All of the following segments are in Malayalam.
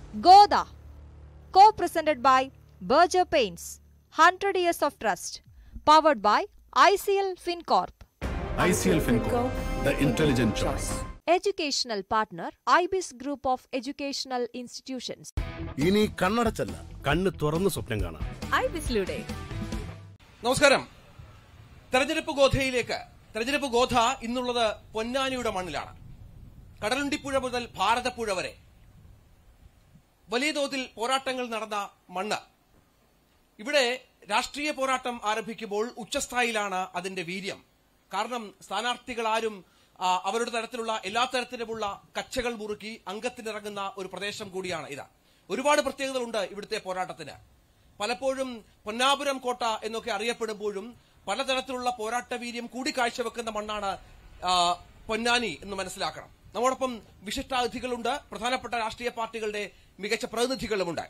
Goda, co-presented by Berger Paints, 100 Years of Trust, powered by ICL FinCorp. ICL FinCo, the intelligent choice. Educational partner, IBIS Group of Educational Institutions. ഇനി കണ്ണടച്ചല്ല കണ്ണ് തുറന്ന് സ്വപ്നം കാണാം ഐബിസിലൂടെ നമസ്കാരം തെരഞ്ഞെടുപ്പ് ഗോധയിലേക്ക് തെരഞ്ഞെടുപ്പ് ഗോധ ഇന്നുള്ളത് പൊന്നാനിയുടെ മണ്ണിലാണ് കടലുണ്ടിപ്പുഴ മുതൽ ഭാരതപ്പുഴ വരെ വലിയ തോതിൽ പോരാട്ടങ്ങൾ നടന്ന മണ്ണ് ഇവിടെ രാഷ്ട്രീയ പോരാട്ടം ആരംഭിക്കുമ്പോൾ ഉച്ചസ്ഥായിലാണ് അതിന്റെ വീര്യം കാരണം സ്ഥാനാർത്ഥികൾ ആരും ആ, അവരുടെ തരത്തിലുള്ള എല്ലാ തരത്തിലുമുള്ള കച്ചകൾ മുറുക്കി അംഗത്തിനിറങ്ങുന്ന ഒരു പ്രദേശം കൂടിയാണ് ഇത് ഒരുപാട് പ്രത്യേകതകളുണ്ട് ഇവിടുത്തെ പോരാട്ടത്തിന് പലപ്പോഴും പൊന്നാപുരം കോട്ട എന്നൊക്കെ അറിയപ്പെടുമ്പോഴും പലതരത്തിലുള്ള പോരാട്ട വീര്യം കൂടി കാഴ്ചവെക്കുന്ന മണ്ണാണ് ആ, പൊന്നാനി എന്ന് മനസ്സിലാക്കണം നമ്മോടൊപ്പം വിശിഷ്ടാതിഥികളുണ്ട് പ്രധാനപ്പെട്ട രാഷ്ട്രീയ പാർട്ടികളുടെ മികച്ച പ്രതിനിധികളുമുണ്ട്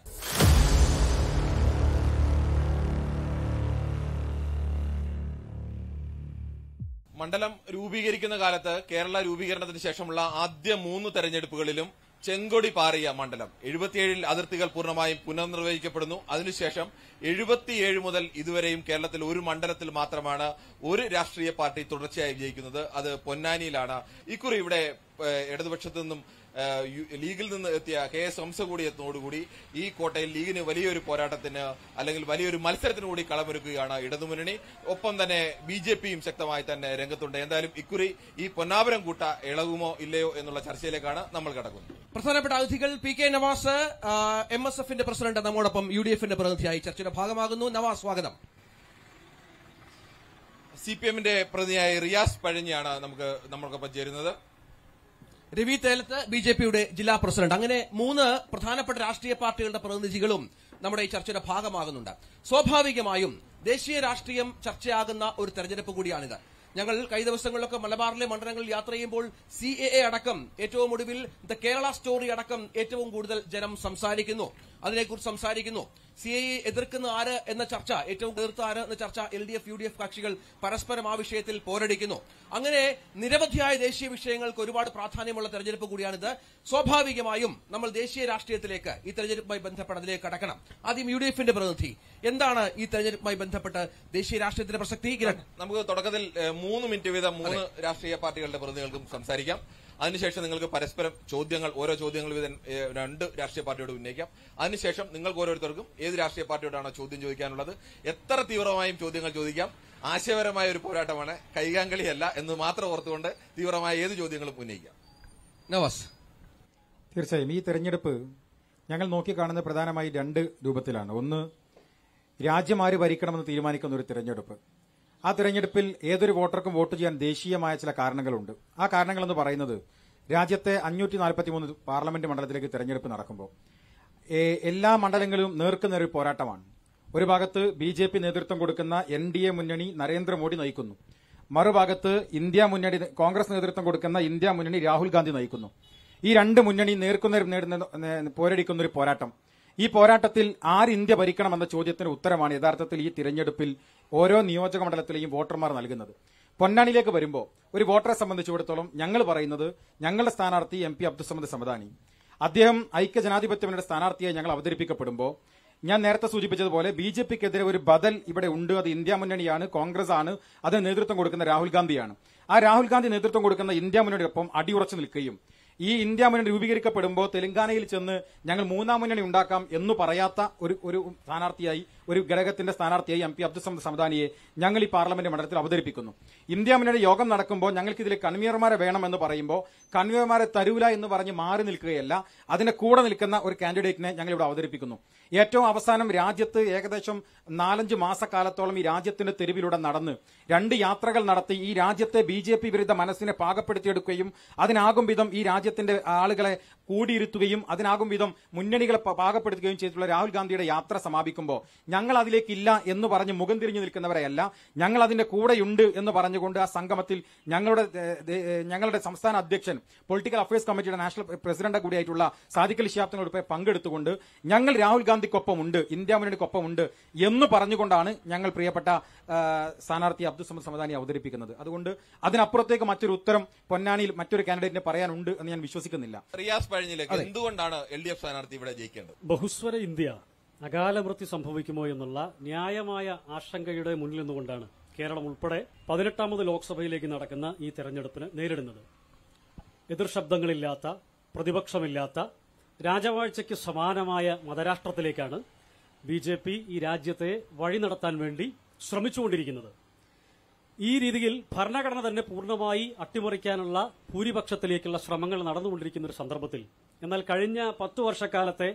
മണ്ഡലം രൂപീകരിക്കുന്ന കാലത്ത് കേരള രൂപീകരണത്തിന് ശേഷമുള്ള ആദ്യ മൂന്ന് തെരഞ്ഞെടുപ്പുകളിലും ചെങ്കൊടി പാറിയ മണ്ഡലം എഴുപത്തിയേഴിൽ അതിർത്തികൾ പൂർണ്ണമായും പുനർനിർവഹിക്കപ്പെടുന്നു അതിനുശേഷം എഴുപത്തിയേഴ് മുതൽ ഇതുവരെയും കേരളത്തിൽ ഒരു മണ്ഡലത്തിൽ മാത്രമാണ് ഒരു രാഷ്ട്രീയ പാർട്ടി തുടർച്ചയായി വിജയിക്കുന്നത് അത് പൊന്നാനിയിലാണ് ഇക്കുറി ഇവിടെ ഏഹ്, ഇടതുപക്ഷത്തു നിന്നും ഏഹ്, യു- ലീഗിൽ നിന്ന് എത്തിയ കെ എസ് ഹംസകൂടി എത്തുന്നതോടുകൂടി ഈ കോട്ടയിൽ ലീഗിന് വലിയൊരു പോരാട്ടത്തിന് അല്ലെങ്കിൽ വലിയൊരു മത്സരത്തിന് കൂടി കളമൊരുക്കുകയാണ് ഇടതുമുന്നണി ഒപ്പം തന്നെ ബി ജെ പിയും ശക്തമായി തന്നെ രംഗത്തുണ്ട് എന്തായാലും ഇക്കുറി ഈ പൊന്നാപുരം കൂട്ട ഇളകുമോ ഇല്ലയോ എന്നുള്ള ചർച്ചയിലേക്കാണ് നമ്മൾ കടക്കുന്നത് പ്രധാനപ്പെട്ട അതിഥികൾ P K Navas M S എഫിന്റെ പ്രസിഡന്റ് നമ്മോടൊപ്പം യു ഡി എഫിന്റെ പ്രതിനിധിയായി ചർച്ചയുടെ ഭാഗമാകുന്നു നവാസ് സ്വാഗതം സി പി എമ്മിന്റെ പ്രതിനിധിയായ റിയാസ് പഴഞ്ഞിയാണ് നമുക്ക് നമ്മൾക്കൊപ്പം ചേരുന്നത് രവി തേലത്ത് ബി ജെ പിയുടെ ജില്ലാ പ്രസിഡന്റ് അങ്ങനെ മൂന്ന് പ്രധാനപ്പെട്ട രാഷ്ട്രീയ പാർട്ടികളുടെ പ്രതിനിധികളും നമ്മുടെ ഈ ചർച്ചയുടെ ഭാഗമാകുന്നുണ്ട് സ്വാഭാവികമായും ദേശീയ രാഷ്ട്രീയം ചർച്ചയാകുന്ന ഒരു തെരഞ്ഞെടുപ്പ് കൂടിയാണിത് ഞങ്ങൾ കഴിഞ്ഞ ദിവസങ്ങളിലൊക്കെ മലബാറിലെ മണ്ഡലങ്ങളിൽ യാത്ര ചെയ്യുമ്പോൾ സി എ എ അടക്കം ഏറ്റവും ഒടുവിൽ ദ കേരള സ്റ്റോറി അടക്കം ഏറ്റവും കൂടുതൽ ജനം സംസാരിക്കുന്നു അതിനെക്കുറിച്ച് സംസാരിക്കുന്നു സി എ എതിർക്കുന്ന ആര് എന്ന ചർച്ച ഏറ്റവും എതിർത്ത ആര് എന്ന ചർച്ച L D F U D F കക്ഷികൾ പരസ്പരം ആ വിഷയത്തിൽ പോരടിക്കുന്നു അങ്ങനെ നിരവധിയായ ദേശീയ വിഷയങ്ങൾക്ക് ഒരുപാട് പ്രാധാന്യമുള്ള തെരഞ്ഞെടുപ്പ് കൂടിയാണിത് സ്വാഭാവികമായും നമ്മൾ ദേശീയ രാഷ്ട്രീയത്തിലേക്ക് ഈ തെരഞ്ഞെടുപ്പുമായി ബന്ധപ്പെട്ട് അതിലേക്ക് കടക്കണം ആദ്യം യു ഡി എഫിന്റെ പ്രതിനിധി എന്താണ് ഈ തെരഞ്ഞെടുപ്പുമായി ബന്ധപ്പെട്ട് ദേശീയ രാഷ്ട്രീയത്തിന്റെ പ്രസക്തി കിരൺ നമുക്ക് തുടക്കത്തിൽ ഏഹ്, മൂന്ന് മിനിറ്റ് വീതം മൂന്ന് രാഷ്ട്രീയ പാർട്ടികളുടെ പ്രതിനിധികൾക്കും സംസാരിക്കാം അതിനുശേഷം നിങ്ങൾക്ക് പരസ്പരം ചോദ്യങ്ങൾ ഓരോ ചോദ്യങ്ങൾ വീതം ഏഹ്, രണ്ട് രാഷ്ട്രീയ പാർട്ടിയോട് ഉന്നയിക്കാം അതിനുശേഷം നിങ്ങൾക്ക് ഓരോരുത്തർക്കും ഏത് രാഷ്ട്രീയ പാർട്ടിയോടാണ് ചോദ്യം ചോദിക്കാനുള്ളത് എത്ര തീവ്രമായും ചോദ്യങ്ങൾ ചോദിക്കാം ആശയപരമായ ഒരു പോരാട്ടമാണ് കൈകാങ്കളിയല്ല എന്ന് മാത്രം ഓർത്തുകൊണ്ട് തീവ്രമായ ഏത് ചോദ്യങ്ങളും ഉന്നയിക്കാം നവാസ് തീർച്ചയായും ഈ തെരഞ്ഞെടുപ്പ് ഞങ്ങൾ നോക്കിക്കാണുന്നത് പ്രധാനമായി രണ്ട് രൂപത്തിലാണ് ഒന്ന് രാജ്യം ആര് ഭരിക്കണമെന്ന് തീരുമാനിക്കുന്ന ഒരു തിരഞ്ഞെടുപ്പ് ആ തിരഞ്ഞെടുപ്പിൽ ഏതൊരു വോട്ടർക്കും വോട്ട് ചെയ്യാൻ ദേശീയമായ ചില കാരണങ്ങളുണ്ട് ആ കാരണങ്ങളെന്ന് പറയുന്നത് രാജ്യത്തെ അഞ്ഞൂറ്റി നാൽപ്പത്തിമൂന്ന് പാർലമെന്റ് മണ്ഡലത്തിലേക്ക് തെരഞ്ഞെടുപ്പ് നടക്കുമ്പോൾ ഏ, എല്ലാ മണ്ഡലങ്ങളിലും നേർക്കുനേർ പോരാട്ടമാണ് ഒരു ഭാഗത്ത് ബി ജെ പി നേതൃത്വം കൊടുക്കുന്ന എൻ ഡി എ മുന്നണി നരേന്ദ്രമോദി നയിക്കുന്നു മറുഭാഗത്ത് ഇന്ത്യ മുന്നണി കോൺഗ്രസ് നേതൃത്വം കൊടുക്കുന്ന ഇന്ത്യ മുന്നണി രാഹുൽ ഗാന്ധി നയിക്കുന്നു ഈ രണ്ട് മുന്നണി നേർക്കുനേർ നേടുന്ന നേ- പോരടിക്കുന്ന ഒരു പോരാട്ടം ഈ പോരാട്ടത്തിൽ ആര് ഇന്ത്യ ഭരിക്കണമെന്ന ചോദ്യത്തിന് ഉത്തരമാണ് യഥാർത്ഥത്തിൽ ഈ തിരഞ്ഞെടുപ്പിൽ ഓരോ നിയോജക മണ്ഡലത്തിലെയും വോട്ടർമാർ നൽകുന്നത് പൊന്നാനിയിലേക്ക് വരുമ്പോൾ ഒരു വോട്ടറെ സംബന്ധിച്ചിടത്തോളം ഞങ്ങൾ പറയുന്നത് ഞങ്ങളുടെ സ്ഥാനാർത്ഥി എം പി അബ്ദുസമദ് സമദാനി അദ്ദേഹം ഐക്യ ജനാധിപത്യ മുന്നണിയുടെ സ്ഥാനാർത്ഥിയായി ഞങ്ങൾ അവതരിപ്പിക്കപ്പെടുമ്പോൾ ഞാൻ നേരത്തെ സൂചിപ്പിച്ചതുപോലെ ബി ജെ പിക്കെതിരെ ഒരു ബദൽ ഇവിടെ ഉണ്ട് അത് ഇന്ത്യ മുന്നണിയാണ് കോൺഗ്രസ് ആണ് അതിന് നേതൃത്വം കൊടുക്കുന്ന രാഹുൽ ഗാന്ധിയാണ് ആ രാഹുൽ ഗാന്ധി നേതൃത്വം കൊടുക്കുന്ന ഇന്ത്യ മുന്നണിയൊപ്പം അടിയുറച്ചു നിൽക്കുകയും ഈ ഇന്ത്യ മുന്നണി രൂപീകരിക്കപ്പെടുമ്പോൾ തെലങ്കാനയിൽ ചെന്ന് ഞങ്ങൾ മൂന്നാം മുന്നണി ഉണ്ടാക്കാം എന്ന് പറയാത്ത ഒരു ഒരു സ്ഥാനാർത്ഥിയായി ഒരു ഘടകത്തിന്റെ സ്ഥാനാർത്ഥിയായി എം പി അബ്ദുസമദ് സമദാനിയെ ഞങ്ങൾ ഈ പാർലമെന്റ് മണ്ഡലത്തിൽ അവതരിപ്പിക്കുന്നു ഇന്ത്യ മുന്നണി യോഗം നടക്കുമ്പോൾ ഞങ്ങൾക്ക് ഇതിൽ കൺവീനർമാരെ വേണമെന്ന് പറയുമ്പോൾ കൺവീനർമാരെ തരൂല എന്ന് പറഞ്ഞ് മാറി നിൽക്കുകയല്ല അതിന്റെ കൂടെ നിൽക്കുന്ന ഒരു കാൻഡിഡേറ്റിനെ ഞങ്ങൾ ഇവിടെ അവതരിപ്പിക്കുന്നു ഏറ്റവും അവസാനം രാജ്യത്ത് ഏകദേശം നാലഞ്ച് മാസക്കാലത്തോളം ഈ രാജ്യത്തിന്റെ തെരുവിലൂടെ നടന്ന് രണ്ട് യാത്രകൾ നടത്തി ഈ രാജ്യത്തെ ബി ജെ പി വിരുദ്ധ മനസ്സിനെ പാകപ്പെടുത്തിയെടുക്കുകയും അതിനാകും വിധം ഈ രാജ്യത്തിന്റെ ആളുകളെ കൂടിയിരുത്തുകയും അതിനാകും വിധം മുന്നണികളെ പ- പാകപ്പെടുത്തുകയും ചെയ്തിട്ടുള്ള രാഹുൽ ഗാന്ധിയുടെ യാത്ര സമാപിക്കുമ്പോൾ ഞങ്ങൾ അതിലേക്കില്ല എന്ന് പറഞ്ഞ് മുഖം തിരിഞ്ഞു നിൽക്കുന്നവരെയല്ല ഞങ്ങൾ അതിന്റെ കൂടെയുണ്ട് എന്ന് പറഞ്ഞുകൊണ്ട് ആ സംഗമത്തിൽ ഞങ്ങളുടെ ഏഹ്, ഏഹ്, ഞങ്ങളുടെ സംസ്ഥാന അധ്യക്ഷൻ പൊളിറ്റിക്കൽ അഫയേഴ്സ് കമ്മിറ്റിയുടെ നാഷണൽ പ്രസിഡന്റ് കൂടിയായിട്ടുള്ള സാദിഖലി ശിഹാബ് തങ്ങളോട് പങ്കെടുത്തുകൊണ്ട് ഞങ്ങൾ രാഹുൽ ഗാന്ധിക്കൊപ്പമുണ്ട് ഇന്ത്യ മുന്നണിക്കൊപ്പമുണ്ട് എന്ന് പറഞ്ഞുകൊണ്ടാണ് ഞങ്ങൾ പ്രിയപ്പെട്ട ആ, സ്ഥാനാർത്ഥി അബ്ദുൾ സമദ് സമദാനി അവതരിപ്പിക്കുന്നത് അതുകൊണ്ട് അതിനപ്പുറത്തേക്ക് മറ്റൊരു ഉത്തരം പൊന്നാനിയിൽ മറ്റൊരു കാൻഡിഡേറ്റിനെ പറയാനുണ്ട് എന്ന് ഞാൻ വിശ്വസിക്കുന്നില്ല റിയാസ് പഴഞ്ഞിലേക്ക് എന്തുകൊണ്ടാണ് എൽ ഡി എഫ് സ്ഥാനാർത്ഥി ഇവിടെ ജയിക്കേണ്ടത് ബഹുസ്വര ഇന്ത്യ അകാല മൃത്യു സംഭവിക്കുമോ എന്നുള്ള ന്യായമായ ആശങ്കയുടെ മുന്നിൽ നിന്നുകൊണ്ടാണ് കേരളം ഉൾപ്പെടെ പതിനെട്ടാമത് ലോക്സഭയിലേക്ക് നടക്കുന്ന ഈ തെരഞ്ഞെടുപ്പിന് നേരിടുന്നത് എതിർശബ്ദങ്ങളില്ലാത്ത പ്രതിപക്ഷമില്ലാത്ത രാജവാഴ്ചയ്ക്ക് സമാനമായ മതരാഷ്ട്രത്തിലേക്കാണ് ബി ജെ പി ഈ രാജ്യത്തെ വഴി നടത്താൻ വേണ്ടി ശ്രമിച്ചുകൊണ്ടിരിക്കുന്നത് ഈ രീതിയിൽ ഭരണഘടന തന്നെ പൂർണ്ണമായി അട്ടിമറിക്കാനുള്ള ഭൂരിപക്ഷത്തിലേക്കുള്ള ശ്രമങ്ങൾ നടന്നുകൊണ്ടിരിക്കുന്ന ഒരു സന്ദർഭത്തിൽ എന്നാൽ കഴിഞ്ഞ പത്തു വർഷക്കാലത്തെ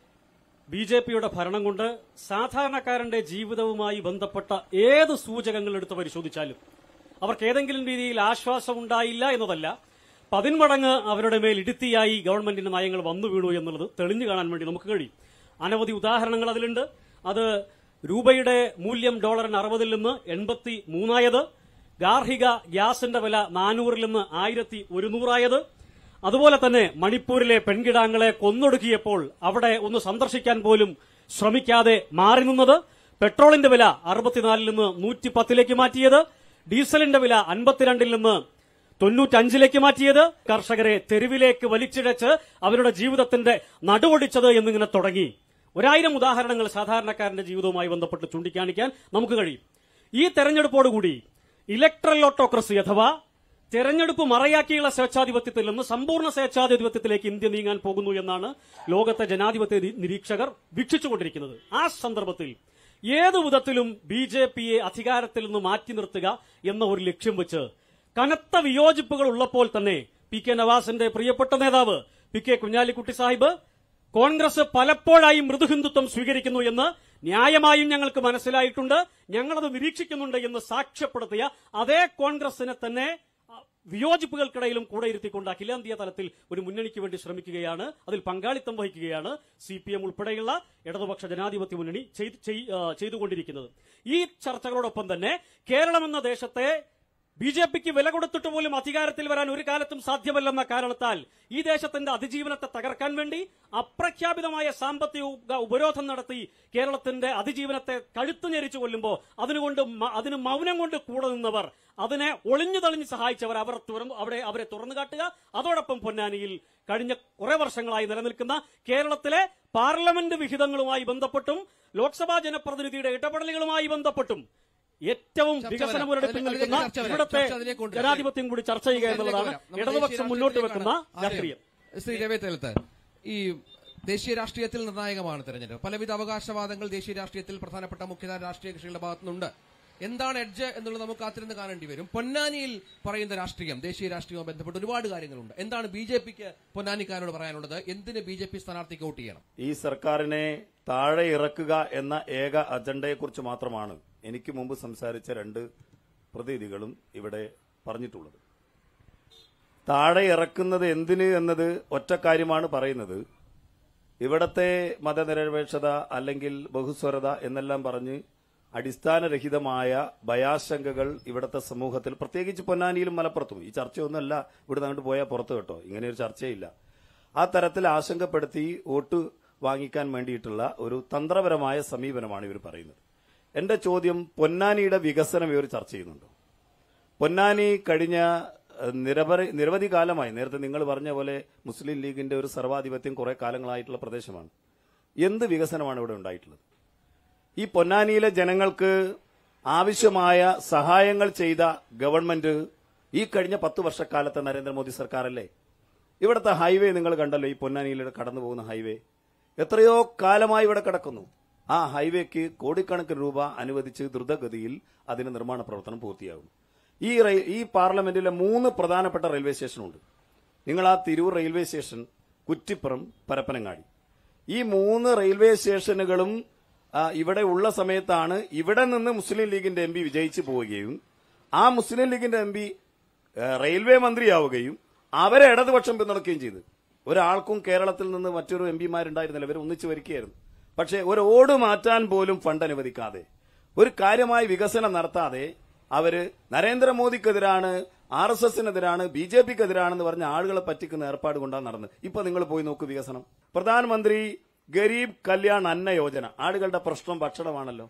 ബി ജെ പിയുടെ ഭരണം കൊണ്ട് സാധാരണക്കാരന്റെ ജീവിതവുമായി ബന്ധപ്പെട്ട ഏത് സൂചകങ്ങൾ എടുത്ത് പരിശോധിച്ചാലും അവർക്ക് ഏതെങ്കിലും രീതിയിൽ ആശ്വാസം ഉണ്ടായില്ല എന്നതല്ല പതിന്മടങ്ങ് അവരുടെ മേൽ ഇടുത്തിയായി ഗവൺമെന്റിന്റെ നയങ്ങൾ വന്നു വീണു എന്നുള്ളത് തെളിഞ്ഞു കാണാൻ വേണ്ടി നമുക്ക് കഴിയും അനവധി ഉദാഹരണങ്ങൾ അതിലുണ്ട് അത് രൂപയുടെ മൂല്യം ഡോളറിന് അറുപതിൽ നിന്ന് എൺപത്തി മൂന്നായത് ഗാർഹിക ഗ്യാസിന്റെ വില നാനൂറിൽ നിന്ന് ആയിരത്തി ഒരുന്നൂറായത് അതുപോലെ തന്നെ മണിപ്പൂരിലെ പെൺകിടാങ്ങളെ കൊന്നൊടുക്കിയപ്പോൾ അവിടെ ഒന്ന് സന്ദർശിക്കാൻ പോലും ശ്രമിക്കാതെ മാറി നിന്നത് പെട്രോളിന്റെ വില അറുപത്തിനാലിൽ നിന്ന് നൂറ്റി പത്തിലേക്ക് മാറ്റിയത് ഡീസലിന്റെ വില അൻപത്തിരണ്ടിൽ നിന്ന് തൊണ്ണൂറ്റഞ്ചിലേക്ക് മാറ്റിയത് കർഷകരെ തെരുവിലേക്ക് വലിച്ചിഴച്ച് അവരുടെ ജീവിതത്തിന്റെ നടുവൊടിച്ചത് എന്നിങ്ങനെ തുടങ്ങി ഒരായിരം ഉദാഹരണങ്ങൾ സാധാരണക്കാരന്റെ ജീവിതവുമായി ബന്ധപ്പെട്ട് ചൂണ്ടിക്കാണിക്കാൻ നമുക്ക് കഴിയും ഈ തെരഞ്ഞെടുപ്പോടുകൂടി ഇലക്ട്രൽ ഓട്ടോക്രസി അഥവാ തെരഞ്ഞെടുപ്പ് മറയാക്കിയുള്ള സ്വേച്ഛാധിപത്യത്തിൽ നിന്ന് സമ്പൂർണ്ണ സ്വേച്ഛാധിപത്യത്തിലേക്ക് ഇന്ത്യ നീങ്ങാൻ പോകുന്നു എന്നാണ് ലോകത്തെ ജനാധിപത്യ നി- നിരീക്ഷകർ വീക്ഷിച്ചുകൊണ്ടിരിക്കുന്നത് ആ സന്ദർഭത്തിൽ ഏതു വിധത്തിലും ബി ജെ പിയെ അധികാരത്തിൽ നിന്ന് മാറ്റി നിർത്തുക എന്ന ഒരു ലക്ഷ്യം വെച്ച് കനത്ത വിയോജിപ്പുകൾ ഉള്ളപ്പോൾ തന്നെ പി കെ നവാസിന്റെ പ്രിയപ്പെട്ട നേതാവ് പി കെ കുഞ്ഞാലിക്കുട്ടി സാഹിബ് കോൺഗ്രസ് പലപ്പോഴായി മൃദുഹിന്ദുത്വം സ്വീകരിക്കുന്നു എന്ന് ന്യായമായും ഞങ്ങൾക്ക് മനസ്സിലായിട്ടുണ്ട് ഞങ്ങളത് നിരീക്ഷിക്കുന്നുണ്ട് എന്ന് സാക്ഷ്യപ്പെടുത്തിയ അതേ കോൺഗ്രസിനെ തന്നെ ആ, വിയോജിപ്പുകൾക്കിടയിലും കൂടെ ഇരുത്തിക്കൊണ്ട് അഖിലേന്ത്യാ തലത്തിൽ ഒരു മുന്നണിക്ക് വേണ്ടി ശ്രമിക്കുകയാണ് അതിൽ പങ്കാളിത്തം വഹിക്കുകയാണ് സി പി എം ഉൾപ്പെടെയുള്ള ഇടതുപക്ഷ ജനാധിപത്യ മുന്നണി ചെയ്ത്- ചെയ്- ആ, ചെയ്തുകൊണ്ടിരിക്കുന്നത് ഈ ചർച്ചകളോടൊപ്പം തന്നെ കേരളം എന്ന ദേശത്തെ ബി ജെ പിക്ക് വില കൊടുത്തിട്ട് പോലും അധികാരത്തിൽ വരാൻ ഒരു കാലത്തും സാധ്യമല്ലെന്ന കാരണത്താൽ ഈ ദേശത്തിന്റെ അതിജീവനത്തെ തകർക്കാൻ വേണ്ടി അപ്രഖ്യാപിതമായ സാമ്പത്തിക ഉപരോധം നടത്തി കേരളത്തിന്റെ അതിജീവനത്തെ കഴുത്തു ഞെരിച്ചു കൊല്ലുമ്പോൾ അതിനുകൊണ്ട് മ- അതിന് മൗനം കൊണ്ട് കൂടെ നിന്നവർ അതിനെ ഒളിഞ്ഞു തെളിഞ്ഞ് സഹായിച്ചവർ അവർ തുറന്നു അവിടെ അവരെ തുറന്നു കാട്ടുക അതോടൊപ്പം പൊന്നാനിയിൽ കഴിഞ്ഞ കുറെ വർഷങ്ങളായി നിലനിൽക്കുന്ന കേരളത്തിലെ പാർലമെന്റ് വിഹിതങ്ങളുമായി ബന്ധപ്പെട്ടും ലോക്സഭാ ജനപ്രതിനിധിയുടെ ഇടപെടലുകളുമായി ബന്ധപ്പെട്ടും ഏറ്റവും ചർച്ച വികസന വരാം. മുരടിപ്പിൽ അതിലേക്ക് നിൽക്കുന്ന ചർച്ച വരാം. ഇവിടുത്തെ ചർച്ച അതിലേക്ക് കൊണ്ടുവരാം. ജനാധിപത്യം കൂടി ചർച്ച ചെയ്യുക എന്നുള്ളതാണ് നമ്മുടെ ഇടതുപക്ഷം ദേശീയ മുന്നോട്ട് വെക്കുന്ന രാഷ്ട്രീയത്തിലേക്കാണ് രാഷ്ട്രീയം ആദ്യം. ശ്രീ രവേത്തലത്ത് ഈ ദേശീയ രാഷ്ട്രീയത്തിൽ നിർണായകമാണ് തെരഞ്ഞെടുപ്പ് പലവിധ അവകാശവാദങ്ങൾ ദേശീയ രാഷ്ട്രീയത്തിൽ പ്രധാനപ്പെട്ട മുഖ്യധാര രാഷ്ട്രീയ കക്ഷികളുടെ ഭാഗത്തുനിന്നുണ്ട് എന്താണ് എഡ്ജ് എന്നുള്ളത് നമുക്ക് കാത്തിരുന്ന് കാണേണ്ടി വരും പൊന്നാനിയിൽ പറയുന്ന രാഷ്ട്രീയം ദേശീയ രാഷ്ട്രീയവുമായി ബന്ധപ്പെട്ട് ഒരുപാട് കാര്യങ്ങളുണ്ട് എന്താണ് ബി ജെ പിക്ക് പൊന്നാനിക്കാരോട് പറയാനുള്ളത് എന്തിന് ബി ജെ പി സ്ഥാനാർത്ഥിക്ക് വോട്ട് ചെയ്യണം ഈ സർക്കാരിനെ താഴെ ഇറക്കുക എന്ന ഏക അജണ്ടയെക്കുറിച്ച് മാത്രമാണ് എനിക്ക് മുമ്പ് സംസാരിച്ച രണ്ട് പ്രതിനിധികളും ഇവിടെ പറഞ്ഞിട്ടുള്ളത് താഴെ ഇറക്കുന്നത് എന്തിന് എന്നത് ഒറ്റ കാര്യമാണ് പറയുന്നത് ഇവിടത്തെ മതനിരപേക്ഷത അല്ലെങ്കിൽ ബഹുസ്വരത എന്നെല്ലാം പറഞ്ഞ് അടിസ്ഥാനരഹിതമായ ഭയാശങ്കകൾ ഇവിടുത്തെ സമൂഹത്തിൽ പ്രത്യേകിച്ച് പൊന്നാനിയിലും മലപ്പുറത്തും ഈ ചർച്ചയൊന്നുമല്ല ഇവിടെ അങ്ങോട്ട് പോയാൽ പുറത്ത് കേട്ടോ ഇങ്ങനെ ഒരു ചർച്ചയില്ല ആ തരത്തിൽ ആശങ്കപ്പെടുത്തി വോട്ട് വാങ്ങിക്കാൻ വേണ്ടിയിട്ടുള്ള ഒരു തന്ത്രപരമായ സമീപനമാണ് ഇവർ പറയുന്നത് എന്റെ ചോദ്യം പൊന്നാനിയുടെ വികസനം ഇവർ ചർച്ച ചെയ്യുന്നുണ്ടോ പൊന്നാനി കഴിഞ്ഞ ഏഹ്, നിരവധി നിരവധി കാലമായി നേരത്തെ നിങ്ങൾ പറഞ്ഞ പോലെ മുസ്ലിം ലീഗിന്റെ ഒരു സർവാധിപത്യം കുറെ കാലങ്ങളായിട്ടുള്ള പ്രദേശമാണ് എന്ത് വികസനമാണ് ഇവിടെ ഉണ്ടായിട്ടുള്ളത് ഈ പൊന്നാനിയിലെ ജനങ്ങൾക്ക് ആവശ്യമായ സഹായങ്ങൾ ചെയ്ത ഗവൺമെന്റ് ഈ കഴിഞ്ഞ പത്ത് വർഷക്കാലത്തെ നരേന്ദ്രമോദി സർക്കാരല്ലേ ഇവിടുത്തെ ഹൈവേ നിങ്ങൾ കണ്ടല്ലോ ഈ പൊന്നാനിയിലൂടെ കടന്നു പോകുന്ന ഹൈവേ എത്രയോ കാലമായി ഇവിടെ കിടക്കുന്നു ആ ഹൈവേക്ക് കോടിക്കണക്കിന് രൂപ അനുവദിച്ച് ദ്രുതഗതിയിൽ അതിന് നിർമ്മാണ പ്രവർത്തനം പൂർത്തിയാകും ഈ റെയിൽ- ഈ പാർലമെന്റിലെ മൂന്ന് പ്രധാനപ്പെട്ട റെയിൽവേ സ്റ്റേഷനുണ്ട് നിങ്ങൾ ആ തിരൂർ റെയിൽവേ സ്റ്റേഷൻ കുറ്റിപ്പുറം പരപ്പനങ്ങാടി ഈ മൂന്ന് റെയിൽവേ സ്റ്റേഷനുകളും ആ, ഇവിടെ ഉള്ള സമയത്താണ് ഇവിടെ നിന്ന് മുസ്ലിം ലീഗിന്റെ എം പി വിജയിച്ചു പോവുകയും ആ മുസ്ലിം ലീഗിന്റെ എം പി റെയിൽവേ മന്ത്രിയാവുകയും അവരെ ഇടതുപക്ഷം പിന്തുണയ്ക്കുകയും ചെയ്തു ഒരാൾക്കും കേരളത്തിൽ നിന്ന് മറ്റൊരു എം പിമാരുണ്ടായിരുന്നില്ല ഇവർ ഒന്നിച്ചു വരികയായിരുന്നു പക്ഷേ ഒരു ഓട് മാറ്റാൻ പോലും ഫണ്ട് അനുവദിക്കാതെ ഒരു കാര്യമായ വികസനം നടത്താതെ അവര് നരേന്ദ്രമോദിക്കെതിരാണ് ആർ എസ് എസിനെതിരാണ് ബി ജെ പിക്കെതിരാണെന്ന് പറഞ്ഞ ആളുകളെ പറ്റിക്കുന്ന ഏർപ്പാട് കൊണ്ടാണ് നടന്നത് ഇപ്പൊ നിങ്ങൾ പോയി നോക്കൂ വികസനം പ്രധാനമന്ത്രി ഗരീബ് കല്യാൺ അന്ന യോജന ആളുകളുടെ പ്രശ്നം ഭക്ഷണമാണല്ലോ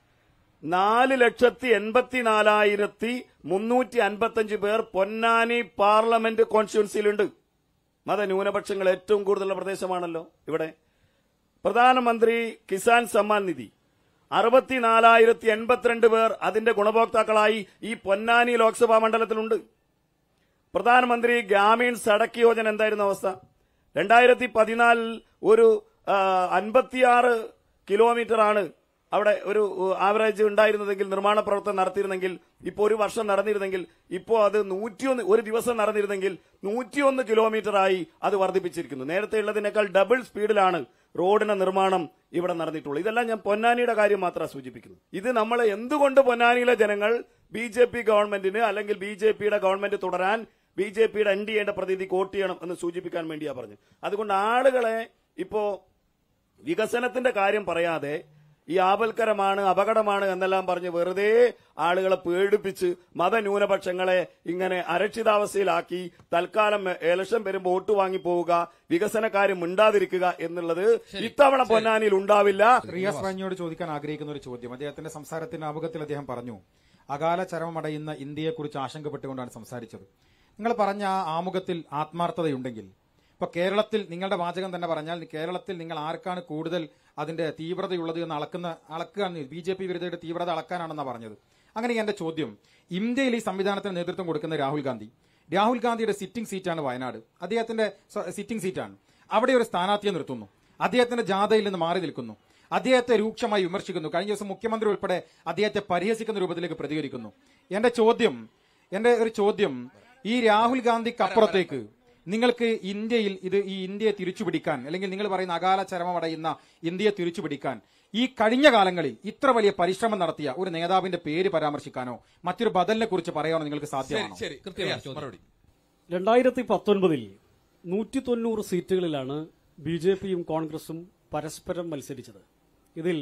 നാല് ലക്ഷത്തി എൺപത്തിനാലായിരത്തി മുന്നൂറ്റി അൻപത്തഞ്ച് പേർ പൊന്നാനി പാർലമെന്റ് കോൺസ്റ്റിറ്റ്യുവൻസിയിലുണ്ട് മതന്യൂനപക്ഷങ്ങൾ ഏറ്റവും കൂടുതലുള്ള പ്രദേശമാണല്ലോ ഇവിടെ പ്രധാനമന്ത്രി കിസാൻ സമ്മാൻ നിധി അറുപത്തിനാലായിരത്തി എൺപത്തിരണ്ട് പേർ അതിന്റെ ഗുണഭോക്താക്കളായി ഈ പൊന്നാനി ലോക്സഭാ മണ്ഡലത്തിലുണ്ട് പ്രധാനമന്ത്രി ഗ്രാമീൺ സടക്ക് യോജന എന്തായിരുന്നു അവസ്ഥ രണ്ടായിരത്തി പതിനാലിൽ ഒരു ആ, അൻപത്തിയാറ് കിലോമീറ്റർ ആണ് അവിടെ ഒരു ആവറേജ് ഉണ്ടായിരുന്നതെങ്കിൽ നിർമ്മാണ പ്രവർത്തനം നടത്തിയിരുന്നെങ്കിൽ ഇപ്പോൾ ഒരു വർഷം നടന്നിരുന്നെങ്കിൽ ഇപ്പോൾ അത് നൂറ്റിയൊന്ന് ഒരു ദിവസം നടന്നിരുന്നെങ്കിൽ നൂറ്റിയൊന്ന് കിലോമീറ്റർ ആയി അത് വർദ്ധിപ്പിച്ചിരിക്കുന്നു നേരത്തെ ഉള്ളതിനേക്കാൾ ഡബിൾ സ്പീഡിലാണ് റോഡിന്റെ നിർമ്മാണം ഇവിടെ നടന്നിട്ടുള്ളത് ഇതെല്ലാം ഞാൻ പൊന്നാനിയുടെ കാര്യം മാത്രമാണ് സൂചിപ്പിക്കുന്നത് ഇത് നമ്മൾ എന്തുകൊണ്ട് പൊന്നാനിയിലെ ജനങ്ങൾ ബി ജെ പി ഗവൺമെന്റിന് അല്ലെങ്കിൽ ബി ജെ പിയുടെ ഗവൺമെന്റ് തുടരാൻ ബി ജെ പിയുടെ എൻ ഡി എയുടെ പ്രതിനിധി വോട്ട് ചെയ്യണം എന്ന് സൂചിപ്പിക്കാൻ വേണ്ടിയാ പറഞ്ഞു അതുകൊണ്ട് ആളുകളെ ഇപ്പോ വികസനത്തിന്റെ കാര്യം പറയാതെ ഈ ആപൽക്കരമാണ് അപകടമാണ് എന്നെല്ലാം പറഞ്ഞ് വെറുതെ ആളുകളെ പേടിപ്പിച്ച് മതന്യൂനപക്ഷങ്ങളെ ഇങ്ങനെ അരക്ഷിതാവസ്ഥയിലാക്കി തൽക്കാലം ഇലക്ഷൻ വരുമ്പോൾ വോട്ട് വാങ്ങി പോവുക വികസന കാര്യം മിണ്ടാതിരിക്കുക എന്നുള്ളത് ഇത്തവണ പൊന്നാനിയിൽ ഉണ്ടാവില്ല റിയാസ് റാഞ്ഞിയോട് ചോദിക്കാൻ ആഗ്രഹിക്കുന്ന ഒരു ചോദ്യം അദ്ദേഹത്തിന്റെ സംസാരത്തിന്റെ ആമുഖത്തിൽ അദ്ദേഹം പറഞ്ഞു അകാല ചരമമടയുന്ന ഇന്ത്യയെക്കുറിച്ച് ആശങ്കപ്പെട്ടുകൊണ്ടാണ് സംസാരിച്ചത് നിങ്ങൾ പറഞ്ഞ ആ ആമുഖത്തിൽ ആത്മാർത്ഥതയുണ്ടെങ്കിൽ ഇപ്പൊ കേരളത്തിൽ നിങ്ങളുടെ വാചകം തന്നെ പറഞ്ഞാൽ കേരളത്തിൽ നിങ്ങൾ ആർക്കാണ് കൂടുതൽ അതിന്റെ തീവ്രതയുള്ളത് എന്ന് അളക്കുന്ന അളക്കാൻ ബി ജെ പി വിരുദ്ധയുടെ തീവ്രത അളക്കാനാണെന്നാണ് പറഞ്ഞത് അങ്ങനെ എന്റെ ചോദ്യം ഇന്ത്യയിൽ ഈ സംവിധാനത്തിന് നേതൃത്വം കൊടുക്കുന്ന രാഹുൽ ഗാന്ധി രാഹുൽ ഗാന്ധിയുടെ സിറ്റിംഗ് സീറ്റാണ് വയനാട് അദ്ദേഹത്തിന്റെ സ- സിറ്റിംഗ് സീറ്റാണ് അവിടെ ഒരു സ്ഥാനാർത്ഥിയെ നിർത്തുന്നു അദ്ദേഹത്തിന്റെ ജാഥയിൽ നിന്ന് മാറി നിൽക്കുന്നു അദ്ദേഹത്തെ രൂക്ഷമായി വിമർശിക്കുന്നു കഴിഞ്ഞ ദിവസം മുഖ്യമന്ത്രി ഉൾപ്പെടെ അദ്ദേഹത്തെ പരിഹസിക്കുന്ന രൂപത്തിലേക്ക് പ്രതികരിക്കുന്നു എന്റെ ചോദ്യം എന്റെ ഒരു ചോദ്യം ഈ രാഹുൽ ഗാന്ധിക്ക് അപ്പുറത്തേക്ക് നിങ്ങൾക്ക് ഇന്ത്യയിൽ ഇത് ഈ ഇന്ത്യയെ തിരിച്ചുപിടിക്കാൻ അല്ലെങ്കിൽ നിങ്ങൾ പറയുന്ന അകാല ചരമമടയുന്ന ഇന്ത്യയെ തിരിച്ചുപിടിക്കാൻ ഈ കഴിഞ്ഞ കാലങ്ങളിൽ ഇത്ര വലിയ പരിശ്രമം നടത്തിയ ഒരു നേതാവിന്റെ പേര് പരാമർശിക്കാനോ മറ്റൊരു ബദലിനെ കുറിച്ച് പറയാനോ നിങ്ങൾക്ക് ശരി സാധ്യമാണോ ശരി കൃത്യമായ മറുപടി രണ്ടായിരത്തി പത്തൊൻപതിൽ നൂറ്റി തൊണ്ണൂറ് സീറ്റുകളിലാണ് ബി ജെ പിയും കോൺഗ്രസും പരസ്പരം മത്സരിച്ചത് ഇതിൽ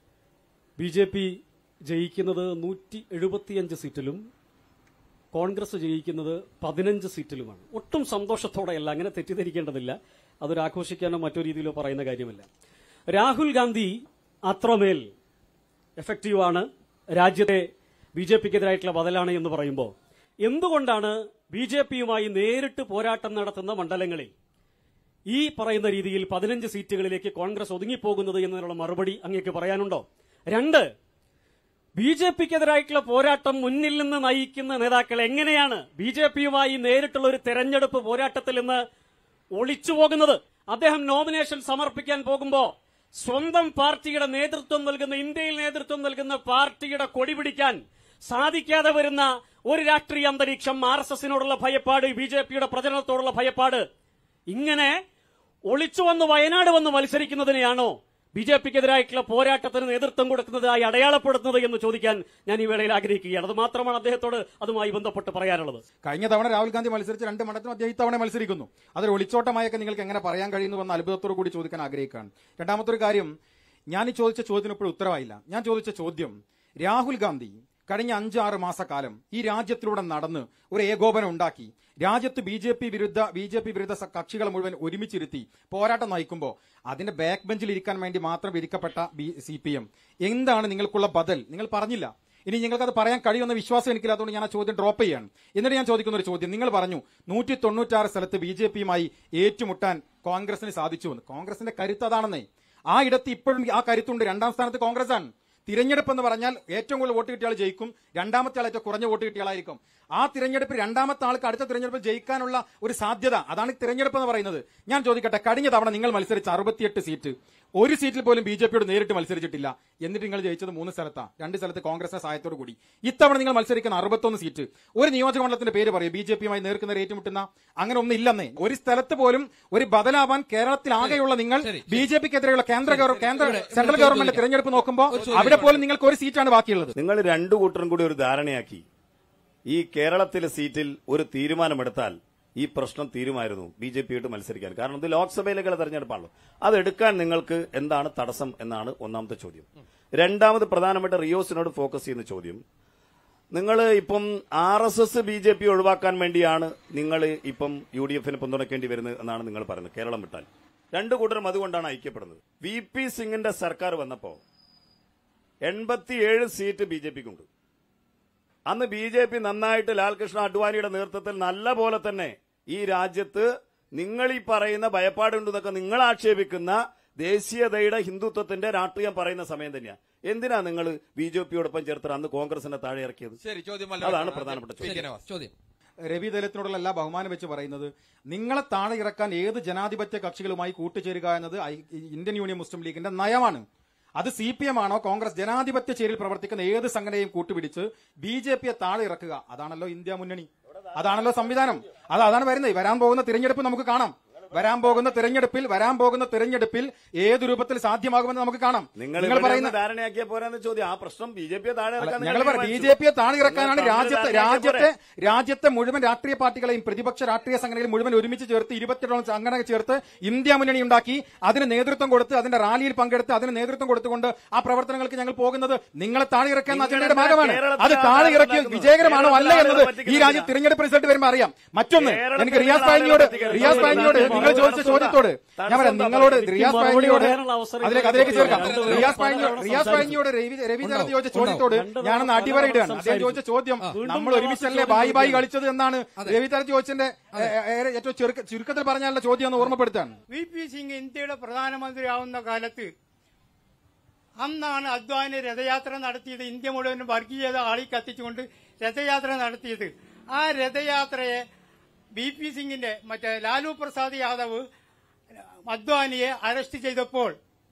ബി ജെ പി ജയിക്കുന്നത് നൂറ്റി എഴുപത്തിയഞ്ച് സീറ്റിലും കോൺഗ്രസ് ജയിക്കുന്നത് പതിനഞ്ച് സീറ്റിലുമാണ് ഒട്ടും സന്തോഷത്തോടെയല്ല അങ്ങനെ തെറ്റിദ്ധരിക്കേണ്ടതില്ല അതൊരു ആഘോഷിക്കാനോ മറ്റോ രീതിയിലോ പറയുന്ന കാര്യമല്ല രാഹുൽ ഗാന്ധി അത്രമേൽ എഫക്റ്റീവാണ് രാജ്യത്തെ ബി ജെ പിക്കെതിരായിട്ടുള്ള ബദലാണ് എന്ന് പറയുമ്പോൾ എന്തുകൊണ്ടാണ് ബി ജെ പിയുമായി നേരിട്ട് പോരാട്ടം നടത്തുന്ന മണ്ഡലങ്ങളിൽ ഈ പറയുന്ന രീതിയിൽ പതിനഞ്ച് സീറ്റുകളിലേക്ക് കോൺഗ്രസ് ഒതുങ്ങിപ്പോകുന്നത് എന്നതിനുള്ള മറുപടി അങ്ങേക്ക് പറയാനുണ്ടോ രണ്ട് ബി ജെ പിക്കെതിരായിട്ടുള്ള പോരാട്ടം മുന്നിൽ നിന്ന് നയിക്കുന്ന നേതാക്കൾ എങ്ങനെയാണ് ബി ജെ പിയുമായി നേരിട്ടുള്ള ഒരു തെരഞ്ഞെടുപ്പ് പോരാട്ടത്തിൽ നിന്ന് ഒളിച്ചു പോകുന്നത് അദ്ദേഹം നോമിനേഷൻ സമർപ്പിക്കാൻ പോകുമ്പോ സ്വന്തം പാർട്ടിയുടെ നേതൃത്വം നൽകുന്ന ഇന്ത്യയിൽ നേതൃത്വം നൽകുന്ന പാർട്ടിയുടെ കൊടി പിടിക്കാൻ സാധിക്കാതെ വരുന്ന ഒരു രാഷ്ട്രീയ അന്തരീക്ഷം ആർ എസ് എസിനോടുള്ള ഭയപ്പാട് ബി ജെ പിയുടെ പ്രചരണത്തോടുള്ള ഭയപ്പാട് ഇങ്ങനെ ഒളിച്ചു വന്ന് വയനാട് വന്ന് മത്സരിക്കുന്നതിനെയാണോ ബി ജെ പിക്കെതിരായിട്ടുള്ള പോരാട്ടത്തിന് നേതൃത്വം കൊടുക്കുന്നതായി അടയാളപ്പെടുത്തുന്നത് എന്ന് ചോദിക്കാൻ ഞാൻ ഈ വേളയിൽ ആഗ്രഹിക്കുകയാണ് അത് മാത്രമാണ് അദ്ദേഹത്തോട് അതുമായി ബന്ധപ്പെട്ട് പറയാനുള്ളത് കഴിഞ്ഞ തവണ രാഹുൽ ഗാന്ധി മത്സരിച്ച രണ്ട് മണ്ഡലത്തിലും അദ്ദേഹം ഇത്തവണ മത്സരിക്കുന്നു അതൊരു ഒളിച്ചോട്ടമായൊക്കെ നിങ്ങൾക്ക് എങ്ങനെ പറയാൻ കഴിയുന്നു എന്ന അത്ഭുതത്തോടു കൂടി ചോദിക്കാൻ ആഗ്രഹിക്കുകയാണ് രണ്ടാമത്തെ ഒരു കാര്യം ഞാൻ ഈ ചോദിച്ച ചോദ്യത്തിന് ഇപ്പോഴും ഉത്തരവായില്ല ഞാൻ ചോദിച്ച ചോദ്യം രാഹുൽ ഗാന്ധി കഴിഞ്ഞ അഞ്ചാറ് മാസക്കാലം ഈ രാജ്യത്തിലൂടെ നടന്ന് ഒരു ഏകോപനം ഉണ്ടാക്കി രാജ്യത്ത് ബി ജെ പി വിരുദ്ധ ബി ജെ പി വിരുദ്ധ സ- കക്ഷികളെ മുഴുവൻ ഒരുമിച്ചിരുത്തി പോരാട്ടം നയിക്കുമ്പോൾ അതിന്റെ ബാക്ക് ബെഞ്ചിൽ ഇരിക്കാൻ വേണ്ടി മാത്രം ഇരിക്കപ്പെട്ട ബി സി പി എം എന്താണ് നിങ്ങൾക്കുള്ള ബദൽ നിങ്ങൾ പറഞ്ഞില്ല ഇനി നിങ്ങൾക്കത് പറയാൻ കഴിയുമെന്ന വിശ്വാസം എനിക്കില്ലാത്തതുകൊണ്ട് ഞാൻ ആ ചോദ്യം ഡ്രോപ്പ് ചെയ്യാണ് എന്നിട്ട് ഞാൻ ചോദിക്കുന്ന ഒരു ചോദ്യം നിങ്ങൾ പറഞ്ഞു നൂറ്റി തൊണ്ണൂറ്റാറ് സ്ഥലത്ത് ബി ജെ പിയുമായി ഏറ്റുമുട്ടാൻ കോൺഗ്രസിന് സാധിച്ചു എന്ന് കോൺഗ്രസിന്റെ കരുത്ത് അതാണെന്നേ ആ ഇടത്ത് ഇപ്പോഴും ആ കരുത്തുണ്ട് രണ്ടാം സ്ഥാനത്ത് കോൺഗ്രസ് ആണ് തിരഞ്ഞെടുപ്പ് എന്ന് പറഞ്ഞാൽ ഏറ്റവും കൂടുതൽ വോട്ട് കിട്ടിയ ആൾ ജയിക്കും രണ്ടാമത്തെ ആൾ ഏറ്റവും കുറഞ്ഞ വോട്ട് കിട്ടിയ ആളായിരിക്കും ആ തിരഞ്ഞെടുപ്പ് രണ്ടാമത്തെ ആൾക്ക് അടുത്ത തിരഞ്ഞെടുപ്പിൽ ജയിക്കാനുള്ള ഒരു സാധ്യത അതാണ് ഈ തിരഞ്ഞെടുപ്പ് എന്ന് പറയുന്നത് ഞാൻ ചോദിക്കട്ടെ കഴിഞ്ഞ തവണ നിങ്ങൾ മത്സരിച്ച അറുപത്തിയെട്ട് സീറ്റ് ഒരു സീറ്റിൽ പോലും ബി ജെ പിയോട് നേരിട്ട് മത്സരിച്ചിട്ടില്ല എന്നിട്ട് നിങ്ങൾ ജയിച്ചത് മൂന്ന് സ്ഥലത്താണ് രണ്ട് സ്ഥലത്ത് കോൺഗ്രസിന്റെ സഹായത്തോടു കൂടി ഇത്തവണ നിങ്ങൾ മത്സരിക്കുന്ന അറുപത്തൊന്ന് സീറ്റ് ഒരു നിയോജക മണ്ഡലത്തിന്റെ പേര് പറയും ബി ജെ പിയുമായി നേർക്കുന്ന ഏറ്റുമുട്ടുന്ന അങ്ങനെ ഒന്നും ഇല്ലെന്നേ ഒരു സ്ഥലത്ത് പോലും ഒരു ബദലാവാൻ കേരളത്തിൽ ആകെയുള്ള നിങ്ങൾ ബി ജെ പിക്കെതിരെയുള്ള കേന്ദ്ര ഗവ- കേന്ദ്ര സെൻട്രൽ ഗവൺമെന്റ് തിരഞ്ഞെടുപ്പ് നോക്കുമ്പോൾ അവിടെ പോലും നിങ്ങൾക്ക് ഒരു സീറ്റാണ് ബാക്കിയുള്ളത് നിങ്ങൾ രണ്ടു കൂട്ടരും കൂടി ഒരു ധാരണയാക്കി ഈ കേരളത്തിലെ സീറ്റിൽ ഒരു തീരുമാനമെടുത്താൽ ഈ പ്രശ്നം തീരുമായിരുന്നു ബി ജെ പി ആയിട്ട് മത്സരിക്കാൻ കാരണം ഇത് ലോക്സഭയിലേക്കുള്ള തെരഞ്ഞെടുപ്പാണല്ലോ അതെടുക്കാൻ നിങ്ങൾക്ക് എന്താണ് തടസ്സം എന്നാണ് ഒന്നാമത്തെ ചോദ്യം രണ്ടാമത് പ്രധാനപ്പെട്ട റിയോസിനോട് ഫോക്കസ് ചെയ്യുന്ന ചോദ്യം നിങ്ങൾ ഇപ്പം R S S B J P ഒഴിവാക്കാൻ വേണ്ടിയാണ് നിങ്ങൾ ഇപ്പം യു ഡി എഫിന് പിന്തുണയ്ക്കേണ്ടി വരുന്നത് എന്നാണ് നിങ്ങൾ പറയുന്നത് കേരളം വിട്ടാൽ രണ്ടു കൂട്ടരും അതുകൊണ്ടാണ് ഐക്യപ്പെടുന്നത് വി പി സിംഗിന്റെ സർക്കാർ വന്നപ്പോ എൺപത്തിയേഴ് സീറ്റ് ബി ജെ പിക്കുണ്ട് അന്ന് ബി ജെ പി നന്നായിട്ട് ലാൽകൃഷ്ണ അഡ്വാനിയുടെ നേതൃത്വത്തിൽ നല്ല പോലെ തന്നെ ഈ രാജ്യത്ത് നിങ്ങൾ ഈ പറയുന്ന ഭയപ്പാടുണ്ടെന്നൊക്കെ നിങ്ങൾ ആക്ഷേപിക്കുന്ന ദേശീയതയുടെ ഹിന്ദുത്വത്തിന്റെ രാഷ്ട്രീയം പറയുന്ന സമയം തന്നെയാണ് എന്തിനാ നിങ്ങൾ ബി ജെ പിയോടൊപ്പം ചേർത്ത് അന്ന് കോൺഗ്രസിനെ താഴെ ഇറക്കിയത് ശരി ചോദ്യം അതാണ് പ്രധാനപ്പെട്ട ചോദ്യം ശരി, നവാസ്. ചോദ്യം രവി ദലത്തിനോടുള്ള എല്ലാ ബഹുമാനം വെച്ച് പറയുന്നത് നിങ്ങളെ താഴെ ഇറക്കാൻ ഏത് ജനാധിപത്യ കക്ഷികളുമായി കൂട്ടുചേരുക എന്നത് ഐ- ഇന്ത്യൻ യൂണിയൻ മുസ്ലിം ലീഗിന്റെ നയമാണ് അത് സി പി എം ആണോ കോൺഗ്രസ് ജനാധിപത്യ ചേരിൽ പ്രവർത്തിക്കുന്ന ഏത് സംഘടനയും കൂട്ടുപിടിച്ച് ബി ജെ പിയെ താഴെ ഇറക്കുക അതാണല്ലോ ഇന്ത്യ മുന്നണി അതാണല്ലോ സംവിധാനം അത് അതാണ് വരുന്നത് വരാൻ പോകുന്ന തിരഞ്ഞെടുപ്പ് നമുക്ക് കാണാം വരാൻ പോകുന്ന തിരഞ്ഞെടുപ്പിൽ വരാൻ പോകുന്ന തിരഞ്ഞെടുപ്പിൽ ഏത് രൂപത്തിൽ സാധ്യമാകുമെന്ന് നമുക്ക് കാണാം നിങ്ങൾ നിങ്ങൾ ഇവിടെ പറയുന്ന നിന്ന് ധാരണയാക്കിയ പോരാന്ന് ചോദ്യം ആ പ്രശ്നം ബി ജെ പിയെ താഴെ ഇറക്കാൻ ഞങ്ങൾ നിങ്ങൾ ബി തീരുമാനിച്ചു. ജെ പിയെ താഴെ ഇറക്കാനാണ് നിങ്ങൾ രാജ്യത്തെ താഴെ രാജ്യത്തെ ഇറക്കിയ രാജ്യത്തെ മുഴുവൻ രാഷ്ട്രീയ പാർട്ടികളെയും പ്രതിപക്ഷ രാഷ്ട്രീയ സംഘടനകൾ മുഴുവൻ ഒരുമിച്ച് ചേർത്ത് ഇരുപത്തിരണ്ടോളം സംഘടന ചേർത്ത് ഇന്ത്യ മുന്നണി ഉണ്ടാക്കി അതിന് നേതൃത്വം കൊടുത്ത് അതിന്റെ റാലിയിൽ പങ്കെടുത്ത് അതിന് നേതൃത്വം കൊടുത്തുകൊണ്ട് ആ പ്രവർത്തനങ്ങൾക്ക് ഞങ്ങൾ പോകുന്നത് നിങ്ങളെ താഴെ ഇറക്കാൻ നിങ്ങൾ അജണ്ടയുടെ ഭാഗമാണ് കേരളത്തിൽ അത് താഴെ ആളുകളെ ഇറക്കി ഉണ്ടാക്കുന്നത്. വിജയകരമാണോ അല്ല കേരളത്തിൽ എന്നത് ആളുകളെ ഈ രാജ്യത്ത് തിരഞ്ഞെടുപ്പ് റിസൾട്ട് വരുമ്പോൾ അറിയാം മറ്റൊന്ന് കേരളത്തിൽ എനിക്ക് റിയാസ് ആളുകളെ പായിനിയോട് പറ്റിക്കുന്നത് റിയാസ് പായിനിയോട് തടസ്സം നിങ്ങൾ ചോദിച്ച തടസ്സം ചോദ്യത്തോട് ഞാൻ പറയാം നിങ്ങളോട് എനിക്ക് റിയാസ് മറുപടി പായിനിയോട് പറയാനുള്ള അവസരം അതിലേക്ക് അതിലേക്ക് ചേർക്കാം രണ്ട് റിയാസ് പേരും പായിനിയോട് പലതവണ റിയാസ് പായിനിയോട് രവി രവി ഉണ്ടാവും. ചോദിച്ച ചോദ്യത്തോട് രണ്ട് ഞാനൊന്ന് തവണ അടിവരയിടുകയാണ് അദ്ദേഹം സംസാരിച്ചു. ചോദിച്ച ചോദ്യം വീണ്ടും നമ്മൾ പ്രവാസി ഒരുമിച്ചല്ലേ ചോദ്യം ബായി ബായി ചോദിക്കുകയാണ്. കളിച്ചത് എന്നാണ് രവി തരത്തി ചോദിച്ചതിന്റെ ഏ, ഏ, ഏറ്റവും ചെറുക്ക- ചുരുക്കത്തിൽ പറഞ്ഞാലുള്ള ചോദ്യം ഒന്ന് ഓർമ്മപ്പെടുത്താണ് വി പി സിംഗ് ഇന്ത്യയുടെ പ്രധാനമന്ത്രിയാവുന്ന കാലത്ത് അന്നാണ് അദ്വാനി രഥയാത്ര നടത്തിയത് ഇന്ത്യ മുഴുവനും വർഗീയത ആളി കത്തിച്ചുകൊണ്ട് രഥയാത്ര നടത്തിയത് ആ രഥയാത്രയെ ബി പി സിംഗിന്റെ മറ്റേ ലാലു പ്രസാദ് യാദവ് അദ്വാനിയെ അറസ്റ്റ് ചെയ്തപ്പോൾ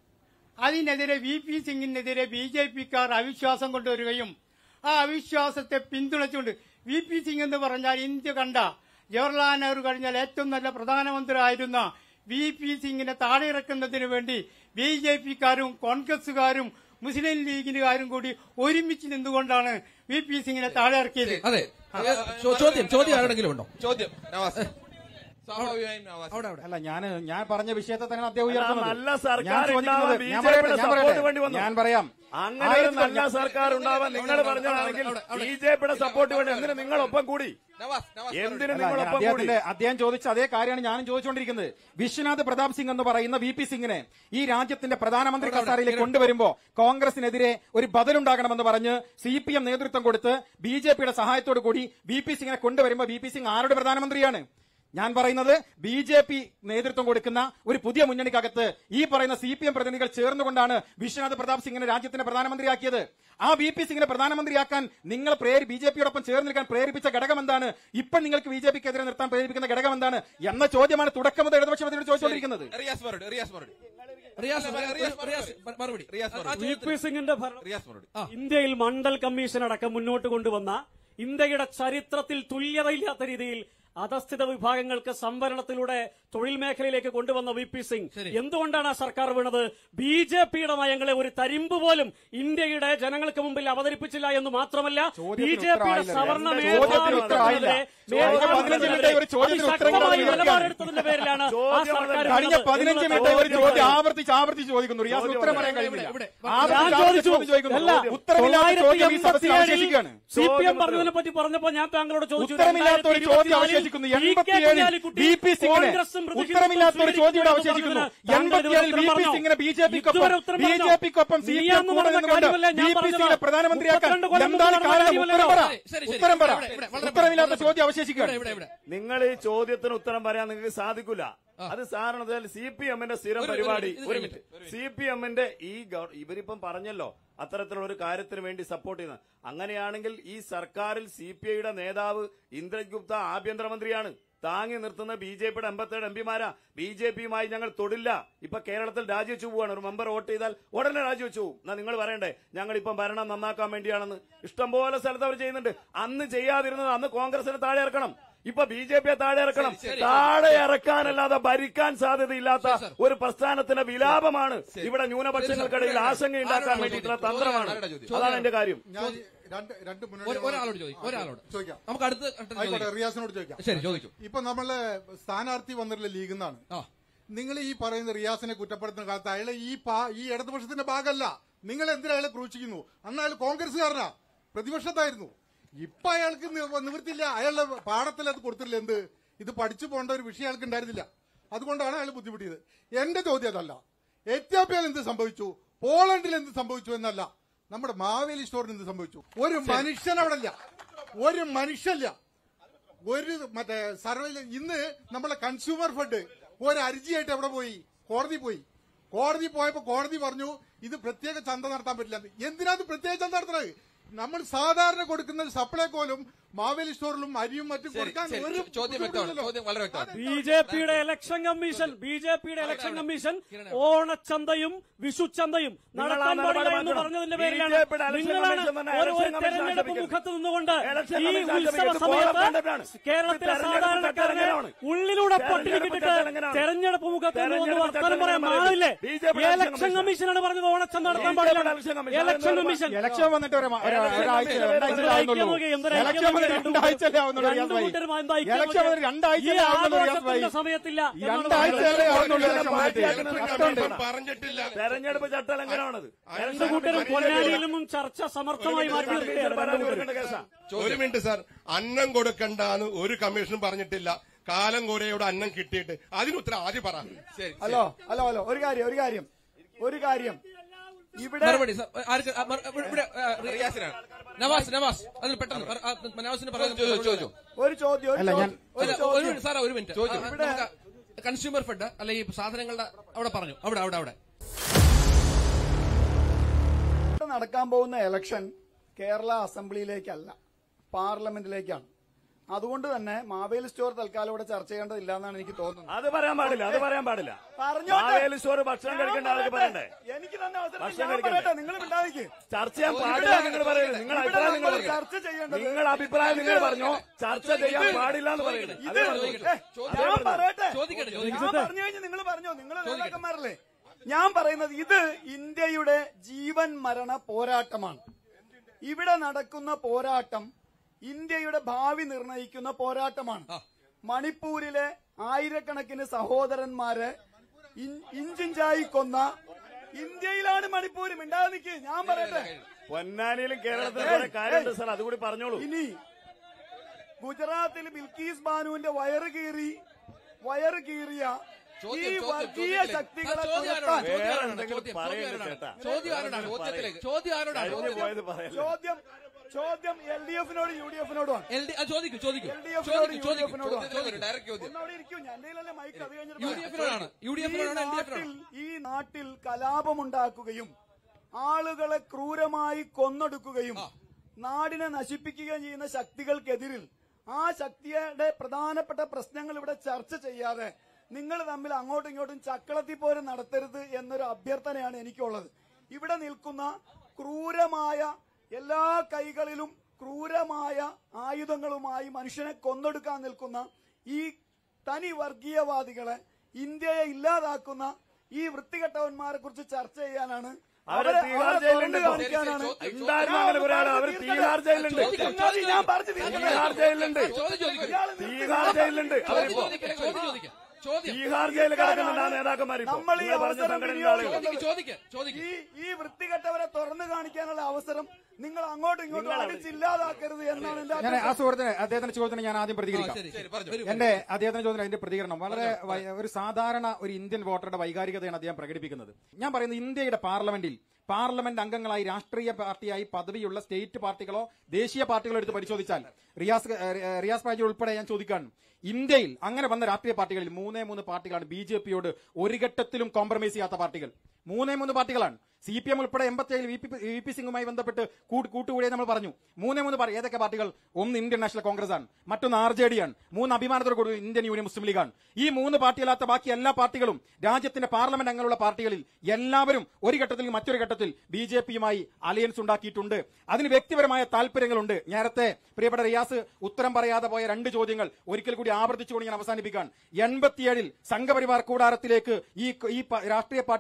അതിനെതിരെ വി പി സിംഗിനെതിരെ ബി ജെ പിക്കാർ അവിശ്വാസം കൊണ്ടുവരികയും ആ അവിശ്വാസത്തെ പിന്തുണച്ചുകൊണ്ട് വി പി സിംഗ് എന്ന് പറഞ്ഞാൽ ഇന്ത്യ കണ്ട ജവഹർലാൽ നെഹ്റു കഴിഞ്ഞാൽ ഏറ്റവും നല്ല പ്രധാനമന്ത്രി ആയിരുന്ന വി പി സിംഗിനെ താഴെ ഇറക്കുന്നതിന് വേണ്ടി ബി ജെ പിക്കാരും കോൺഗ്രസുകാരും മുസ്ലിം ലീഗിനുകാരും കൂടി ഒരുമിച്ച് നിന്നുകൊണ്ടാണ് വി പി സിംഗിനെ താഴെ ഇറക്കിയത് അതെ ചോ- ചോദ്യം ചോദ്യം ആരുടെങ്കിലും ഉണ്ടോ ചോദ്യം നവാസ് സ്വാഭാവികമായും നവാസ് അവിടെ അവിടെ അല്ല ഞാൻ ഞാൻ പറഞ്ഞ വിഷയത്തെ തന്നെ അദ്ദേഹം അല്ല, ഉയർത്തുന്നത് നല്ല സർക്കാർ ഞാൻ ചോദിക്കുന്നത് ഉണ്ടാവാൻ ഞാൻ ബി ജെ പറയട്ടെ പിയുടെ ഞാൻ സപ്പോർട്ട് വേണ്ടി പറയട്ടെ വന്നു. ഞാൻ പറയാം അങ്ങനെ ഒരു ആയിരത്തി നല്ല തൊള്ളായിരത്തി സർക്കാർ ഉണ്ടാവാൻ നിങ്ങൾ പറഞ്ഞതാണെങ്കിൽ ബി ജെ പിയുടെ സപ്പോർട്ട് വേണ്ടി എന്തിനു നിങ്ങൾ ഒപ്പം കൂടി നവാസ് നവാസ് എന്തിനു അല്ല, നിങ്ങൾ ഞാൻ ഒപ്പം കൂടി അദ്ദേഹത്തിന്റെ അദ്ദേഹം ചോദിച്ച അതേ കാര്യമാണ് ഞാനും ചോദിച്ചുകൊണ്ടിരിക്കുന്നത് വിശ്വനാഥ് പ്രതാപ് സിംഗ് എന്ന് പറയുന്ന വി പി സിംഗിനെ ഈ രാജ്യത്തിന്റെ പ്രധാനമന്ത്രി കസാരയിലേക്ക് കൊണ്ടുവരുമ്പോ കോൺഗ്രസിനെതിരെ ഒരു ബദലുണ്ടാകണമെന്ന് പറഞ്ഞ് സി പി എം നേതൃത്വം കൊടുത്ത് ബി ജെ പിയുടെ സഹായത്തോടു കൂടി വി പി സിംഗിനെ കൊണ്ടുവരുമ്പോ വി പി സിംഗ് ആരുടെ പ്രധാനമന്ത്രിയാണ് ഞാൻ പറയുന്നത് ബി ജെ പി നേതൃത്വം കൊടുക്കുന്ന ഒരു പുതിയ മുന്നണിക്കകത്ത് ഈ പറയുന്ന സി പി എം പ്രതിനിധികൾ ചേർന്നുകൊണ്ടാണ് വിശ്വനാഥ് പ്രതാപ് സിംഗിനെ രാജ്യത്തിന്റെ പ്രധാനമന്ത്രിയാക്കിയത് ആ വി പി സിംഗിനെ പ്രധാനമന്ത്രിയാക്കാൻ നിങ്ങൾ പ്രേരി ബി ജെ പിയോടൊപ്പം ചേർന്ന് നിൽക്കാൻ പ്രേരിപ്പിച്ച ഘടകം എന്താണ് ഇപ്പൊ നിങ്ങൾക്ക് ബി ജെ പിക്കെതിരെ നിർത്താൻ പ്രേരിപ്പിക്കുന്ന ഘടകം എന്താണ് എന്ന ചോദ്യമാണ് തുടക്കം മുതൽ ഇടതുപക്ഷം ഇതിനോട് ചോദിച്ചുകൊണ്ടിരിക്കുന്നത് റിയാസ് മറുപടി റിയാസ് മറുപടി റിയാസ് റിയാസ് റിയാസ് മറുപടി. റിയാസ് മറുപടി റിയാസ് ആ മറുപടി. വി ചോദ്യത്തിന് പി സിംഗിന്റെ ഭരണം റിയാസ് മറുപടി ഇന്ത്യയിൽ മണ്ഡൽ കമ്മീഷൻ അടക്കം മുന്നോട്ട് കൊണ്ടുവന്ന ഇന്ത്യയുടെ ചരിത്രത്തിൽ തുല്യതയില്ലാത്ത രീതിയിൽ അധസ്ഥിത വിഭാഗങ്ങൾക്ക് സംവരണത്തിലൂടെ തൊഴിൽ മേഖലയിലേക്ക് കൊണ്ടുവന്ന വി പി സിംഗ് ശരി. എന്തുകൊണ്ടാണ് ആ സർക്കാർ വീണത് ബി ജെ പിയുടെ നയങ്ങളെ ഒരു തരിമ്പ് പോലും ഇന്ത്യയുടെ ജനങ്ങൾക്ക് മുമ്പിൽ അവതരിപ്പിച്ചില്ല എന്ന് മാത്രമല്ല ചോദ്യത്തിന് ബി ജെ പിയുടെ ഉത്തരവായില്ല. സവർണ ചോദ്യത്തിന് ഉത്തരവായില്ല. കഴിഞ്ഞ പതിനഞ്ച് മിനിറ്റായി ഒരു ചോദ്യത്തിന് ഉത്തരം ശക്തമായ കിട്ടാതെ നിലപാടെടുത്തതിന്റെ പേരിലാണ് ആ ചോദ്യം സർക്കാർ കഴിഞ്ഞ വീണത് പതിനഞ്ച് എന്നുള്ള മിനിറ്റായി ഒരു ചോദ്യം ചോദ്യം ആവർത്തിച്ച് ആവർത്തിച്ച് ചോദിക്കുന്നു റിയാസ് ചോദ്യം ഉത്തരം ഇവിടെ, പറയാൻ ഇവിടെ, കഴിയില്ല ഇവിടെ. ആവർത്തിച്ച് ഞാൻ ആവർത്തിച്ച് ചോദിച്ചു ചോദ്യം ചോദിക്കുന്നു അല്ല ഉത്തരമില്ലാത്ത ചോദ്യം ഈ സദസ്സിൽ തൊള്ളായിരത്തി അവശേഷിക്കുകയാണ് സിപിഎം പറഞ്ഞതിനെ പറ്റി പറഞ്ഞപ്പോ ഞാൻ താങ്കളോട് ചോദിച്ചു ഉത്തരമില്ലാത്ത ഒരു ചോദ്യം അവശേഷിക്കുന്നു എൺപത്തിയേഴിൽ ബി പി സിംഗിന് ഉത്തരമില്ലാത്ത ഒരു ചോദ്യം ഇവിടെ അവശേഷിക്കുന്നു എൺപത്തിയേഴിൽ ബി പി സിംഗിന് ബി ജെ പിക്കൊപ്പം ബി ജെ പിക്കൊപ്പം സി പി എം കൂടെ നിന്നുകൊണ്ട് ബി പി സിംഗിനെ പ്രധാനമന്ത്രിയാക്കാൻ എന്താണ് കാരണം ഉത്തരം പറ ശരി, ശരി. ഉത്തരം പറ ഇവിടെ, ഇവിടെ, വളരെ ഉത്തരമില്ലാത്ത ചോദ്യം ഇവിടെ അവശേഷിക്കുകയാണ് ഇവിടെ ഇവിടെ നിങ്ങൾ ഈ ചോദ്യത്തിന് ഉത്തരം പറയാൻ നിങ്ങൾക്ക് സാധിക്കില്ല അത് സാധാരണ സി പി എമ്മിന്റെ സ്ഥിരം ഒരു- ഒരു പരിപാടി മിനിറ്റ്, ഇത് ഒരു കഴിഞ്ഞിട്ട്. മിനിറ്റ് സി പി എമ്മിന്റെ ഈ ഗവ- ഇവരിപ്പം പറഞ്ഞല്ലോ അത്തരത്തിലുള്ള ഒരു കാര്യത്തിന് വേണ്ടി സപ്പോർട്ട് ചെയ്യുന്ന അങ്ങനെയാണെങ്കിൽ ഈ സർക്കാരിൽ സി പി ഐയുടെ നേതാവ് ഇന്ദ്രജിത് ഗുപ്ത ആഭ്യന്തരമന്ത്രിയാണ് താങ്ങി നിർത്തുന്ന ബി ജെ പിയുടെ എൺപത്തേഴ് എംപിമാരാ ബി ജെ പിയുമായി ഞങ്ങൾ തൊടില്ല ഇപ്പൊ കേരളത്തിൽ രാജിവെച്ചു പോവാണ് ഒരു മെമ്പർ വോട്ട് ചെയ്താൽ ഉടനെ രാജിവെച്ചു പോകും എന്നാ നിങ്ങൾ പറയണ്ടേ ഞങ്ങൾ ഇപ്പം ഭരണം നന്നാക്കാൻ വേണ്ടിയാണെന്ന് ഇഷ്ടംപോലെ സ്ഥലത്ത് അവർ ചെയ്യുന്നുണ്ട് അന്ന് ചെയ്യാതിരുന്നത് അന്ന് കോൺഗ്രസിന് താഴെ ഇറക്കണം ഇപ്പൊ ബി ജെ പിയെ താഴെ ഇറക്കണം താഴെ ഇറക്കാനല്ലാതെ ഭരിക്കാൻ സാധ്യതയില്ലാത്ത ഒരു പ്രസ്ഥാനത്തിന്റെ വിലാപമാണ് ഇവിടെ ന്യൂനപക്ഷങ്ങൾക്കിടയിൽ ആശങ്ക ഉണ്ടാക്കാൻ വേണ്ടിയിട്ടുള്ള തന്ത്രമാണ് അതാണ് എന്റെ കാര്യം രണ്ട് രണ്ട് ഒരു- ഒരാളോട് ചോദിക്കും ഒരാളോട് ചോദിക്കാം നമുക്ക് അടുത്ത ഘട്ടത്തിൽ ആയിക്കോട്ടെ ചോദിക്കാം. റിയാസിനോട് ചോദിക്കാം ശരി ചോദിച്ചു ഇപ്പൊ നമ്മളെ സ്ഥാനാർത്ഥി വന്നിട്ടുള്ള ലീഗിൽ നിന്നാണ് നിങ്ങൾ ഈ പറയുന്ന റിയാസിനെ കുറ്റപ്പെടുത്തുന്ന കാലത്ത് അയാളെ ഈ പാ- ഈ ഇടതുപക്ഷത്തിന്റെ ഭാഗമല്ല നിങ്ങൾ എന്തിനാ അയാളെ ക്രൂശിക്കുന്നു അന്ന് അയാൾ കോൺഗ്രസ്സുകാരനാ പ്രതിപക്ഷത്തായിരുന്നു ഇപ്പൊ അയാൾക്ക് നി- നിവൃത്തിയില്ല അയാളുടെ പാഠത്തിൽ അത് കൊടുത്തില്ല എന്ത് ഇത് പഠിച്ചു പോകേണ്ട ഒരു വിഷയം അയാൾക്ക് ഉണ്ടായിരുന്നില്ല അതുകൊണ്ടാണ് അയാൾ ബുദ്ധിമുട്ടിയത് എന്റെ ചോദ്യം അതല്ല എത്യോപ്യയിൽ എന്ത് സംഭവിച്ചു പോളണ്ടിൽ എന്ത് സംഭവിച്ചു എന്നല്ല നമ്മുടെ മാവേലി സ്റ്റോറിന് എന്ത് സംഭവിച്ചു ഒരു മനുഷ്യൻ അവിടെ ഇല്ല ഒരു മനുഷ്യല്ല ഒരു മറ്റേ സർവേ ഇന്ന് നമ്മളെ കൺസ്യൂമർ ഫണ്ട് ഒരു അരിജിയായിട്ട് എവിടെ പോയി കോടതി പോയി കോടതി പോയപ്പോ കോടതി പറഞ്ഞു ഇത് പ്രത്യേക ചന്ത നടത്താൻ പറ്റില്ല എന്ന്. എന്തിനാ ഇത് പ്രത്യേക ചന്ത നടത്തുന്നത് നമ്മൾ സാധാരണ കൊടുക്കുന്ന സപ്ലൈകോലും മാവേലി സ്റ്റോറിലും അരിയും മറ്റും കൊടുക്കാൻ ശരി. ഒരു ചോദ്യം വ്യക്തമാണ് ബുദ്ധിമുട്ടില്ലല്ലോ. ചോദ്യം വളരെ വ്യക്തമാണ് ബി ജെ പിയുടെ ഇലക്ഷൻ കമ്മീഷൻ ബി ജെ പിയുടെ ഇലക്ഷൻ കമ്മീഷൻ ഓണച്ചന്തയും വിഷുച്ചന്തയും നടത്താൻ നിങ്ങളാണ് പാടില്ല എന്ന് നടപടി പറഞ്ഞതിന്റെ ബി പേരിലാണ് ജെ പിയുടെ ഇലക്ഷൻ നിങ്ങളാണ് കമ്മീഷൻ തന്നെ ഒരു ഒരു ഇലക്ഷൻ കമ്മീഷൻ തെരഞ്ഞെടുപ്പ് ആക്ഷേപിക്കരുത്. മുഖത്ത് നിന്നുകൊണ്ട് ഇലക്ഷൻ ഈ കമ്മീഷൻ ഉത്സവ ആക്ഷേപിക്കരുത്. സമയത്ത് കോളം കേരളത്തിലെ തെരഞ്ഞെടുപ്പ് സാധാരണക്കാരനെ ചട്ടലംഘനമാണ്. ഉള്ളിലൂടെ തെരഞ്ഞെടുപ്പ് പൊട്ടിക്കിട്ടിട്ട് ചട്ടലംഘനമാണ്. തെരഞ്ഞെടുപ്പ് മുഖത്ത് നിന്ന് ഒന്ന് തെരഞ്ഞെടുപ്പ് വർത്തമാനം പറയാൻ ചട്ടലംഘനം പാടില്ലേ ബി ജെ പിയുടെ ഇലക്ഷൻ ഇലക്ഷൻ കമ്മീഷനാണ് പറഞ്ഞത് ഓണച്ചന്ത നടത്താൻ ബി ജെ പാടില്ല പിയുടെ election commission. Election commission election വന്നിട്ട് ഒരു മ- ഒരു- ഒരാഴ്ച രണ്ടാഴ്ച ആവുന്നുള്ളൂ ഇലക്ഷൻ വന്നിട്ട് രണ്ടാഴ്ചയല്ലേ ആവുന്നുള്ളൂ റിയാസ് ഭായി ഇലക്ഷൻ വന്നിട്ട് രണ്ടാഴ്ചയല്ലേ ആവുന്നുള്ളൂ റിയാസ് ഭായി സമയത്തില്ല രണ്ടാഴ്ചയല്ലേ ആവുന്നുള്ളൂ ഇലക്ഷൻ വന്നിട്ട് അതുകൊണ്ട് പറഞ്ഞിട്ടില്ല തെരഞ്ഞെടുപ്പ് ചട്ടലംഘനമാണത് രണ്ടു കൂട്ടരും പൊന്നാനിയിലും ചർച്ച സമർത്ഥമായി മാറ്റി നിർത്തുകയാണ് രണ്ടു കൂട്ടരും. ഒരു മിനിറ്റ് സാർ അന്നം കൊടുക്കണ്ടെന്ന് ഒരു കമ്മീഷനും പറഞ്ഞിട്ടില്ല കാലം കോരയോട് അന്നം കിട്ടിയിട്ട് അതിനുത്തരം ആദ്യം പറ ശരി ഹലോ ഹലോ ഹലോ ഒരു കാര്യം ഒരു കാര്യം ഒരു കാര്യം ഇവിടെ മറുപടി സർ, ആർക്ക് ആ, മറു- ഇവിടെ ആ, റിയാസിനാണ് നവാസ് നവാസ് അതിൽ പെട്ടെന്ന് പറ- ആ, നവാസിന് പറയാൻ ചോദിച്ചു, ചോദിച്ചു. ഒരു ചോദ്യം ഒരു അല്ല, ഞാൻ- ചോദ്യം, ഒരു ഒരു ചോദ്യം മിനിറ്റ് സാറേ ഒരു മിനിറ്റ് ചോദിച്ചു. ആ, നമുക്ക് കൺസ്യൂമർ ഫെഡ് അല്ലെ ഈ സാധനങ്ങളുടെ അവിടെ പറഞ്ഞു അവിടെ അവിടെ അവിടെ ഇവിടെ നടക്കാൻ പോകുന്ന ഇലക്ഷൻ കേരള അസംബ്ലിയിലേക്കല്ല പാർലമെന്റിലേക്കാണ് അതുകൊണ്ട് തന്നെ മാവേലി സ്റ്റോർ തൽക്കാലം ഇവിടെ ചർച്ച ചെയ്യേണ്ടതില്ല എന്നാണ് എനിക്ക് തോന്നുന്നത് അത് പറയാൻ പാടില്ല അത് പറയാൻ പാടില്ല പറഞ്ഞോട്ടെ. മാവേലി സ്റ്റോർ ഭക്ഷണം കഴിക്കേണ്ട ആൾക്ക് പറയണ്ടേ എനിക്ക് തന്നെ അവസരം ഭക്ഷണം ഞാൻ കഴിക്കണ്ടേ? പറയട്ടെ നിങ്ങൾ മിണ്ടാതിരിക്ക്. ചർച്ച ചെയ്യാൻ പാടില്ല നിങ്ങൾ പറയുന്നത് നിങ്ങൾ ഇവിടെ അഭിപ്രായം നിങ്ങൾ നമ്മൾ പറയൂ. ചർച്ച ചെയ്യേണ്ടത് നിങ്ങൾ അഭിപ്രായം നിങ്ങൾ പറഞ്ഞോ ചർച്ച ചെയ്യാൻ പാടില്ല എന്ന് പറയുന്നത് ഇത് അതേ പറഞ്ഞത്. ഏ, ഞാൻ പറയട്ടെ ചോദിക്കട്ടെ, ഞാൻ ചോദിക്കട്ടെ. പറഞ്ഞു കഴിഞ്ഞ് നിങ്ങൾ പറഞ്ഞോ നിങ്ങൾ നേതാക്കന്മാരല്ലേ ഞാൻ പറയുന്നത് ഇത് ഇന്ത്യയുടെ ജീവൻ മരണ പോരാട്ടമാണ് ഇവിടെ നടക്കുന്ന പോരാട്ടം ഇന്ത്യയുടെ ഭാവി നിർണയിക്കുന്ന പോരാട്ടമാണ് മണിപ്പൂരിലെ ആയിരക്കണക്കിന് സഹോദരന്മാരെ ഇൻ- ഇഞ്ചിഞ്ചായി കൊന്ന ഇന്ത്യയിലാണ് മണിപ്പൂർ മിണ്ടാതെ നിൽക്ക് ഞാൻ പറയട്ടെ പൊന്നാനിയിലും കേരളത്തിലും കുറെ കാര്യമുണ്ട് സാർ അതുകൂടി പറഞ്ഞോളൂ ഇനി ഗുജറാത്തിൽ ബിൽക്കീസ് ബാനുവിന്റെ വയറ് കീറി വയറ് കീറിയ ഈ ചോദ്യം, ചോദ്യം, വർഗീയ ചോദ്യത്തിലേക്ക്. ശക്തികളെ ചോദ്യം ആരോടാണ്? തുരത്താൻ ചോദ്യം വേറെ ആരോടാണ്? എന്തെങ്കിലും ചോദ്യം, പറയണ്ട ചോദ്യം ആരോടാണ്? ചേട്ടാ. ചോദ്യം ആരോടാണ്? ചോദ്യത്തിലേക്ക്. ചോദ്യം ആരോടാണ്? കഴിഞ്ഞു പോയത് പറയല്ലേ ചോദ്യം ചോദ്യം എൽ ഡി എഫിനോട് യു ഡി എഫിനോടുമാണ് എൽ ഡി- ആ, ചോദിക്കൂ ചോദിക്കൂ എൽ ഡി എഫിനോട് ചോദിക്കൂ യു ഡി ചോദിക്കൂ എഫിനോടുമാണ് ചോദ്യം, ഡയറക്റ്റ് ചോദ്യം ഒന്നവിടെ ഇരിക്കൂ ഞാൻ എന്തെങ്കിലല്ലേ മൈക്ക് അത് കഴിഞ്ഞിട്ട് യു ഡി എഫിനോടാണ് യു ഡി ഈ എഫിനോടാണ് എൽ ഡി എഫിനോടാണ് നാട്ടിൽ ഈ നാട്ടിൽ കലാപമുണ്ടാക്കുകയും ആളുകളെ ക്രൂരമായി കൊന്നൊടുക്കുകയും നാടിനെ നശിപ്പിക്കുകയും ചെയ്യുന്ന ശക്തികൾക്കെതിരിൽ ആ ശക്തിയുടെ പ്രധാനപ്പെട്ട പ്രശ്നങ്ങൾ ഇവിടെ ചർച്ച ചെയ്യാതെ നിങ്ങൾ തമ്മിൽ അങ്ങോട്ടും ഇങ്ങോട്ടും ചക്കളത്തിപ്പോരും നടത്തരുത് എന്നൊരു അഭ്യർത്ഥനയാണ് എനിക്കുള്ളത് ഇവിടെ നിൽക്കുന്ന ക്രൂരമായ എല്ലാ കൈകളിലും ക്രൂരമായ ആയുധങ്ങളുമായി മനുഷ്യനെ കൊന്നൊടുക്കാൻ നിൽക്കുന്ന ഈ തനി വർഗീയവാദികളെ ഇന്ത്യയെ ഇല്ലാതാക്കുന്ന ഈ വൃത്തികെട്ടവന്മാരെ കുറിച്ച് ചർച്ച ചെയ്യാനാണ് അവരെ അവരെ തീഹാർ അവരെ ജയിലിലുണ്ട് തൊണ്ട് ഇപ്പോ. കാണിക്കാനാണ് ഉണ്ടായിരുന്നു അങ്ങനെ കുറെ ആള് അവര് തീഹാർ ജയിലിലുണ്ട് ചങ്ങാതി, ഞാൻ പറഞ്ഞു തീർക്കട്ടെ. തീഹാർ ജയിലിലുണ്ട് ചോദ്യം ചോദിക്കൂ ഇയാള് തീഹാർ ജയിലിലുണ്ട് അവരിപ്പോ ചോദിക്കൂ ചോദ്യം ചോദിക്കാം ചോദ്യം തീഹാർ ജയിലിൽ കിടക്കുന്നുണ്ട് ആ നേതാക്കന്മാരിപ്പോ നമ്മൾ ഈ നിങ്ങൾ പറഞ്ഞ അവസരം സംഘടനയുടെ ആളുകൾ വിനിയോഗിക്കുന്നത് ചോദിക്കാം ചോദിക്കാം ഈ ഈ വൃത്തികെട്ടവരെ തുറന്നു കാണിക്കാനുള്ള അവസരം നിങ്ങൾ അങ്ങോട്ടും ഇങ്ങോട്ടും അടിച്ചില്ലാതാക്കരുത് എന്നാണ് എന്റെ ഞാൻ ആ അഭ്യർത്ഥന. സുഹൃത്തിന് അദ്ദേഹത്തിന്റെ ചോദ്യത്തിന് ഞാൻ ആദ്യം പ്രതികരിക്കാം ശരി ശരി പറഞ്ഞു വരൂ. എന്റെ അദ്ദേഹത്തിന്റെ ചോദ്യം അതിന്റെ പ്രതികരണം വളരെ വൈ- ഒരു സാധാരണ ഒരു ഇന്ത്യൻ വോട്ടറുടെ വൈകാരികതയാണ് അദ്ദേഹം പ്രകടിപ്പിക്കുന്നത് ഞാൻ പറയുന്നത് ഇന്ത്യയുടെ പാർലമെന്റിൽ പാർലമെന്റ് അംഗങ്ങളായി രാഷ്ട്രീയ പാർട്ടിയായി പദവിയുള്ള സ്റ്റേറ്റ് പാർട്ടികളോ ദേശീയ പാർട്ടികളോ എടുത്ത് പരിശോധിച്ചാൽ റിയാസ് ഏഹ്, റിയാസ് പാജി ഉൾപ്പെടെ ഞാൻ ചോദിക്കാണ് ഇന്ത്യയിൽ അങ്ങനെ വന്ന രാഷ്ട്രീയ പാർട്ടികളിൽ മൂന്നേ മൂന്ന് പാർട്ടികളാണ് ബി ജെ പിയോട് ഒരു ഘട്ടത്തിലും കോംപ്രമൈസ് ചെയ്യാത്ത പാർട്ടികൾ മൂന്നേ മൂന്ന് പാർട്ടികളാണ് സി പി എം ഉൾപ്പെടെ എൺപത്തിയേഴ് വി പി വി പി സിംഗുമായി ബന്ധപ്പെട്ട് കൂട്ട് കൂട്ടുകൂടിയെ നമ്മൾ പറഞ്ഞു മൂന്നേ മൂന്ന് പാർട്ടി ഏതൊക്കെ പാർട്ടികൾ ഒന്ന് ഇന്ത്യൻ നാഷണൽ കോൺഗ്രസ് ആണ് മറ്റൊന്ന് ആർ ജെ ഡി ആണ് മൂന്ന് അഭിമാനത്തോട് കൂടി ഇന്ത്യൻ യൂണിയൻ മുസ്ലിം ലീഗാണ് ഈ മൂന്ന് പാർട്ടിയല്ലാത്ത ബാക്കി എല്ലാ പാർട്ടികളും രാജ്യത്തിന്റെ പാർലമെന്റ് അംഗങ്ങളുള്ള പാർട്ടികളിൽ എല്ലാവരും ഒരു ഘട്ടത്തിൽ മറ്റൊരു ഘട്ടത്തിൽ ബി ജെ പിയുമായി അലയൻസ് ഉണ്ടാക്കിയിട്ടുണ്ട് അതിന് വ്യക്തിപരമായ താല്പര്യങ്ങളുണ്ട് നേരത്തെ പ്രിയപ്പെട്ട റിയാസ് ഉത്തരം പറയാതെ പോയ രണ്ട് ചോദ്യങ്ങൾ ഒരിക്കൽ കൂടി ആവർത്തിച്ചുകൊണ്ട് ഞാൻ അവസാനിപ്പിക്കാൻ എൺപത്തിയേഴിൽ സംഘപരിവാർ കൂടാരത്തിലേക്ക് ഈ ഈ പ- രാഷ്ട്രീയ പാർട്ടിയെ ചെന്നുകൊണ്ട്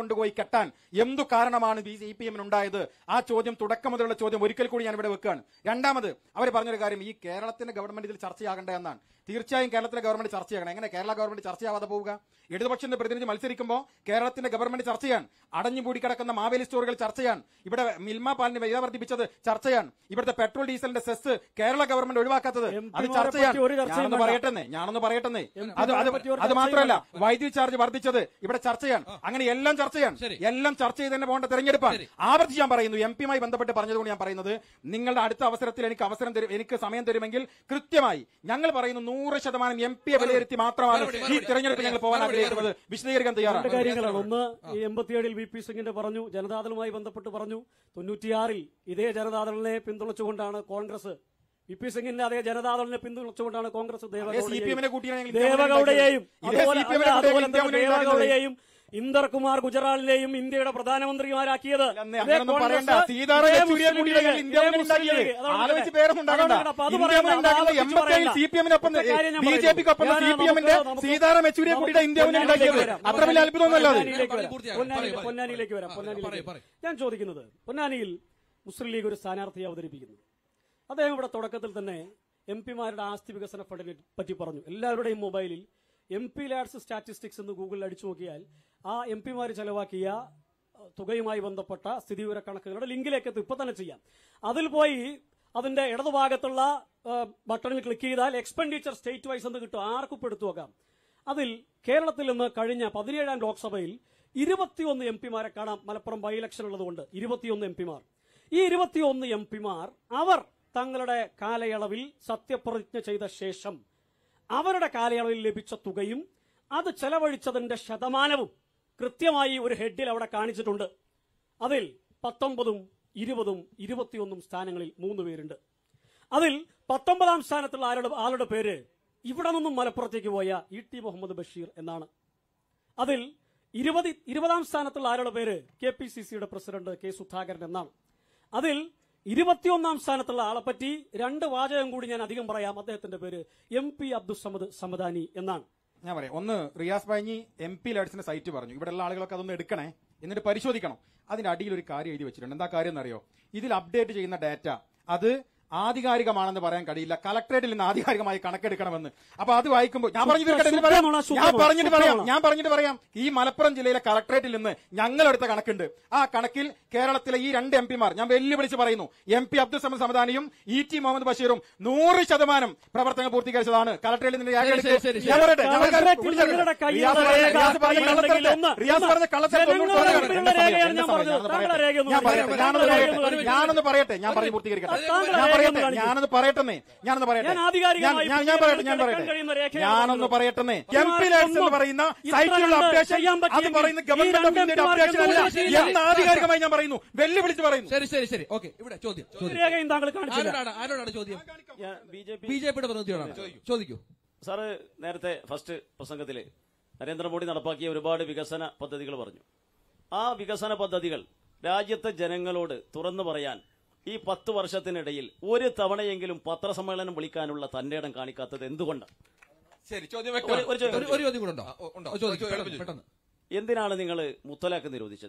കൊണ്ടുപോയി കെട്ടാൻ എന്തു കാരണമാണ് ബി സി പി എമ്മിനുണ്ടായത് ആ ചോദ്യം തുടക്കം മുതലുള്ള ചോദ്യം ഒരിക്കൽ കൂടി ഞാൻ ഇവിടെ വെക്കുകയാണ് രണ്ടാമത് അവർ പറഞ്ഞൊരു കാര്യം ഈ കേരളത്തിന്റെ ഗവൺമെന്റ് ഇതിൽ ചർച്ചയാകേണ്ട എന്നാണ് തീർച്ചയായും കേരളത്തിലെ ഗവൺമെന്റ് ചർച്ച ചെയ്യണം എങ്ങനെ കേരള ഗവൺമെന്റ് ചർച്ചയാവാതെ പോവുക ഇടതുപക്ഷത്തിന്റെ പ്രതിനിധി മത്സരിക്കുമ്പോൾ കേരളത്തിന്റെ ഗവൺമെന്റ് ചർച്ച ചെയ്യാൻ അടഞ്ഞുകൂടി കിടക്കുന്ന മാവേലി സ്റ്റോറുകൾ ചർച്ച ചെയ്യാൻ ഇവിടെ മിൽമ പാലിന് വില വർദ്ധിപ്പിച്ചത് ചർച്ച ചെയ്യാൻ ഇവിടുത്തെ പെട്രോൾ ഡീസലിന്റെ സെസ് കേരള ഗവൺമെന്റ് ഒഴിവാക്കാത്തത് അത് ചർച്ച ചെയ്യാൻ പറ്റി ഒരു ചർച്ചയും ഞാനൊന്ന് വേണ്ട. പറയട്ടെന്നേ ഞാനൊന്ന് പറയട്ടെന്നേ അത് അത് പറ്റി ഒരു അത് ചർച്ചയും മാത്രമല്ല വേണ്ട. വൈദ്യുതി ചാർജ് വർദ്ധിച്ചത് ഇവിടെ ചർച്ച ചെയ്യാൻ അങ്ങനെ എല്ലാം ചർച്ച ചെയ്യാൻ എല്ലാം ചർച്ച ചെയ്ത് തന്നെ പോകേണ്ട തെരഞ്ഞെടുപ്പാണ് ആവർത്തിച്ച് ഞാൻ പറയുന്നു എം പിയുമായി ബന്ധപ്പെട്ട് പറഞ്ഞതുകൊണ്ട് ഞാൻ പറയുന്നത് നിങ്ങളുടെ അടുത്ത അവസരത്തിൽ എനിക്ക് അവസരം തരും എനിക്ക് സമയം തരുമെങ്കിൽ കൃത്യമായി ഞങ്ങൾ പറയുന്നു നൂറ് ശതമാനം എം പിയെ വിലയിരുത്തി മാത്രമാണ് ഈ തെരഞ്ഞെടുപ്പ് ഞങ്ങൾ പോകാൻ ആഗ്രഹിക്കുന്നത് വിശദീകരിക്കാൻ രണ്ട് തയ്യാറാണ് കാര്യങ്ങളാണ് ഒന്ന് ഈ എൺപത്തിയേഴിൽ വി പി സിംഗിന്റെ പറഞ്ഞു ജനതാദളുമായി ബന്ധപ്പെട്ട് പറഞ്ഞു തൊണ്ണൂറ്റിയാറിൽ ഇതേ ജനതാദളിനെ പിന്തുണച്ചുകൊണ്ടാണ് കോൺഗ്രസ് വി പി സിംഗിന്റെ അതേ ജനതാദളിനെ പിന്തുണച്ചുകൊണ്ടാണ് കോൺഗ്രസ് CPM നെ കൂട്ടിയാണ് ഞങ്ങൾ ദേവഗൌഡയെയും ഇതേ അതുപോലെ CPM നെ അല്ല, കൂട്ടിയാണ് അതുപോലെ ഇന്ത്യ തന്നെ മുന്നണി ഉണ്ടാക്കുന്നത്. ദേവഗൌഡയെയും ഇന്ദർകുമാർ ഗുജറാളിനെയും ഇന്ത്യയുടെ പ്രധാനമന്ത്രിമാരാക്കിയത് അന്ന് അങ്ങനൊന്നും പറയണ്ട സീതാറാം ഇതേ യെച്ചൂരിയെ മുസ്ലിം കൂടിയാണ് ലീഗ്, ഇന്ത്യ ഇതേ മുന്നണി മുസ്ലിം ഉണ്ടാക്കിയത്. ലീഗ്. അതാണ് ആലോചിച്ച് പറഞ്ഞത്. പേരൊന്നും ഉണ്ടാക്കണ്ട. അതാണ് അപ്പൊ അത് ഇന്ത്യ പറയണ്ട, മുന്നണി ഉണ്ടാക്കിയത് അത് ആലോചിച്ച് എൺപത്തേഴിൽ പറയണ്ട. സി പി എമ്മിനൊപ്പം ഒറ്റ കാര്യം ഞാൻ ബി ജെ പറയുന്നു. പിക്കൊപ്പം ഞാൻ സി പി എമ്മിന്റെ നമുക്ക് സീതാറാം യെച്ചൂരിയെ കൂടിയിട്ട് ഇന്ത്യ മുന്നണി ഉണ്ടാക്കിയത് അത്ര വലിയ അത്ഭുതമൊന്നുമല്ല അത് പൊന്നാനിയിലേക്ക് വരാം. പൊന്നാനിയിലേക്ക് പൊന്നാനിയിലേക്ക് വരാം പൊന്നാനിയിലേക്ക് വരാം. ഞാൻ ചോദിക്കുന്നത് പൊന്നാനിയിൽ മുസ്ലിം ലീഗ് ഒരു സ്ഥാനാർത്ഥിയെ അവതരിപ്പിക്കുന്നു അദ്ദേഹം ഇവിടെ തുടക്കത്തിൽ തന്നെ എം പിമാരുടെ ആസ്തി വികസന ഫണ്ടിനെ പറ്റി പറഞ്ഞു എല്ലാവരുടെയും മൊബൈലിൽ എം പി ലാഡ്സ് സ്റ്റാറ്റിസ്റ്റിക്സ് എന്ന് ഗൂഗിളിൽ അടിച്ചു നോക്കിയാൽ ആ എം പിമാർ ചെലവാക്കിയ അഹ്, തുകയുമായി ബന്ധപ്പെട്ട സ്ഥിതിവിവര കണക്കുകളുടെ ലിങ്കിലേക്ക് എത്തും ഇപ്പൊ തന്നെ ചെയ്യാം അതിൽ പോയി അതിന്റെ ഇടതുഭാഗത്തുള്ള അഹ്, ബട്ടണിൽ ക്ലിക്ക് ചെയ്താൽ എക്സ്പെൻഡിച്ചർ സ്റ്റേറ്റ് വൈസ് എന്ന് കിട്ടും ആർക്കും ഇപ്പൊ എടുത്തു നോക്കാം അതിൽ കേരളത്തിൽ നിന്ന് കഴിഞ്ഞ പതിനേഴാം ലോക്സഭയിൽ ഇരുപത്തിയൊന്ന് എം പിമാരെ കാണാം മലപ്പുറം ബൈ ഇലക്ഷൻ ഉള്ളതുകൊണ്ട് ഇരുപത്തിയൊന്ന് എം പിമാർ ഈ ഇരുപത്തിയൊന്ന് എം പിമാർ അവർ തങ്ങളുടെ കാലയളവിൽ സത്യപ്രതിജ്ഞ ചെയ്ത ശേഷം അവരുടെ കാലയളവിൽ ലഭിച്ച തുകയും അത് ചെലവഴിച്ചതിന്റെ ശതമാനവും കൃത്യമായി ഒരു ഹെഡിൽ അവിടെ കാണിച്ചിട്ടുണ്ട് അതിൽ പത്തൊമ്പതും ഇരുപതും ഇരുപത്തിയൊന്നും സ്ഥാനങ്ങളിൽ മൂന്ന് പേരുണ്ട് അതിൽ പത്തൊമ്പതാം സ്ഥാനത്തുള്ള ആരുടെ ആളുടെ പേര് ഇവിടെ നിന്നും മലപ്പുറത്തേക്ക് പോയ ഇ ടി മുഹമ്മദ് ബഷീർ എന്നാണ് അതിൽ ഇരുപത് ഇരുപതാം സ്ഥാനത്തുള്ള ആരുടെ പേര് കെ പി സി സിയുടെ പ്രസിഡന്റ് കെ സുധാകരൻ എന്നാണ് അതിൽ ഇരുപത്തിയൊന്നാം സ്ഥാനത്തുള്ള ആളെപ്പറ്റി രണ്ട് വാചകം കൂടി ഞാൻ അധികം പറയാം അദ്ദേഹത്തിന്റെ പേര് എം പി അബ്ദുസമദ് സമദാനി എന്നാണ് ഞാൻ പറയാം ഒന്ന് റിയാസ് ബാഞ്ഞി എം പി ലാഡ്സിന്റെ സൈറ്റ് പറഞ്ഞു ഇവിടെ ഉള്ള ആളുകളൊക്കെ അതൊന്ന് എടുക്കണേ എന്നിട്ട് പരിശോധിക്കണം അതിന്റെ അടിയിൽ ഒരു കാര്യം എഴുതി വെച്ചിട്ടുണ്ട് എന്താ കാര്യം എന്നറിയോ ഇതിൽ അപ്ഡേറ്റ് ചെയ്യുന്ന ഡാറ്റ അത് ആധികാരികമാണെന്ന് പറയാൻ കഴിയില്ല കളക്ടറേറ്റിൽ നിന്ന് ആധികാരികമായി കണക്കെടുക്കണമെന്ന് അപ്പൊ അത് വായിക്കുമ്പോൾ ഞാൻ പറഞ്ഞു തീർക്കട്ടെ ഇതിൽ പറയാം. ശുദ്ധമാണോ? ഞാൻ പറഞ്ഞിട്ട് പറയാം ശുദ്ധമാണോ? ഞാൻ പറഞ്ഞിട്ട് പറയാം ഈ മലപ്പുറം ജില്ലയിലെ കളക്ടറേറ്റിൽ നിന്ന് ഞങ്ങളെടുത്ത കണക്കുണ്ട് ആ കണക്കിൽ കേരളത്തിലെ ഈ രണ്ട് എം പിമാർ ഞാൻ വെല്ലുവിളിച്ച് പറയുന്നു എം പി അബ്ദുൾ സമദ് സമദാനിയും ഇ ടി മുഹമ്മദ് ബഷീറും നൂറ് ശതമാനം പ്രവർത്തനം പൂർത്തീകരിച്ചതാണ് കളക്ടറേറ്റിൽ നിന്ന് രേഖ ശരി, എടുത്തു. ശരി, ശരി. ഞാൻ പറയട്ടെ ഞാൻ കളക്ടറേറ്റിൽ വിളിച്ചോട്ടെ. നിങ്ങളുടെ കയ്യിൽ റിയാസ് ഉള്ള പറഞ്ഞ- രേഖ റിയാസ് പറഞ്ഞ കയ്യിലുണ്ടെങ്കിൽ കള്ളത്തരത്തെ- ഒന്ന്, റിയാസ് ഒന്ന്. പറഞ്ഞ കള്ളത്തരത്തെ ഒന്നും ജനങ്ങളുടെ പറയാൻ മുമ്പിലുള്ള എന്റെ സമയം, രേഖയാണ് എന്റെ ഞാൻ സമയം, പറഞ്ഞത്. ഞാനൊന്ന് താങ്കളുടെ പറയട്ടെ. രേഖയൊന്നും ഞാൻ പറയട്ടെ കാണിക്കരുത്. ഞാനൊന്ന് താങ്കളുടെ പറയട്ടെ രേഖയൊന്നും ഞാനൊന്ന് പറയട്ടെ ഞാൻ പറഞ്ഞു പൂർത്തീകരിക്കട്ടെ താങ്കളുടെ ഞാൻ പറയട്ടെ രേഖയൊന്നും ഞാനൊന്ന് പറയട്ടെന്നേ ഞാനൊന്ന് പറയട്ടെ ഞാൻ ആധികാരികമായി ഞാൻ- ഞാൻ പറയട്ടെ ഞാൻ എടുക്കാൻ പറയട്ടെ കഴിയുന്ന രേഖയാണ് ഞാനൊന്ന് പറഞ്ഞത്. പറയട്ടെന്നേ ഒരു എം പി ലാഡ്സ് എന്ന് ഒന്നും പറയുന്ന ഇത്ര സൈറ്റിലുള്ള കണ്ട് അപ്ഡേഷൻ ചെയ്യാൻ അത് പറ്റിയെങ്കിൽ പറയുന്ന ഈ ഗവൺമെന്റ് രണ്ട് ഓഫ് ഇന്ത്യയുടെ എംപിമാർക്ക് അപ്ഡേഷൻ അല്ല എന്തുകൊണ്ട് എന്ന് ആധികാരികമായി ഞാൻ പറയുന്നു വെല്ലുവിളിച്ച് പറയുന്നു ശരി ശരി ശരി ഓക്കെ ഇവിടെ ചോദ്യം ഒരു രേഖയും താങ്കൾ കാണിച്ചില്ല ആരോടാണ് ആരോടാണ് ചോദ്യം ബി ജെ ബി ജെ പിയുടെ പ്രതിനിധിയോടാണ് ചോദിക്കൂ സാറ് നേരത്തെ ഫസ്റ്റ് പ്രസംഗത്തിൽ നരേന്ദ്രമോദി നടപ്പാക്കിയ ഒരുപാട് വികസന പദ്ധതികൾ പറഞ്ഞു ആ വികസന പദ്ധതികൾ രാജ്യത്തെ ജനങ്ങളോട് തുറന്നു പറയാൻ ഈ പത്ത് വർഷത്തിനിടയിൽ ഒരു തവണയെങ്കിലും പത്രസമ്മേളനം വിളിക്കാനുള്ള തന്റെ ഇടം കാണിക്കാത്തത് എന്തുകൊണ്ടാണ് ശരി ചോദ്യം ഒരു- ഒരു ചോദ്യം- ഒരു- ഒരു ചോദ്യം കൂടെ ഉണ്ടോ? ആ, ഓ, ഉണ്ടോ? ഓ, ചോദിക്കൂ, ചോദിക്കൂ, പെട്ടെന്ന്, പെട്ടെന്ന്. എന്തിനാണ് നിങ്ങൾ മുത്തലാഖ് നിരോധിച്ചത്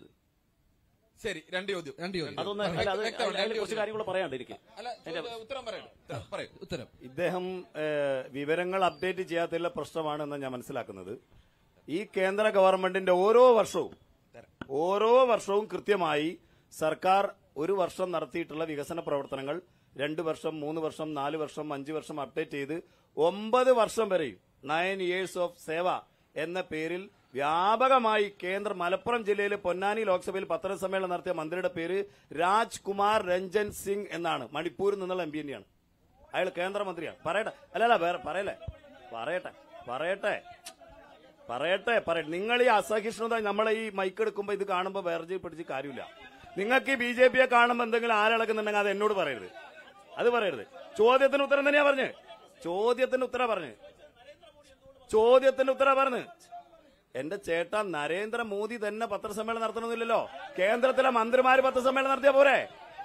ശരി രണ്ട് ചോദ്യം രണ്ട് ചോദ്യം അതൊന്ന് വ്യക്ത- അല്ല, അത് വ്യക്തമാണ്, അതിൽ രണ്ട് കുറച്ച് ചോദ്യം. കാര്യങ്ങൾ പറയാണ്ടിരിക്കും അല്ല ചോദ്യം- ഉത്തരം പറയട്ടെ പറയൂ ഉത്തരം ഇദ്ദേഹം ഏഹ്, വിവരങ്ങൾ അപ്ഡേറ്റ് ചെയ്യാത്തതിലുള്ള പ്രശ്നമാണെന്ന് ഞാൻ മനസ്സിലാക്കുന്നത് ഈ കേന്ദ്ര ഗവൺമെന്റിന്റെ ഓരോ വർഷവും ഓരോ വർഷവും കൃത്യമായി സർക്കാർ ഒരു വർഷം നടത്തിയിട്ടുള്ള വികസന പ്രവർത്തനങ്ങൾ രണ്ട് വർഷം മൂന്ന് വർഷം നാല് വർഷം അഞ്ച് വർഷം അപ്ഡേറ്റ് ചെയ്ത് ഒമ്പത് വർഷം വരെയും നയൻ ഇയേഴ്സ് ഓഫ് സേവ എന്ന പേരിൽ വ്യാപകമായി കേന്ദ്ര മലപ്പുറം ജില്ലയിലെ പൊന്നാനി ലോക്സഭയിൽ പത്രസമ്മേളനം നടത്തിയ മന്ത്രിയുടെ പേര് രാജ്കുമാർ രഞ്ജൻ സിംഗ് എന്നാണ് മണിപ്പൂരിൽ നിന്നുള്ള എം പി തന്നെയാണ് അയാൾ കേന്ദ്രമന്ത്രിയാണ് പറയട്ടെ അല്ലല്ല വേറെ പറയല്ലേ പറയട്ടെ പറയട്ടെ പറയട്ടെ പറയട്ടെ നിങ്ങൾ ഈ അസഹിഷ്ണുത നമ്മളെ ഈ മൈക്ക് എടുക്കുമ്പോൾ ഇത് കാണുമ്പോൾ വേർജി പിടിച്ച് കാര്യമില്ല നിങ്ങൾക്ക് ഈ ബി ജെ പിയെ കാണുമ്പോൾ എന്തെങ്കിലും ആരളക്കുന്നുണ്ടെങ്കിൽ അത് എന്നോട് പറയരുത് അത് പറയരുത് ചോദ്യത്തിന് ഉത്തരം തന്നെയാ പറഞ്ഞ് ചോദ്യത്തിന് ഉത്തരം പറഞ്ഞ് ചോദ്യത്തിന് ഉത്തരം പറഞ്ഞ് എന്റെ ചേട്ടാ നരേന്ദ്രമോദി തന്നെ പത്രസമ്മേളനം നടത്തണമെന്നില്ലല്ലോ കേന്ദ്രത്തിലെ മന്ത്രിമാര് പത്രസമ്മേളനം നടത്തിയ പോരെ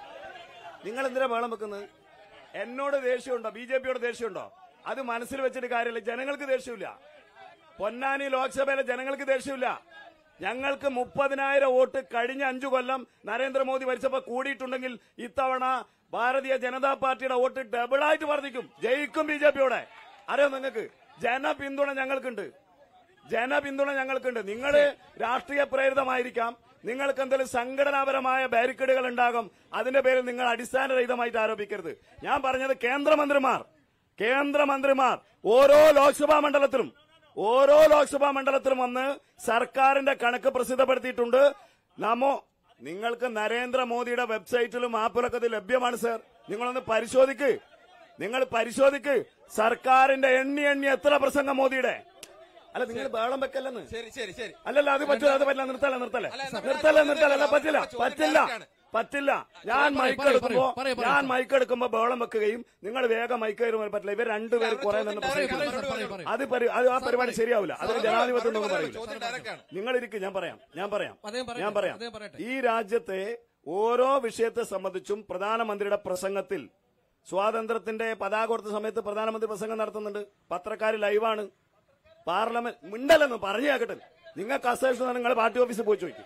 നിങ്ങൾ എന്തിനാ വേളം വെക്കുന്നത് എന്നോട് ദേഷ്യമുണ്ടോ ബി ജെ പിയോട് ദേഷ്യമുണ്ടോ അത് മനസ്സിൽ വെച്ചിട്ട് കാര്യമില്ല ജനങ്ങൾക്ക് ദേഷ്യമില്ല പൊന്നാനി ലോക്സഭയിലെ ജനങ്ങൾക്ക് ദേഷ്യമില്ല ഞങ്ങൾക്ക് മുപ്പതിനായിരം വോട്ട് കഴിഞ്ഞ അഞ്ചു കൊല്ലം നരേന്ദ്രമോദി ഭരിച്ചപ്പോ കൂടിയിട്ടുണ്ടെങ്കിൽ ഇത്തവണ ഭാരതീയ ജനതാ പാർട്ടിയുടെ വോട്ട് ഡബിളായിട്ട് വർദ്ധിക്കും ജയിക്കും ബി ജെ പിയോടെ അറിയോ നിങ്ങൾക്ക് ജനപിന്തുണ ഞങ്ങൾക്കുണ്ട് ജനപിന്തുണ ഞങ്ങൾക്കുണ്ട് നിങ്ങൾ രാഷ്ട്രീയ പ്രേരിതമായിരിക്കാം നിങ്ങൾക്ക് എന്തെങ്കിലും സംഘടനാപരമായ ബാരിക്കേഡുകൾ ഉണ്ടാകും അതിന്റെ പേരിൽ നിങ്ങൾ അടിസ്ഥാനരഹിതമായിട്ട് ആരോപിക്കരുത് ഞാൻ പറഞ്ഞത് കേന്ദ്രമന്ത്രിമാർ കേന്ദ്രമന്ത്രിമാർ ഓരോ ലോക്സഭാ മണ്ഡലത്തിലും ഓരോ ലോക്സഭാ മണ്ഡലത്തിലും വന്ന് സർക്കാരിന്റെ കണക്ക് പ്രസിദ്ധപ്പെടുത്തിയിട്ടുണ്ട് നമോ നിങ്ങൾക്ക് നരേന്ദ്രമോദിയുടെ വെബ്സൈറ്റിലും ആപ്പിലൊക്കെ ഇത് ലഭ്യമാണ് സർ നിങ്ങളൊന്ന് പരിശോധിക്ക് നിങ്ങൾ പരിശോധിക്ക് സർക്കാരിന്റെ എണ്ണി എണ്ണി എത്ര പ്രസംഗം മോദിയുടെ അല്ല നിങ്ങൾ ബേളം വെക്കല്ലെന്ന് ശരി ശരി ശരി അല്ലല്ല അത് പറ്റില്ല അത് പറ്റില്ല നിർത്തല നിർത്തല നിർത്തല നിർത്തല അല്ല പറ്റില്ല പറ്റില്ല പറ്റില്ല ഞാൻ മൈക്ക് എടുക്കുമ്പോ ഞാൻ മൈക്ക് എടുക്കുമ്പോ ബഹളം വെക്കുകയും നിങ്ങൾ വേഗം മൈക്ക് കയറുമ്പോൾ പറ്റില്ല ഇവർ രണ്ടുപേരും കുറെ നിന്ന് പ്രസംഗിക്കുന്നു അത് പരി- അത് ആ പരിപാടി ശരിയാവില്ല അതിന് ജനാധിപത്യം ഒന്നും പറയില്ല നിങ്ങൾ ഇരിക്കും ഞാൻ പറയാം ഞാൻ പറയാം അദ്ദേഹം പറയട്ടെ, ഞാൻ പറയാം അദ്ദേഹം പറയട്ടെ. ഈ രാജ്യത്തെ ഓരോ വിഷയത്തെ സംബന്ധിച്ചും പ്രധാനമന്ത്രിയുടെ പ്രസംഗത്തിൽ സ്വാതന്ത്ര്യത്തിന്റെ പതാക കൊടുത്ത സമയത്ത് പ്രധാനമന്ത്രി പ്രസംഗം നടത്തുന്നുണ്ട് പത്രക്കാർ ലൈവാണ് പാർലമെന്റ് മിണ്ടല്ലെന്ന് പറഞ്ഞു കേക്കട്ടെ നിങ്ങൾക്ക് അസേഷൻ നിങ്ങൾ പാർട്ടി ഓഫീസിൽ പോയി ചോദിക്കും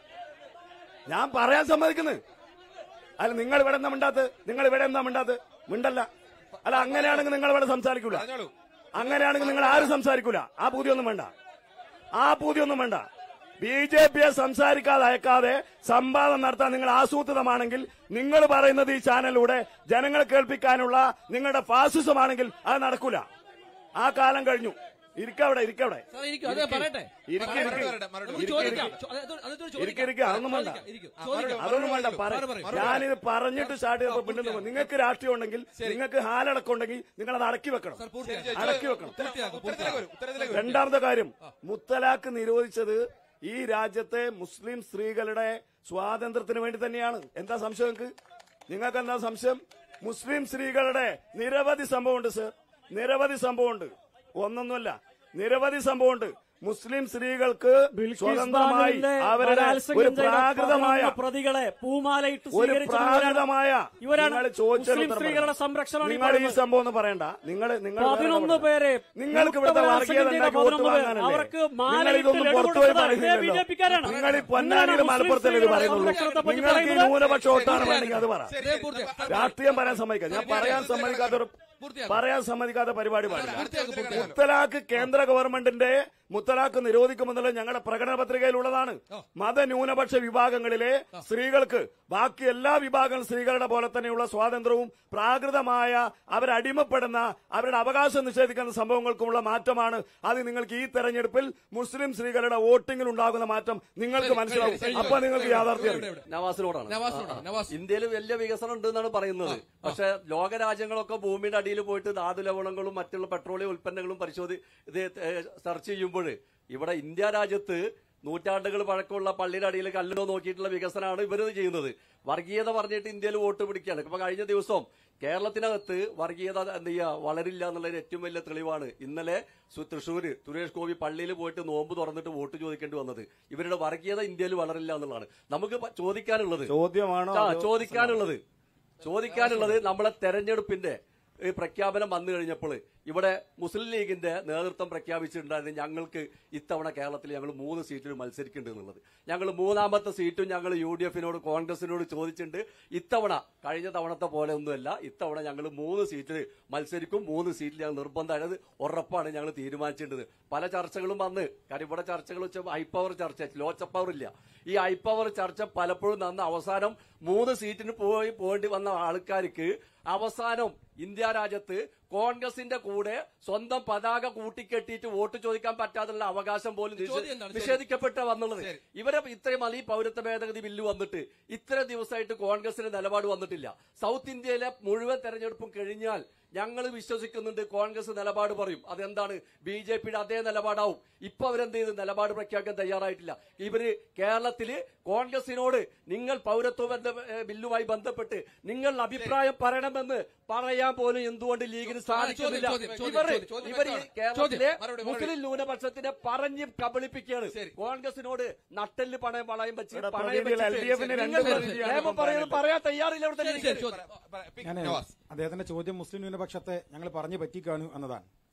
ഞാൻ പറയാൻ സമ്മതിക്കുന്നത് അല്ല നിങ്ങൾ ഇവിടെ എന്താ മിണ്ടാത്ത് നിങ്ങൾ ഇവിടെ എന്താ മിണ്ടാത്ത് മിണ്ടല്ല അല്ല അങ്ങനെയാണെങ്കിൽ നിങ്ങൾ ഇവിടെ സംസാരിക്കൂല അങ്ങനെയാണെങ്കിൽ നിങ്ങൾ ആരും സംസാരിക്കൂല ആ പൂതിയൊന്നും വേണ്ട ആ പൂതിയൊന്നും വേണ്ട ബി ജെ പിയെ സംസാരിക്കാതെ അയക്കാതെ സംവാദം നടത്താൻ നിങ്ങൾ ആസൂത്രിതമാണെങ്കിൽ നിങ്ങൾ പറയുന്നത് ഈ ചാനലിലൂടെ ജനങ്ങളെ കേൾപ്പിക്കാനുള്ള നിങ്ങളുടെ ഫാസിസമാണെങ്കിൽ അത് നടക്കൂല ആ കാലം കഴിഞ്ഞു ഇരിക്കവിടെ ഇരിക്കവിടെ സാർ, ഇരിക്കൂ. അദ്ദേഹം പറയട്ടെ. ഇരിക്ക്, മറുപടി ഇരിക്ക്. പറയട്ടെ, മറുപടി ഇരിക്ക്, ചോദിക്കാം. ഇരിക്ക്. ചോ- അത് അത് അത് ചോദിക്കാം. ഇരിക്ക്, ഇരിക്ക്. അതൊന്നും വേണ്ട ചോദിക്കാം, ഇരിക്കൂ. ചോദിക്കാം. അതൊന്നും വേണ്ട മറുപടി പറ പറയൂ. ഞാനിത് പറഞ്ഞിട്ട് സ്റ്റാർട്ട് ചെയ്തപ്പോ പിന്നെ നിങ്ങൾക്ക് രാഷ്ട്രീയം ഉണ്ടെങ്കിൽ നിങ്ങൾക്ക് ഹാലടക്കം ഉണ്ടെങ്കിൽ നിങ്ങൾ അത് അടക്കി വെക്കണം പൂർത്തിയാക്കും. അടക്കി വെക്കണം പൂർത്തിയാക്കും, പൂർത്തിയാക്കും. രണ്ടാമത്തെ കാര്യം മുത്തലാഖ് നിരോധിച്ചത് ഈ രാജ്യത്തെ മുസ്ലിം സ്ത്രീകളുടെ സ്വാതന്ത്ര്യത്തിന് വേണ്ടി തന്നെയാണ് എന്താ സംശയം നിങ്ങൾക്ക് നിങ്ങൾക്ക് എന്താ സംശയം മുസ്ലിം സ്ത്രീകളുടെ നിരവധി സംഭവമുണ്ട് സർ നിരവധി സംഭവമുണ്ട് ഒന്നൊന്നുമല്ല നിരവധി സംഭവമുണ്ട് മുസ്ലിം സ്ത്രീകൾക്ക് സ്വതന്ത്രമായി ബാനുവിന്റെ അവരുടെ ബലാത്സംഗം ഒരു ചെയ്ത പ്രാകൃതമായ പതിനൊന്ന് പ്രതികളെ പൂമാലയിട്ട് ഒരു സ്വീകരിച്ചവരാണ്. പ്രാകൃതമായ ഇവരാണ് നിങ്ങൾ ചോദിച്ചതിന് മുസ്ലിം ഉത്തരം സ്ത്രീകളുടെ പറയണം. സംരക്ഷണം നിങ്ങൾ ഈ സംഭവം ഒന്നും പറയണ്ട നിങ്ങൾ നിങ്ങൾ വേറെ പതിനൊന്ന് ഇടപെടണ്ട. പേരെ നിങ്ങൾക്ക് ഇവിടുത്തെ കൂട്ടബലാത്സംഗം വർഗീയത ചെയ്ത ഉണ്ടാക്കി വോട്ട് പതിനൊന്ന് പേർ. വാങ്ങാനല്ലേ അവർക്ക് നിങ്ങൾ മാലയിട്ട് ഇതൊന്നും ലഡു പുറത്തു പോയി കൊടുത്തത് ഇതേ പറയുന്നില്ലല്ലോ ബിജെപിക്കാരാണ്. നിങ്ങൾ ഈ പൊന്നാനിയിലും എന്തിനാണ് മലപ്പുറത്തല്ലേ ഇത് മുസ്ലിം പറയുന്നുള്ളൂ സ്ത്രീകളുടെ സംരക്ഷണത്തെ പറ്റി നിങ്ങൾക്ക് ഈ പറയുന്നത്? ന്യൂനപക്ഷ വോട്ടാണ് വേണമെങ്കിൽ അത് പറ ശരി, പൂർത്തിയാക്കും. രാഷ്ട്രീയം പറയാൻ സമ്മതിക്കാം ഞാൻ പറയാൻ സമ്മതിക്കാത്ത ഒരു പൂർത്തിയാക്കും. പറയാൻ സമ്മതിക്കാത്ത പരിപാടി പാടില്ല പൂർത്തിയാക്കും, പൂർത്തിയാക്കും. മുത്തലാഖ് കേന്ദ്ര ഗവൺമെന്റിന്റെ മുത്തലാഖ് നിരോധിക്കുമെന്നുള്ളത് ഞങ്ങളുടെ പ്രകടന പത്രികയിലുള്ളതാണ് മതന്യൂനപക്ഷ വിഭാഗങ്ങളിലെ സ്ത്രീകൾക്ക് ബാക്കി എല്ലാ വിഭാഗം സ്ത്രീകളുടെ പോലെ തന്നെയുള്ള സ്വാതന്ത്ര്യവും പ്രാകൃതമായ അവരടിമപ്പെടുന്ന അവരുടെ അവകാശം നിഷേധിക്കുന്ന സംഭവങ്ങൾക്കുമുള്ള മാറ്റമാണ് അത് നിങ്ങൾക്ക് ഈ തെരഞ്ഞെടുപ്പിൽ മുസ്ലിം സ്ത്രീകളുടെ വോട്ടിംഗിൽ ഉണ്ടാകുന്ന മാറ്റം നിങ്ങൾക്ക് മനസ്സിലാവും അപ്പൊ നിങ്ങൾക്ക് യാഥാർത്ഥ്യം അറിയും. നവാസിനോടാണ് നവാസിനോടാണ്. നവാസ്. ഇന്ത്യയിൽ വലിയ വികസനം ഉണ്ട് എന്നാണ് പറയുന്നത് പക്ഷെ ലോകരാജ്യങ്ങളൊക്കെ ഭൂമിയുടെ അടിയിൽ പോയിട്ട് ധാതു ലവണങ്ങളും മറ്റുള്ള പെട്രോളിയം ഉൽപ്പന്നങ്ങളും പരിശോധി ഇത് സെർച്ച് ചെയ്യുമ്പോൾ ഇവിടെ ഇന്ത്യ രാജ്യത്ത് നൂറ്റാണ്ടുകൾ പഴക്കമുള്ള പള്ളിയുടെ അടിയിൽ കല്ലിടോ നോക്കിയിട്ടുള്ള വികസനമാണ് ഇവരത് ചെയ്യുന്നത് വർഗീയത പറഞ്ഞിട്ട് ഇന്ത്യയിൽ വോട്ട് പിടിക്കുകയാണ് ഇപ്പൊ കഴിഞ്ഞ ദിവസം കേരളത്തിനകത്ത് വർഗീയത എന്ത് ചെയ്യുക വളരില്ല എന്നുള്ളൊരു ഏറ്റവും വലിയ തെളിവാണ് ഇന്നലെ സു- തൃശ്ശൂര് സുരേഷ് ഗോപി പള്ളിയിൽ പോയിട്ട് നോമ്പ് തുറന്നിട്ട് വോട്ട് ചോദിക്കേണ്ടി വന്നത് ഇവരുടെ വർഗീയത ഇന്ത്യയിൽ വളരില്ല എന്നുള്ളതാണ് നമുക്ക് പ- ചോദിക്കാനുള്ളത് ചോദ്യമാണോ ആ, അതോ- ചോദിക്കാനുള്ളത് ചോദിക്കാനുള്ളത് നമ്മളെ തെരഞ്ഞെടുപ്പിന്റെ ഈ പ്രഖ്യാപനം വന്നു കഴിഞ്ഞപ്പോൾ ഇവിടെ മുസ്ലിം ലീഗിന്റെ നേതൃത്വം പ്രഖ്യാപിച്ചിട്ടുണ്ടായിരുന്നു ഞങ്ങൾക്ക് ഇത്തവണ കേരളത്തിൽ ഞങ്ങൾ മൂന്ന് സീറ്റിൽ മത്സരിക്കുന്നുണ്ട് എന്നുള്ളത് ഞങ്ങൾ മൂന്നാമത്തെ സീറ്റും ഞങ്ങൾ യു ഡി എഫിനോട് കോൺഗ്രസിനോട് ചോദിച്ചിട്ടുണ്ട് ഇത്തവണ കഴിഞ്ഞ തവണത്തെ പോലെ ഒന്നുമല്ല ഇത്തവണ ഞങ്ങൾ മൂന്ന് സീറ്റിൽ മത്സരിക്കും മൂന്ന് സീറ്റിൽ ഞങ്ങൾ നിർബന്ധമായത് ഉറപ്പാണ് ഞങ്ങൾ തീരുമാനിച്ചിട്ടുണ്ട് പല ചർച്ചകളും വന്ന് കാര്യം ഇവിടെ ചർച്ചകൾ വെച്ചാൽ ഹൈ പവർ ചർച്ച ലോ പവർ ഇല്ല ഈ ഹൈ പവർ ചർച്ച പലപ്പോഴും നന്ന അവസാനം മൂന്ന് സീറ്റിന് പോയി പോകേണ്ടി വന്ന ആൾക്കാർക്ക് അവസാനം ഇന്ത്യ രാജ്യത്ത് കോൺഗ്രസിന്റെ കൂടെ സ്വന്തം പതാക കൂട്ടിക്കെട്ടിയിട്ട് വോട്ട് ചോദിക്കാൻ പറ്റാതുള്ള അവകാശം പോലും നിഷേ- ചോദ്യം എന്താണ്? നിഷേധിക്കപ്പെട്ട വന്നുള്ളത് ഇവരെ ഇത്രയും അല്ല ഈ പൗരത്വ ഭേദഗതി ബില്ല് വന്നിട്ട് ഇത്ര ദിവസമായിട്ട് കോൺഗ്രസിന് നിലപാട് വന്നിട്ടില്ല സൗത്ത് ഇന്ത്യയിലെ മുഴുവൻ തെരഞ്ഞെടുപ്പും കഴിഞ്ഞാൽ ഞങ്ങൾ വിശ്വസിക്കുന്നുണ്ട് കോൺഗ്രസ് നിലപാട് പറയും അതെന്താണ് ബി ജെ പിയുടെ അതേ നിലപാടാവും ഇപ്പൊ അവരെന്ത് ചെയ്ത് നിലപാട് പ്രഖ്യാപിക്കാൻ തയ്യാറായിട്ടില്ല ഇവര് കേരളത്തില് കോൺഗ്രസിനോട് നിങ്ങൾ പൗരത്വ ബന്ധ ഏ, ബില്ലുമായി ബന്ധപ്പെട്ട് നിങ്ങളുടെ അഭിപ്രായം പറയണമെന്ന് പറയാൻ പോലും എന്തുകൊണ്ട് ലീഗിന് സാധിക്കുന്നില്ല ചോദ്യം, ചോദ്യം, ഇവർ ചോദ്യം, ചോദ്യം ഇവർ ഈ വ്യക്തമാണ്. കേരളത്തിലെ ചോദ്യം, മറുപടി, മറുപടി. മുസ്ലിം ന്യൂനപക്ഷത്തിനെ പറഞ്ഞ് കബളിപ്പിക്കുകയാണ് കോൺഗ്രസിനോട് നട്ടല് പണയം വളയം വെച്ച് ഇവിടെ പണയം പ്രതിനിധികൾ വെച്ചിട്ട് LDF ന് രണ്ട് നിങ്ങൾ പ്രതിനിധിയാണ് നിയമം പറയുന്നത് പറയാൻ തയ്യാറില്ല ഇവിടെ ശരി, ശരി, തന്നെ ചോദ്യം. ഞാൻ അദ്ദേഹത്തിന്റെ ചോദ്യം മുസ്ലിം ന്യൂനപക്ഷത്തെ ഞങ്ങൾ പറഞ്ഞു പറ്റിക്കാണു എന്നതാണ്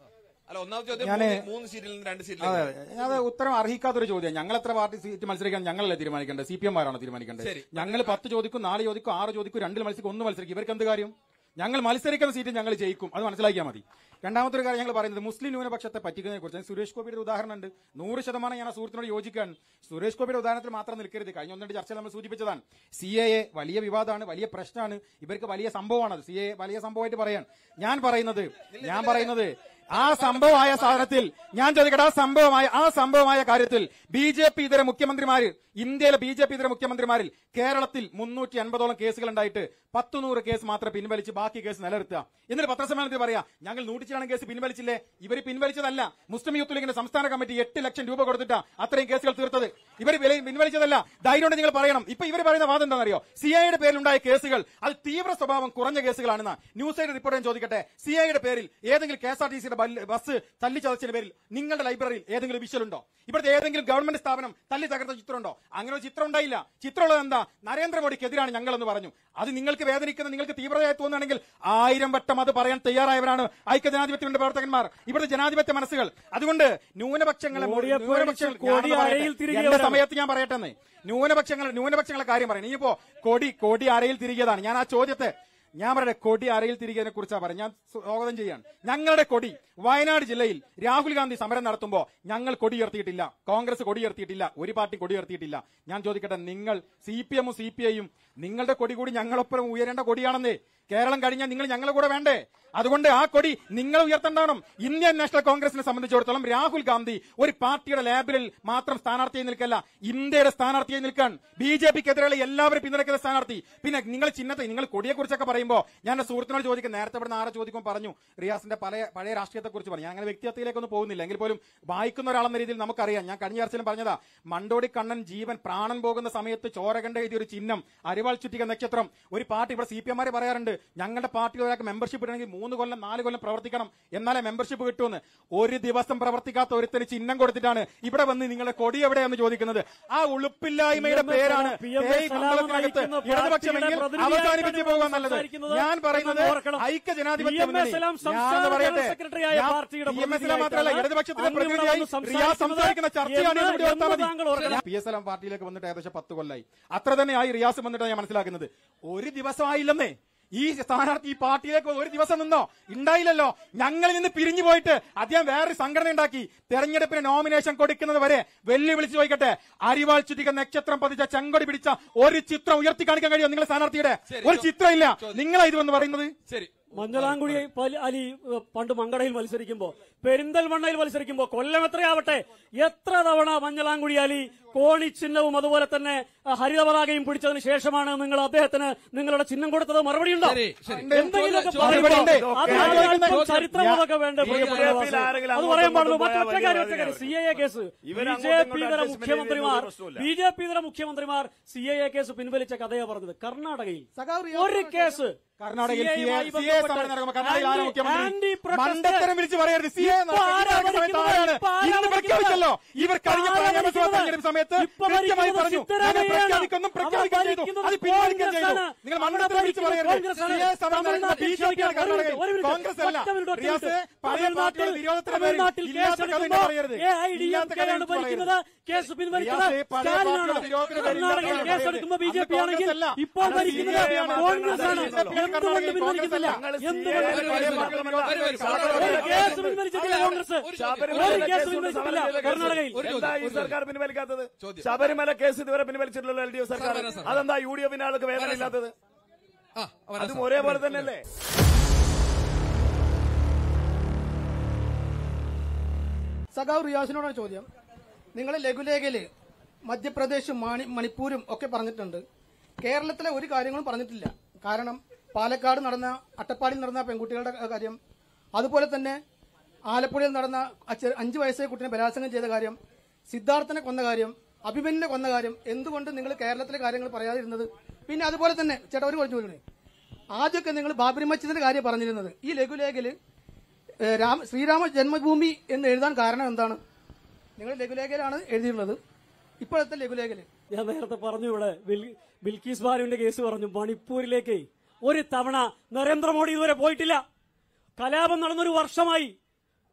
അല്ല ഒന്നാമത്തെ ചോദ്യം ഞാന് മൂന്ന് മൂന്ന് സീറ്റിൽ നിന്ന് രണ്ട് അതെ സീറ്റിലേക്ക് അതെ. അത് ഉത്തരം അർഹിക്കാത്തൊരു ചോദ്യം ഞങ്ങൾ എത്ര പാർട്ടി സീറ്റ് മത്സരിക്കാൻ ഞങ്ങളല്ലേ തീരുമാനിക്കേണ്ടത് സി പി എം ആരാണോ തീരുമാനിക്കേണ്ടത് ശരി. ഞങ്ങൾ പത്ത് ചോദിക്കും നാല് ചോദിക്കും ആറ് ചോദിക്കും രണ്ടിൽ മത്സരിക്കും ഒന്ന് മത്സരിക്കും ഇവർക്ക് എന്ത് കാര്യം ഞങ്ങൾ മത്സരിക്കുന്ന സീറ്റ് ഞങ്ങൾ ജയിക്കും അത് മനസ്സിലാക്കിയാൽ മതി രണ്ടാമത്തെ ഒരു കാര്യം ഞങ്ങൾ പറയുന്നത് മുസ്ലിം ന്യൂനപക്ഷത്തെ പറ്റിക്കുന്നതിനെ കുറിച്ച് സുരേഷ് ഗോപിയുടെ ഒരു ഉദാഹരണം ഉണ്ട് നൂറ് ശതമാനം ഞാൻ ആ സുഹൃത്തിനോട് യോജിക്കാൻ സുരേഷ് ഗോപിയുടെ ഉദാഹരണത്തിൽ മാത്രം നിൽക്കരുത് കഴിഞ്ഞ ഒന്ന് രണ്ട് ചർച്ചയിൽ നമ്മൾ സൂചിപ്പിച്ചതാണ് സി എ എ വലിയ വിവാദമാണ് വലിയ പ്രശ്നമാണ് ഇവർക്ക് വലിയ സംഭവമാണ് സി എ വലിയ സംഭവമായിട്ട് പറയാൻ ഞാൻ പറയുന്നത് ഞാൻ പറയുന്നത് ആ സംഭവമായ സാധനത്തിൽ ഞാൻ ചോദിക്കട്ടെ ആ സംഭവമായ ആ സംഭവമായ കാര്യത്തിൽ ബി ജെ പി ഇതര മുഖ്യമന്ത്രിമാര് ഇന്ത്യയിലെ ബി ജെ പി ഇതര മുഖ്യമന്ത്രിമാരിൽ കേരളത്തിൽ മുന്നൂറ്റി അൻപതോളം കേസുകൾ ഉണ്ടായിട്ട് പത്ത് നൂറ് കേസ് മാത്രം പിൻവലിച്ച് ബാക്കി കേസ് നിലനിർത്തുക എന്നിട്ട് പത്രസമ്മേളനത്തിൽ പറയാ ഞങ്ങൾ നൂറ്റിച്ചാണ് കേസ് പിൻവലിച്ചില്ലേ ഇവർ പിൻവലിച്ചതല്ല മുസ്ലിം യൂത്ത് ലീഗിന്റെ സംസ്ഥാന കമ്മിറ്റി എട്ട് ലക്ഷം രൂപ കൊടുത്തിട്ടാ അത്രയും കേസുകൾ തീർത്തത് ഇവർ പിൻവലിച്ചതല്ല ധൈര്യം നിങ്ങൾ പറയണം ഇപ്പൊ ഇവർ പറയുന്ന വാദം എന്താണെന്നറിയോ സി ഐയുടെ പേരിലുണ്ടായ കേസുകൾ അത് തീവ്ര സ്വഭാവം കുറഞ്ഞ കേസുകളാണെന്ന് ന്യൂസ് സൈഡ് റിപ്പോർട്ട് ഞാൻ ചോദിക്കട്ടെ സി ഐയുടെ പേരിൽ ഏതെങ്കിലും കെ എസ് ആർ ടി സിയുടെ ബസ് തല്ലി ചതച്ചതിന്റെ പേരിൽ നിങ്ങളുടെ ലൈബ്രറിയിൽ ഏതെങ്കിലും വിഷ്വൽ ഉണ്ടോ ഇവിടുത്തെ ഏതെങ്കിലും ഗവൺമെന്റ് സ്ഥാപനം തല്ലി തകർത്ത ചിത്രമുണ്ടോ അങ്ങനെ ഒരു ചിത്രം ഉണ്ടായില്ല ചിത്രമുള്ളത് എന്താ നരേന്ദ്രമോദിക്കെതിരാണ് ഞങ്ങളെന്ന് പറഞ്ഞു അത് നിങ്ങൾക്ക് വേദനിക്കുന്ന നിങ്ങൾക്ക് തീവ്രതയായി തോന്നുകയാണെങ്കിൽ ആയിരം വട്ടം അത് പറയാൻ തയ്യാറായവരാണ് ഐക്യജനാധിപത്യത്തിന്റെ പ്രവർത്തകന്മാർ ഇവിടുത്തെ ജനാധിപത്യ മനസ്സുകൾ അതുകൊണ്ട് ന്യൂനപക്ഷങ്ങളെ മോഡിയെ ന്യൂനപക്ഷങ്ങൾ പേടിച്ച് കൊടി ഞാനൊന്ന് പറയട്ടെ. അരയിൽ തിരികെ എന്റെ വരാം. സമയത്ത് ഞാൻ പറയട്ടെ ന്യൂനപക്ഷങ്ങൾ ന്യൂനപക്ഷങ്ങളെ കാര്യം പറയണം ഇനിയിപ്പോ കൊടി കൊടി അരയിൽ തിരികെതാണ് ഞാൻ ആ ചോദ്യത്തെ ഞാൻ പറയട്ടെ കൊടി അരയിൽ തിരികെ കുറിച്ചാണ് പറയാം ഞാൻ സ്വാഗതം ചെയ്യാണ് ഞങ്ങളുടെ കൊടി വയനാട് ജില്ലയിൽ രാഹുൽ ഗാന്ധി സമരം നടത്തുമ്പോൾ ഞങ്ങൾ കൊടി ഉയർത്തിയിട്ടില്ല കോൺഗ്രസ് കൊടി ഉയർത്തിയിട്ടില്ല ഒരു പാർട്ടി കൊടി ഉയർത്തിയിട്ടില്ല ഞാൻ ചോദിക്കട്ടെ നിങ്ങൾ സി പി എമ്മും സി പി ഐയും നിങ്ങളുടെ കൊടി കൂടി ഞങ്ങളൊപ്പം ഉയരേണ്ട കൊടിയാണെന്നേ കേരളം കഴിഞ്ഞാൽ നിങ്ങൾ ഞങ്ങളുടെ കൂടെ വേണ്ടേ അതുകൊണ്ട് ആ കൊടി നിങ്ങൾ ഉയർത്തേണ്ടണം ഇന്ത്യൻ നാഷണൽ കോൺഗ്രസിനെ സംബന്ധിച്ചിടത്തോളം രാഹുൽ ഗാന്ധി ഒരു പാർട്ടിയുടെ ലാബിലിൽ മാത്രം സ്ഥാനാർത്ഥിയായി നിൽക്കല്ല ഇന്ത്യയുടെ സ്ഥാനാർത്ഥിയായി നിൽക്കാൻ ബി ജെ പിക്കെതിരെയുള്ള എല്ലാവരും പിന്തുണയ്ക്കുന്ന സ്ഥാനാർത്ഥി പിന്നെ നിങ്ങൾ ചിഹ്നത്തെ നിങ്ങൾ കൊടിയെ കുറിച്ചൊക്കെ പറയുമ്പോൾ ഞാൻ എന്റെ സുഹൃത്തിനോട് ചോദിക്കും നേരത്തെ ഇവിടെ ആരെ ചോദിക്കുമ്പോൾ പറഞ്ഞു റിയാസിന്റെ പല പഴയ രാഷ്ട്രീയത്തെ കുറിച്ച് പറഞ്ഞു ഞാൻ അങ്ങനെ വ്യക്തിത്വത്തിലേക്കൊന്നും പോകുന്നില്ല എങ്കിൽ പോലും വായിക്കുന്ന ഒരാളെന്ന രീതിയിൽ നമുക്കറിയാം ഞാൻ കഴിഞ്ഞ ചർച്ചയിലും പറഞ്ഞതാ മണ്ടോടി കണ്ണൻ ജീവൻ പ്രാണൻ പോകുന്ന സമയത്ത് ചോരകണ്ട എഴുതിയ ഒരു ചിഹ്നം അരിവാൾ ചുറ്റിക നക്ഷത്രം ഒരു പാർട്ടി ഇവിടെ സി പി എമാരെ പറയാറുണ്ട് ഞങ്ങളുടെ പാർട്ടിയിൽ ഒരാൾക്ക് മെമ്പർഷിപ്പ് ഇടണമെങ്കിൽ മൂന്ന് കൊല്ലം നാല് കൊല്ലം പ്രവർത്തിക്കണം എന്നാലേ മെമ്പർഷിപ്പ് കിട്ടുമെന്ന് ഒരു ദിവസം പ്രവർത്തിക്കാത്ത ഒരുത്തിന് ചിഹ്നം കൊടുത്തിട്ടാണ് ഇവിടെ വന്ന് നിങ്ങളുടെ കൊടി എവിടെയാന്ന് ചോദിക്കുന്നത് ആ ഉളുപ്പില്ലായ്മയുടെ പേരാണ് P M K S E Salam മംഗലത്തിനകത്ത് നയിക്കുന്ന ഇടതുപക്ഷമെങ്കിൽ പാർട്ടിയുടെ അവസാനിപ്പിച്ച് പോകാൻ നല്ലത് സംസാരിക്കുന്നത് ഞാൻ പറയുന്നത് എന്ന് ഓർക്കണം. ഐക്യ ജനാധിപത്യ പി എം എസ് സലാം സംസ്ഥാന ജനറൽ സെക്രട്ടറിയായ പാർട്ടിയുടെ പി എം എസ് എല്ലാം മാത്രമല്ല പ്രതിനിധിയായിട്ടാണ് ഇടതുപക്ഷത്തിന്റെ അങ്ങ് ഇവിടെ പ്രതിനിധിയായി വന്ന് റിയാസ് സംസാരിക്കുന്ന ചർച്ചയാണ് എന്ന് ഇവിടെ ഓർത്താൽ എന്ന് താങ്കൾ ഓർക്കണം. മതി പി എസ് എല്ലാം പാർട്ടിയിലേക്ക് വന്നിട്ട് ഏകദേശം പത്ത് കൊല്ലായി അത്ര തന്നെയായി റിയാസ് വന്നിട്ട് ഞാൻ മനസ്സിലാക്കുന്നത് ഒരു ദിവസമായില്ലെന്നേ ഈ സ്ഥാനാർത്ഥി ഈ പാർട്ടിയിലേക്ക് ഒരു ദിവസം നിന്നോ ഉണ്ടായില്ലല്ലോ ഞങ്ങളിൽ നിന്ന് പിരിഞ്ഞു പോയിട്ട് അദ്ദേഹം വേറൊരു സംഘടന ഉണ്ടാക്കി തെരഞ്ഞെടുപ്പിന് നോമിനേഷൻ കൊടുക്കുന്നത് വരെ വെല്ലുവിളിച്ച് ചോദിക്കട്ടെ അരിവാൾ ചുറ്റിക നക്ഷത്രം പതിച്ച ചെങ്കൊടി പിടിച്ച ഒരു ചിത്രം ഉയർത്തി കാണിക്കാൻ കഴിയുമോ നിങ്ങളുടെ സ്ഥാനാർത്ഥിയുടെ ഒരു ചിത്രം ഇല്ല നിങ്ങളാ ഇത് വന്ന് പറയുന്നത് ശരി മഞ്ഞളാംകുടി പല- അലി ഏഹ്, പണ്ട് മങ്കടയിൽ മത്സരിക്കുമ്പോ പെരിന്തൽമണ്ണയിൽ മത്സരിക്കുമ്പോ കൊല്ലം എത്രയാവട്ടെ എത്ര തവണ മഞ്ഞളാംകുടി അലി കോണി ചിഹ്നവും അതുപോലെ തന്നെ ആ, ഹരിത പതാകയും പിടിച്ചതിന് ശേഷമാണ് നിങ്ങൾ അദ്ദേഹത്തിന് നിങ്ങളുടെ ചിഹ്നം കൊടുത്തത് മറുപടി ഉണ്ടോ ശരി, ശരി. എന്തെങ്കിലുമൊക്കെ ചോദ്യം- പറയുമ്പോൾ ചോദ്യം- അത് ഞാൻ അതിനല്പം ചോദിക്കുന്നത് ചരിത്രമൊക്കെ വേണ്ട ഈ BJP-യിൽ ആരെങ്കിലും അത് പറയാൻ അങ്ങോട്ടും പാടുള്ളൂ ഇങ്ങോട്ടും മറ്റൊറ്റ പോയാൽ കാര്യം മതി. ഒറ്റ കാര്യം സി എ കേസ് ഇവര് ബി അങ്ങോട്ടും ജെ ഇങ്ങോട്ടും പി ഇതര adjustment മുഖ്യമന്ത്രിമാർ ചെയ്യുന്നതിൽ ഒരു പ്രശ്നവുമില്ല. ബി ജെ പി ഇതര മുഖ്യമന്ത്രിമാർ സി എ കേസ് പിൻവലിച്ച കഥയാ പറഞ്ഞത് കർണാടകയിൽ സഖാവ് ഒരു കേസ് കർണാടകയിൽ CA സി യുമായി എ ബന്ധപ്പെട്ട് സമരം നടക്കുമ്പോൾ കർണാടകയിൽ ആരാ ആന്റി- മുഖ്യമന്ത്രി ആന്റി പ്രൊട്ടസ്റ്റ് മണ്ടത്തരം വിളിച്ച് പറയരുത് സി എ ഇപ്പൊ ആരാ ഭരിക്കുന്നത്? ആരാണ് ഇപ്പൊ ആരാ ഇന്ന് ഭരിക്കുന്നത്? പ്രഖ്യാപിച്ചല്ലോ ഇവർ കഴിഞ്ഞ ഇപ്പൊ ആരാ നിയമസഭാ ഭരിക്കുന്നത്? തെരഞ്ഞെടുപ്പ് സമയത്ത് ഇപ്പൊ കൃത്യമായി ഭരിക്കുന്നത് പറഞ്ഞു സിദ്ധരാമയ്യയാണ്. ഞങ്ങൾ പ്രഖ്യാപിക്കുന്നു അവർ പ്രഖ്യാപിക്കുകയും ചെയ്തു ഭരിക്കുന്നത് അത് പിൻവലിക്കുകയും ചെയ്തു കോൺഗ്രസ്സാണ്. നിങ്ങൾ അവിടെ മണ്ടത്തരം വിളിച്ച് ഭരിക്കുന്നത് പറയരുത് കോൺഗ്രസ്സാണ്. സി എ സമരം നടക്കുന്ന തമിഴ്നാട്ടിൽ ബി ജെ പി ആണ് കർണാടകയിൽ ഒരു മിനിറ്റ്, കോൺഗ്രസ് അല്ല ഒറ്റ മിനിറ്റ്, ഒറ്റ റിയാസ് മിനിറ്റ്. പഴയ പാർട്ടിയുടെ വിരോധത്തിന് പേരിൽ തമിഴ്നാട്ടിൽ ഇല്ലാത്ത കഥ കേസെടുക്കുമ്പോ പറയരുത് എ ഐ ഡി എം ഇല്ലാത്ത കെ കഥ ആണ് പറയരുത് ഭരിക്കുന്നത് കേസ് പിൻവലിക്കുന്നത് റിയാസ് പഴയ സ്റ്റാലിനാണ് പാർട്ടിയുടെ വിരോധത്തിന് പേരിൽ കർണാടകയിൽ ഇല്ലാത്ത കേസ് കഥ എടുക്കുമ്പോൾ ബി ജെ അന്ന് പി ആണെങ്കിൽ കോൺഗ്രസ് അല്ല. ഇപ്പോൾ അന്ന് ഭരിക്കുന്നത് CA ആണ്. കോൺഗ്രസ് ആണ് അന്ന് CA എന്തുകൊണ്ട് പിൻവലിക്കുന്നില്ല ഞങ്ങൾ എന്തുകൊണ്ട് CA പിൻവലിക്കുന്നില്ല? ഒരു ഒരു കേസ് പിൻവലിച്ചിട്ടില്ല കോൺഗ്രസ് ശബരിമല ഒരു കേസ് കേസ് കൊണ്ട് പിൻവലിച്ചിട്ടില്ല സമരം ചെയ്ത കർണാടകയിൽ കേസ്. എന്താ ഈ സർക്കാർ പിൻവലിക്കാത്തത് ചോദ്യം. ശബരിമല കേസ് ഇതുവരെ പിൻവലിച്ചിട്ടുള്ള എൽ ഡി എഫ് സർക്കാർ വരാം, സാർ. അതെന്താ യു ഡി എഫിന്റെ ആൾക്ക് വേദന ഇല്ലാത്തത് ആ വരാം, അതും സാർ. ഒരേപോലെ തന്നെയല്ലേ സഖാവ് റിയാസിനോടാണ് ചോദ്യം നിങ്ങൾ ലഘുലേഖയില് മധ്യപ്രദേശും മാണി മണിപ്പൂരും ഒക്കെ പറഞ്ഞിട്ടുണ്ട് കേരളത്തിലെ ഒരു കാര്യങ്ങളും പറഞ്ഞിട്ടില്ല കാരണം പാലക്കാട് നടന്ന അട്ടപ്പാടിയിൽ നടന്ന പെൺകുട്ടികളുടെ കാര്യം അതുപോലെ തന്നെ ആലപ്പുഴയിൽ നടന്ന അച്ച- അഞ്ച് വയസ്സായ കുട്ടിനെ ബലാത്സംഗം ചെയ്ത കാര്യം സിദ്ധാർത്ഥനെ കൊന്ന കാര്യം അഭിമന്യനെ കൊന്ന കാര്യം എന്തുകൊണ്ട് നിങ്ങൾ കേരളത്തിലെ കാര്യങ്ങൾ പറയാതിരുന്നത് പിന്നെ അതുപോലെ തന്നെ ചേട്ടാ ഒരു കുറച്ച് ചോദിക്കണേ ആദ്യമൊക്കെ നിങ്ങൾ ബാബരി മസ്ജിദിന്റെ കാര്യം പറഞ്ഞിരുന്നത് ഈ ലഘുലേഖയില് ഏഹ് രാമ ശ്രീരാമ ജന്മഭൂമി എന്ന് എഴുതാൻ കാരണം എന്താണ് നിങ്ങൾ ലഘുലേഖയിലാണ് എഴുതിയിട്ടുള്ളത് ഇപ്പോഴത്തെ ലഘുലേഖയിൽ ഞാൻ നേരത്തെ പറഞ്ഞു ഇവിടെ ബിൽ- ബിൽക്കീസ് ബാലുവിന്റെ കേസ് പറഞ്ഞു മണിപ്പൂരിലേക്ക് ഒരു തവണ നരേന്ദ്രമോദി ഇതുവരെ പോയിട്ടില്ല കലാപം നടന്നൊരു വർഷമായി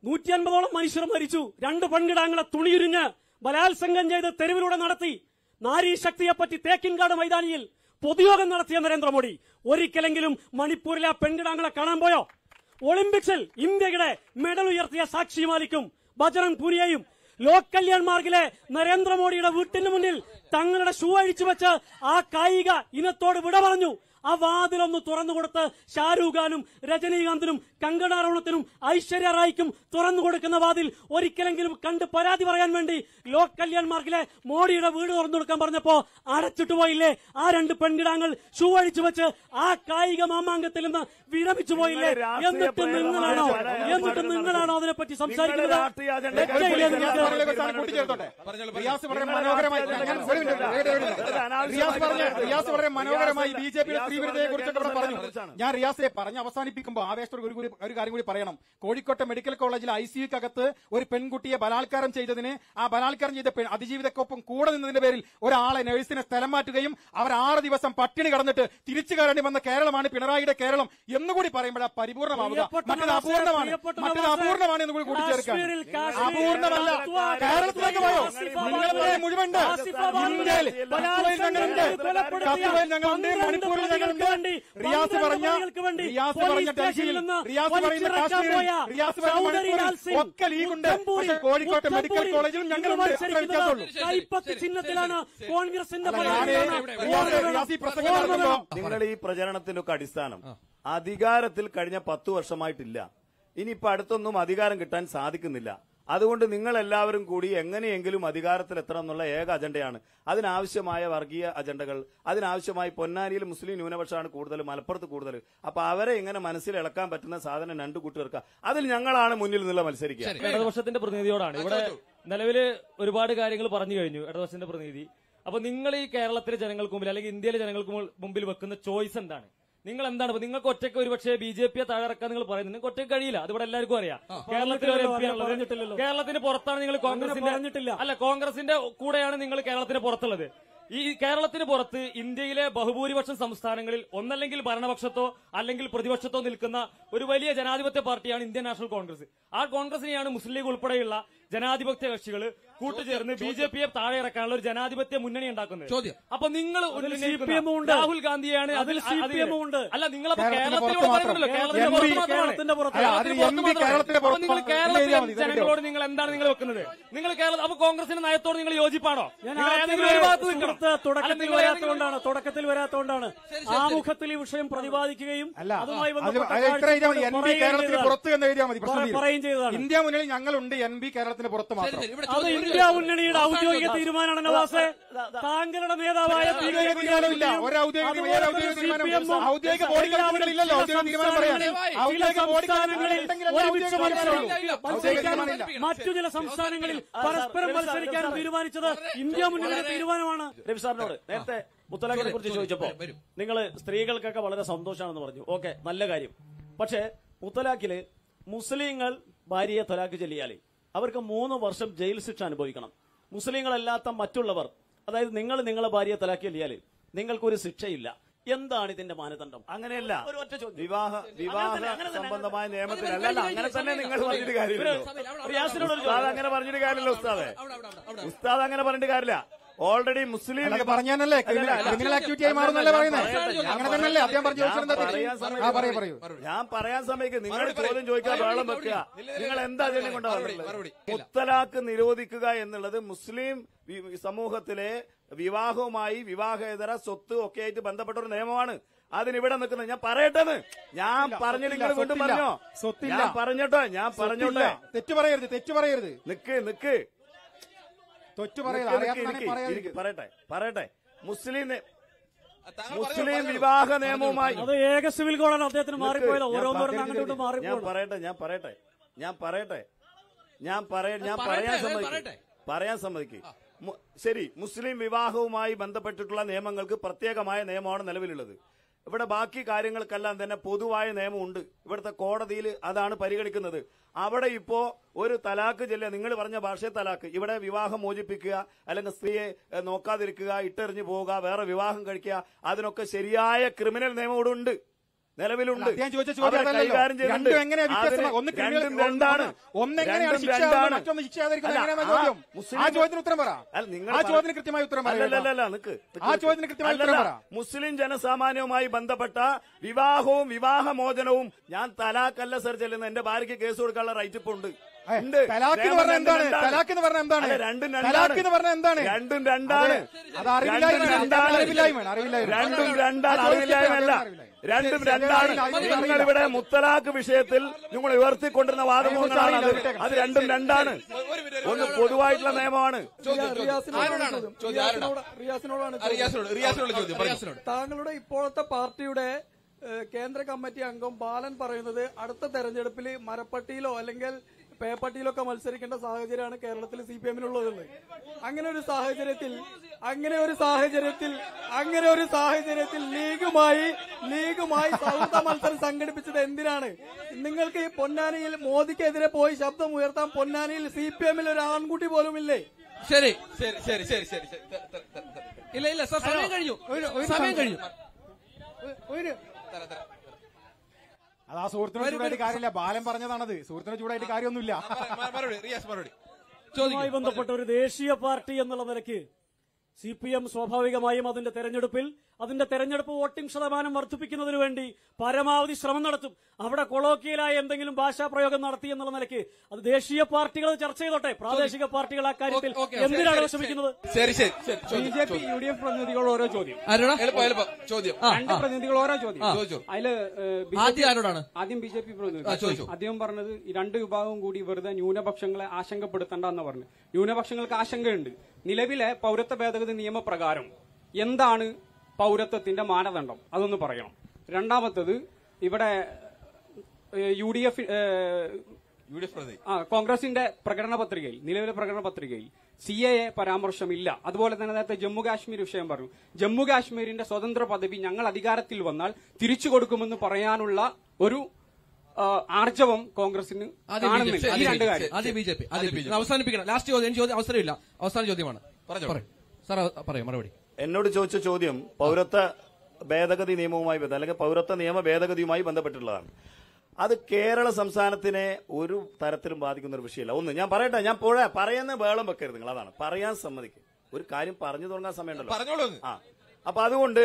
നൂറ്റി അൻപതോളം മനുഷ്യർ മരിച്ചു രണ്ട് പെൺകിടാങ്ങളെ തുണിയുരിഞ്ഞ് ബലാത്സംഗം ചെയ്ത് തെരുവിലൂടെ നടത്തി നാരീശക്തിയെപ്പറ്റി തേക്കിൻകാട് മൈതാനിയിൽ പൊതുയോഗം നടത്തിയ നരേന്ദ്രമോദി ഒരിക്കലെങ്കിലും മണിപ്പൂരിലെ ആ പെൺകിടാങ്ങളെ കാണാൻ പോയോ ഒളിമ്പിക്സിൽ ഇന്ത്യയുടെ മെഡൽ ഉയർത്തിയ സാക്ഷി മാലിക്കും ബജറംഗ് പുനിയയും ലോക് കല്യാൺ മാർഗിലെ നരേന്ദ്രമോദിയുടെ വീട്ടിന് മുന്നിൽ തങ്ങളുടെ ഷൂ അഴിച്ചു വെച്ച് ആ കായിക ഇനത്തോട് വിട പറഞ്ഞു ആ വാതിലൊന്ന് തുറന്നു കൊടുത്ത് ഷാരൂഖ് ഖാനും രജനീകാന്തിനും കങ്കണ റൗണത്തിനും ഐശ്വര്യ റായിക്കും തുറന്നു കൊടുക്കുന്ന വാതിൽ ഒരിക്കലെങ്കിലും കണ്ട് പരാതി പറയാൻ വേണ്ടി ലോക് കല്യാൺ മാർഗിലെ മോഡിയുടെ വീട് തുറന്നു കൊടുക്കാൻ പറഞ്ഞപ്പോ അടച്ചിട്ട് പോയില്ലേ ആ രണ്ട് പെൺകിടാങ്ങൾ ഷൂ അഴിച്ചു വെച്ച് ആ കായിക മാമാങ്കത്തിൽ നിന്ന് വിരമിച്ചു പോയില്ലേ എന്നിട്ട് നിങ്ങളാണോ എന്നിട്ട് നിങ്ങളാണോ അതിനെപ്പറ്റി സംസാരിക്കുന്നത് ലജ്ജയില്ലേ നിങ്ങൾക്ക്? റിയാസ് വളരെ മനോഹരമായി ഞാൻ ഒരു മിനിറ്റ്, ഒരു മിനിറ്റ്, ഒരു മിനിറ്റ്. റിയാസ് പറഞ്ഞ റിയാസ് വളരെ മനോഹരമായി ബി ജെ പിയുടെ തീവ്രതയെ കുറിച്ചൊക്കെ ഇവിടെ പറഞ്ഞു ഞാൻ റിയാസിനെ പറഞ്ഞ് അവസാനിപ്പിക്കുമ്പോൾ ആവേശത്തോട് ഒരു കൂടി- ഒരു കാര്യം കൂടി പറയണം കോഴിക്കോട്ടെ മെഡിക്കൽ കോളേജിൽ ഐ സിയുക്കകത്ത് ഒരു പെൺകുട്ടിയെ ബലാത്കാരം ചെയ്തതിന് ആ ബലാത്കാരം ചെയ്ത പെൺ അതിജീവിതക്കൊപ്പം കൂടെ നിന്നതിന്റെ പേരിൽ ഒരാളെ നഴ്സിനെ സ്ഥലം മാറ്റുകയും അവർ ആറ് ദിവസം പട്ടിണി കടന്നിട്ട് തിരിച്ചു കയറേണ്ടി വന്ന കേരളമാണ് പിണറായിയുടെ കേരളം എന്നുകൂടി പറയുമ്പോൾ പരിപൂർണമാവുക പ്രിയപ്പെട്ട മറ്റത് നവാസെ, അപൂർണമാണ് പ്രിയപ്പെട്ട മറ്റത് നവാസെ, അപൂർണമാണ് എന്ന് കൂടി കൂട്ടിച്ചേർക്കാൻ കാശ്മീരിൽ, കാശ്മീരിൽ അപൂർണമല്ല ആസിഫാബാദ് കേരളത്തിലേക്ക് പോയോ ആസിഫാബാദ് നിങ്ങൾ പറയുന്നത് മുഴുവനുണ്ട് ആസിഫാബാദ് ഇന്ത്യയിൽ കത്തുവയിൽ ഞങ്ങളുണ്ട് കത്തുവയിൽ ഞങ്ങളുണ്ട് മണിപ്പൂരിൽ ഞങ്ങളുണ്ട് റിയാസ് പറഞ്ഞ റിയാസ് പറഞ്ഞ ഡൽഹിയിൽ റിയാസ് പറയുന്ന കാശ്മീരിൽ റിയാസ് പറഞ്ഞ മണിപ്പൂരിൽ ഒക്കെ ലീഗുണ്ട് പക്ഷേ കോഴിക്കോട്ടെ മെഡിക്കൽ കോളേജിലും ഞങ്ങളുണ്ട് അത്ര വ്യത്യാസമുള്ളൂ കൈപ്പത്തി ചിഹ്നത്തിലാണ് കോൺഗ്രസിന്റെ അല്ല, ഞാനേ റിയാസ് ഈ പ്രസംഗം നടത്തുമ്പോ നിങ്ങൾ ഈ പ്രചരണത്തിന്റെ ഒക്കെ അടിസ്ഥാനം അധികാരത്തിൽ കഴിഞ്ഞ പത്തു വർഷമായിട്ടില്ല ഇനിയിപ്പോ അടുത്തൊന്നും അധികാരം കിട്ടാൻ സാധിക്കുന്നില്ല അതുകൊണ്ട് നിങ്ങൾ എല്ലാവരും കൂടി എങ്ങനെയെങ്കിലും അധികാരത്തിലെത്തണം എന്നുള്ള ഏക അജണ്ടയാണ് അതിനാവശ്യമായ വർഗീയ അജണ്ടകൾ അതിനാവശ്യമായി പൊന്നാനിയിൽ മുസ്ലിം ന്യൂനപക്ഷമാണ് കൂടുതൽ മലപ്പുറത്ത് കൂടുതൽ അപ്പൊ അവരെ ഇങ്ങനെ മനസ്സിൽ ഇളക്കാൻ പറ്റുന്ന സാധനം രണ്ടു കൂട്ടുകാർക്ക് അതിൽ ഞങ്ങളാണ് മുന്നിൽ നിന്നുള്ള മത്സരിക്കുക ഇടതുപക്ഷത്തിന്റെ പ്രതിനിധിയോടാണ് ഇവിടെ നിലവില് ഒരുപാട് കാര്യങ്ങൾ പറഞ്ഞു കഴിഞ്ഞു ഇടതുപക്ഷത്തിന്റെ പ്രതിനിധി അപ്പൊ നിങ്ങൾ ഈ കേരളത്തിലെ ജനങ്ങൾക്ക് മുമ്പിൽ അല്ലെങ്കിൽ ഇന്ത്യയിലെ ജനങ്ങൾക്ക് മുമ്പിൽ- മുമ്പിൽ വെക്കുന്ന ചോയ്സ് എന്താണ് നിങ്ങൾ എന്താണ് ഇപ്പൊ നിങ്ങൾക്ക് ഒറ്റയ്ക്ക് ഒരുപക്ഷെ ബി ജെ പിയെ താഴെറക്കാൻ നിങ്ങൾ പറയുന്നത് നിങ്ങൾക്ക് ഒറ്റയ്ക്ക് കഴിയില്ല അത് ഇവിടെ എല്ലാവർക്കും അറിയാം കേരളത്തിൽ ഒരു എം പി അങ്ങനെ പറഞ്ഞിട്ടില്ലല്ലോ. കേരളത്തിന് പുറത്താണ് നിങ്ങൾ കോൺഗ്രസിന്റെ പറഞ്ഞിട്ടില്ല. അല്ല കോൺഗ്രസിന്റെ കൂടെയാണ് നിങ്ങൾ കേരളത്തിന് പുറത്തുള്ളത് ഈ കേരളത്തിന് പുറത്ത് ഇന്ത്യയിലെ ബഹുഭൂരിപക്ഷം സംസ്ഥാനങ്ങളിൽ ഒന്നല്ലെങ്കിൽ ഭരണപക്ഷത്തോ അല്ലെങ്കിൽ പ്രതിപക്ഷത്തോ നിൽക്കുന്ന ഒരു വലിയ ജനാധിപത്യ പാർട്ടിയാണ് ഇന്ത്യൻ നാഷണൽ കോൺഗ്രസ് ആ കോൺഗ്രസിനെയാണ് മുസ്ലിം ലീഗ് ഉൾപ്പെടെയുള്ള ജനാധിപത്യ കക്ഷികൾ കൂട്ടുചേർന്ന് ബി ജെ പിയെ താഴെ ഇറക്കാനുള്ള ഒരു ജനാധിപത്യ മുന്നണി ഉണ്ടാക്കുന്നത് ചോദ്യം. അപ്പൊ നിങ്ങൾ അതിൽ ഉന്നയിക്കുന്ന CPM ഉണ്ട്. രാഹുൽ ഗാന്ധിയാണ് അതിൽ CPM ഉണ്ട്. അല്ല നിങ്ങളപ്പോ കേരളത്തിന്റെ കേരളത്തിലൂടെ പുറത്ത് പറയുന്നല്ലോ മാത്രം. കേരളത്തിന്റെ എം പുറത്ത് പി മാത്രമാണ്. കേരളത്തിന്റെ പുറത്ത്. അല്ല, അതിൽ കേരളത്തിന് എം പി പുറത്ത് കേരളത്തിന്റെ മാത്രമാണ്. പുറത്ത് അപ്പൊ നിങ്ങൾ കേരളത്തിലെ ഇല്ല, ഇല്ല, ജനങ്ങളോട് നിങ്ങൾ എന്താണ് നിങ്ങൾ വെക്കുന്നത് നിങ്ങൾ കേരളം അപ്പൊ കോൺഗ്രസിന്റെ നയത്തോട് നിങ്ങൾ യോജിപ്പാണോ ഞാൻ നിങ്ങൾ ഏതെങ്കിലും ഒരു ഭാഗത്ത് നിൽക്കണം. സുഹൃത്ത് അല്ല, തുടക്കത്തിൽ നിങ്ങൾ ഏതെങ്കിലും- വരാത്തതുകൊണ്ടാണ് തുടക്കത്തിൽ വരാത്തതുകൊണ്ടാണ് ആമുഖത്തിൽ ഈ വിഷയം പ്രതിപാദിക്കുകയും അല്ല അതുമായി അത് ബന്ധപ്പെട്ട അത് ഇത്ര എഴുതിയാൽ മതി എൻ ബി പറയുകയും കേരളത്തിന് ചെയ്തതാണ്. പുറത്ത് എന്ന് എഴുതിയാൽ മതി പ്രശ്നം പറ- തീരും. പറയുകയും ചെയ്തതാണ് ഇന്ത്യ മുന്നണി ഞങ്ങളുണ്ട് എൻ ബി കേരളത്തിന് പുറത്ത് മാത്രം ശരി, ഇവിടെ അത് ചോദ്യം- ഒരു ഇന്ത്യ ചോദ്യം. മുന്നണിയുടെ ഔദ്യോഗിക തീരുമാനമാണ് നവാസെ താങ്കളുടെ നേതാവായ പി. കെ. ഔദ്യോഗിക തീരുമാനമില്ല ഒരു ഔദ്യോഗിക അതുപോലെ ഒരു തന്നെ ഔദ്യോഗിക തീരുമാനം CPM ഉം ഔദ്യോഗിക ബോഡി കമ്മിറ്റികളില്ലല്ലോ ഔദ്യോഗിക തീരുമാനം പറയാൻ ചില ഔദ്യോഗിക ബോഡി സംസ്ഥാനങ്ങളിൽ കമ്മിറ്റികളുണ്ടെങ്കിലല്ലേ ഒരുമിച്ച് ഔദ്യോഗിക തീരുമാനമുള്ളൂ. മത്സരിക്കാൻ ഔദ്യോഗിക തീരുമാനമില്ല മറ്റു ചില സംസ്ഥാനങ്ങളിൽ പരസ്പരം മത്സരിക്കാൻ തീരുമാനിച്ചത് ഇന്ത്യ മുന്നണിയുടെ തീരുമാനമാണ് രവി സാറിനോട് നേരത്തെ മുത്തലാഖിനെ കുറിച്ച് ചോദിച്ചപ്പോ വരും. നിങ്ങൾ സ്ത്രീകൾക്കൊക്കെ വളരെ സന്തോഷമാണെന്ന് പറഞ്ഞു ഓക്കെ നല്ല കാര്യം പക്ഷേ മുത്തലാഖില് മുസ്ലിങ്ങൾ ഭാര്യയെ തൊലാഖ് ചൊല്ലിയാൽ അവർക്ക് മൂന്ന് വർഷം ജയിൽ ശിക്ഷ അനുഭവിക്കണം മുസ്ലിങ്ങളല്ലാത്ത മറ്റുള്ളവർ അതായത് നിങ്ങൾ നിങ്ങളെ ഭാര്യയെ തൊലാഖ് ചൊല്ലിയാൽ നിങ്ങൾക്കൊരു ശിക്ഷയില്ല എന്താണ് ഇതിന്റെ മാനദണ്ഡം അങ്ങനെയല്ല ഒരു ഒറ്റ ചോദ്യം വിവാഹ വിവാഹ അങ്ങനെ തന്നെ, അങ്ങനെ തന്നെ. സംബന്ധമായ നിയമത്തിൽ അല്ലല്ല അങ്ങനെ തന്നെ നിങ്ങൾ പറഞ്ഞിട്ട് കാര്യമില്ല റിയാസിനോട് ഒരു ഉസ്താദ് ചോദ്യം. അങ്ങനെ പറഞ്ഞിട്ട് കാര്യമില്ല ഉസ്താദെ അവിടെ, അവിടെ, അവിടെ, അവിടെ. ഉസ്താദ് അങ്ങനെ പറഞ്ഞിട്ട് കാര്യമില്ല ഓൾറെഡി മുസ്ലിം അതൊക്കെ പറഞ്ഞാലല്ലേ അല്ലല്ല, അല്ല. ക്രിമിനൽ ആക്ടിവിറ്റി ആയി മാറുന്നല്ലേ ഞാൻ പറയുന്നത് പറയട്ടെ, അങ്ങനെ തന്നെയല്ലേ അദ്ദേഹം പറഞ്ഞു ഞാൻ ചോദിച്ചത് പറയാൻ എന്താ ആ പറയൂ പറയൂ ഞാൻ പറയാൻ സമയത്ത് നിങ്ങൾ മറുപടി ചോദ്യം ചോദിക്കാൻ മറുപടി, വേളം മറുപടി. വെക്കുക ഇല്ല, ഇല്ല, നിങ്ങൾ ഇല്ല. എന്താ ജനം കൊണ്ടാ മറുപടി, പറഞ്ഞത് മറുപടി. ഇല്ല. മുത്തലാഖ് നിരോധിക്കുക എന്നുള്ളത് മുസ്ലിം വി- സമൂഹത്തിലെ വിവാഹവുമായി വിവാഹേതര സ്വത്ത് ഒക്കെ ആയിട്ട് ബന്ധപ്പെട്ട ഒരു നിയമമാണ് അതിനിവിടെ നിൽക്കുന്നത് ഞാൻ പറയട്ടെന്ന് ഞാൻ പറഞ്ഞിട്ട് നിങ്ങൾ വീണ്ടും സ്വത്തില്ല. പറഞ്ഞോ സ്വത്തില്ല. ഞാൻ പറഞ്ഞോട്ടെ ഞാൻ പറഞ്ഞോട്ടെ തെറ്റു പറയരുത് തെറ്റു പറയരുത് നിക്ക് നിക്ക് തെറ്റു പറയരുത് നിക്ക്, അറിയാത്ത നിക്ക്, പറയാൻ ഇരിക്ക്, പറയട്ടെ പറയട്ടെ മുസ്ലിം നെ- താങ്കൾ മുസ്ലിം പറഞ്ഞോളൂ, വിവാഹ പറഞ്ഞോളൂ. നിയമവുമായി അത് ഏക സിവിൽ കോഡാണ് അദ്ദേഹത്തിന് മാറിപ്പോയത് ഞാൻ ഓരോന്നോരോന്ന് പറയട്ടെ, അങ്ങോട്ടും ഇങ്ങോട്ടും ഞാൻ മാറിപ്പോയത് പറയട്ടെ ഞാൻ പറയട്ടെ ഞാൻ പറയട്ടെ ഞാൻ പറയ ഞാൻ പറയട്ടെ, പറയാൻ വേഗം സമ്മതിക്കും പറയട്ടെ. പറയാൻ സമ്മതിക്കും മു- ശരി മുസ്ലിം വിവാഹവുമായി ബന്ധപ്പെട്ടിട്ടുള്ള നിയമങ്ങൾക്ക് പ്രത്യേകമായ നിയമമാണ് നിലവിലുള്ളത് ഇവിടെ ബാക്കി കാര്യങ്ങൾക്കെല്ലാം തന്നെ പൊതുവായ നിയമമുണ്ട് ഇവിടുത്തെ കോടതിയിൽ അതാണ് പരിഗണിക്കുന്നത് അവിടെ ഇപ്പോ ഒരു തലാക്ക് ചെല്ലുക നിങ്ങൾ പറഞ്ഞ ഭാഷയെ തലാക്ക് ഇവിടെ വിവാഹം മോചിപ്പിക്കുക അല്ലെങ്കിൽ സ്ത്രീയെ ഏഹ്, നോക്കാതിരിക്കുക ഇട്ടെറിഞ്ഞു പോവുക വേറെ വിവാഹം കഴിക്കുക അതിനൊക്കെ ശരിയായ ക്രിമിനൽ നിയമം ഇവിടെ ഉണ്ട് നിലവിലുണ്ട് അല്ല, ഞാൻ ചോദിച്ച ചോദ്യം അവരെ അതല്ലല്ലോ. കൈകാര്യം ചെയ്യുന്നുണ്ട്. രണ്ടും എങ്ങനെയാ വ്യത്യസ്തമാ? അതിന് ഒന്ന് criminal- രണ്ടും രണ്ടാണ് ഒന്ന് എങ്ങനെയാണ് രണ്ടും ശിക്ഷ രണ്ടാണ്. മറ്റൊന്ന് ശിക്ഷയാതിരിക്കുന്നത് അല്ല, എങ്ങനെയാ ചോദ്യം? ആ മുസ്ലിം- ആ ചോദ്യത്തിന് ഉത്തരം പറ. അല്ല, നിങ്ങൾ ആ പറ- ചോദ്യത്തിന് കൃത്യമായ ഉത്തരം പറ. അല്ലല്ലല്ല, നിക്ക്, നിക്ക്, ആ നിക്ക്. ചോദ്യത്തിന് കൃത്യമായ ഉത്തരം അല്ലല്ല, പറ. മുസ്ലിം ജനസാമാന്യവുമായി ബന്ധപ്പെട്ട വിവാഹവും വിവാഹമോചനവും ഞാൻ തലാക്കല്ല സർ ചെല്ലുന്ന എന്റെ ഭാര്യയ്ക്ക് കേസ് കൊടുക്കാനുള്ള റൈറ്റ് ഇപ്പൊ ഉണ്ട് ഉണ്ട്. തലാക്ക് എന്ന് പറഞ്ഞാൽ എന്താണ്? തലാക്ക് എന്ന് പറഞ്ഞാൽ എന്താണ്? അല്ല, രണ്ടും രണ്ടാണ്. തലാക്ക് എന്ന് പറഞ്ഞാൽ എന്താണ്? രണ്ടും രണ്ടാണ് അത് അത് അറിവില്ലായ്മയാണ്. രണ്ടും രണ്ടാണ്. അറിവില്ലായ്മയാണ്, അറിവില്ലായ്മ. രണ്ടും രണ്ടാണ് ആ ചോദ്യത്തിന് അറിവില്ലായ്മയല്ല അറിവില്ലായ്മ. രണ്ടും ശരി, രണ്ടാണ് ശരി, അറിയില്ല. നിങ്ങൾ ഇവിടെ മുത്തലാഖ് വിഷയത്തിൽ നിങ്ങൾ ഉയർത്തിക്കൊണ്ടിരുന്ന വാദമുഖങ്ങളാണ് അത് അത് രണ്ടും രണ്ടാണ് ഒന്ന് പൊതുവായിട്ടുള്ള നിയമമാണ് താങ്കളുടെ ഇപ്പോഴത്തെ പാർട്ടിയുടെ ഏഹ്, കേന്ദ്ര കമ്മിറ്റി അംഗം ബാലൻ പറയുന്നത് അടുത്ത തെരഞ്ഞെടുപ്പിൽ മരപ്പട്ടിയിലോ അല്ലെങ്കിൽ പേപ്പട്ടിയിലൊക്കെ മത്സരിക്കേണ്ട സാഹചര്യമാണ് കേരളത്തിൽ സി പി എമ്മിനുള്ളതെന്ന് അങ്ങനെ ഒരു സാഹചര്യത്തിൽ അങ്ങനെ ഒരു സാഹചര്യത്തിൽ അങ്ങനെ ഒരു സാഹചര്യത്തിൽ ലീഗുമായി ലീഗുമായി സൗഹൃദ മത്സരം സംഘടിപ്പിച്ചത് എന്തിനാണ് നിങ്ങൾക്ക് ഈ പൊന്നാനിയിൽ മോദിക്കെതിരെ പോയി ശബ്ദം ഉയർത്താൻ പൊന്നാനിയിൽ സി പി എമ്മിൽ ഒരു ആൺകുട്ടി പോലും ഇല്ലേ ശരി ശരി ശരി ശരി ശരി ശരി. ത- ത- ത- ത- ഇല്ല ഇല്ല സാർ സമയം കഴിഞ്ഞു സമയം കഴിഞ്ഞു ഒരു അത് ആ സുഹൃത്തിനോട് ചൂടായിട്ട് കാര്യമില്ല ബാലൻ പറഞ്ഞതാണത് സുഹൃത്തിനോട് ചൂടായിട്ട് കാര്യമൊന്നുമില്ല മറുപടി റിയാസ് മറുപടി ഇതുമായി ബന്ധപ്പെട്ട ഒരു ദേശീയ പാർട്ടി എന്നുള്ള നിലയ്ക്ക് സി പി എം സ്വാഭാവികമായും അതിന്റെ തെരഞ്ഞെടുപ്പിൽ അതിന്റെ തെരഞ്ഞെടുപ്പ് വോട്ടിംഗ് ശതമാനം വർദ്ധിപ്പിക്കുന്നതിന് വേണ്ടി പരമാവധി ശ്രമം നടത്തും അവിടെ കൊളോക്കിയലായ എന്തെങ്കിലും ഭാഷാ പ്രയോഗം നടത്തി എന്നുള്ള നിലയ്ക്ക് അത് ദേശീയ പാർട്ടികൾ ചർച്ച ചെയ്തോട്ടെ പ്രാദേശിക പാർട്ടികൾ ആ കാര്യത്തിൽ ഓക്കേ, ഓക്കേ, എന്തിനാണ് ശരി, വിഷമിക്കുന്നത് ശരി ശരി ശരി ബി ചോദ്യം, ജെ പി ചോദ്യം. യു ഡി എഫ് പ്രതിനിധികൾ ഓരോ ചോദ്യം ആരോടാ? എളുപ്പം, എളുപ്പം. ചോദ്യം. ആ, രണ്ട് ആ. പ്രതിനിധികൾ ഓരോ ചോദ്യം ആ. ചോദിച്ചോ. അതില് ഏഹ്, ബി ജെ പി ആദ്യം ആരോടാണ്? ആദ്യം ബി ജെ പി ആ, പ്രതിനിധി ചോദിച്ചോ. അദ്ദേഹം പറഞ്ഞത് ഈ രണ്ട് വിഭാഗവും കൂടി വെറുതെ ന്യൂനപക്ഷങ്ങളെ ആശങ്കപ്പെടുത്തണ്ട എന്ന് പറഞ്ഞു ന്യൂനപക്ഷങ്ങൾക്ക് ആശങ്കയുണ്ട് നിലവിലെ പൗരത്വ ഭേദഗതി നിയമപ്രകാരം എന്താണ് പൗരത്വത്തിന്റെ മാനദണ്ഡം അതൊന്ന് പറയണം രണ്ടാമത്തത് ഇവിടെ ഏഹ്, യു ഡി എഫ് ഏഹ്, യു ഡി എഫ് പ്രതി ആ കോൺഗ്രസിന്റെ പ്രകടന പത്രികയിൽ നിലവിലെ പ്രകടന പത്രികയിൽ സി എ എ പരാമർശമില്ല അതുപോലെ തന്നെ നേരത്തെ ജമ്മു കാശ്മീർ വിഷയം പറഞ്ഞു ജമ്മു കാശ്മീരിന്റെ സ്വതന്ത്ര പദവി ഞങ്ങൾ അധികാരത്തിൽ വന്നാൽ തിരിച്ചു കൊടുക്കുമെന്ന് പറയാനുള്ള ഒരു ആ, ആർജവം കോൺഗ്രസിന് ആദ്യം കാണുന്നില്ല BJP, ഈ രണ്ട് ആദ്യം കാര്യം ആദ്യം ബി ജെ പി ആദ്യം BJP. അവസാനിപ്പിക്കണം ലാസ്റ്റ് ചോദ്യം ചോദ്യം അവസരമില്ല അവസാന ചോദ്യമാണ് പറഞ്ഞോ. പറയൂ. സാർ പറയൂ മറുപടി എന്നോട് ചോദിച്ച ചോദ്യം പൗരത്വ ഭേദഗതി നിയമവുമായി ബന്ധ- അല്ലെങ്കിൽ പൗരത്വ നിയമ ഭേദഗതിയുമായി ബന്ധപ്പെട്ടുള്ളതാണ് അത് കേരള സംസ്ഥാനത്തിനെ ഒരു തരത്തിലും ബാധിക്കുന്ന ഒരു വിഷയമല്ല ഒന്ന് ഞാൻ പറയട്ടെ ഞാൻ പുഴ പറയുന്ന വേളം വെക്കരുത് നിങ്ങൾ അതാണ് പറയാൻ സമ്മതിക്കും ഒരു കാര്യം പറഞ്ഞു തുടങ്ങാൻ സമയമുണ്ടല്ലോ പറഞ്ഞോളൂ ആ അപ്പൊ അതുകൊണ്ട്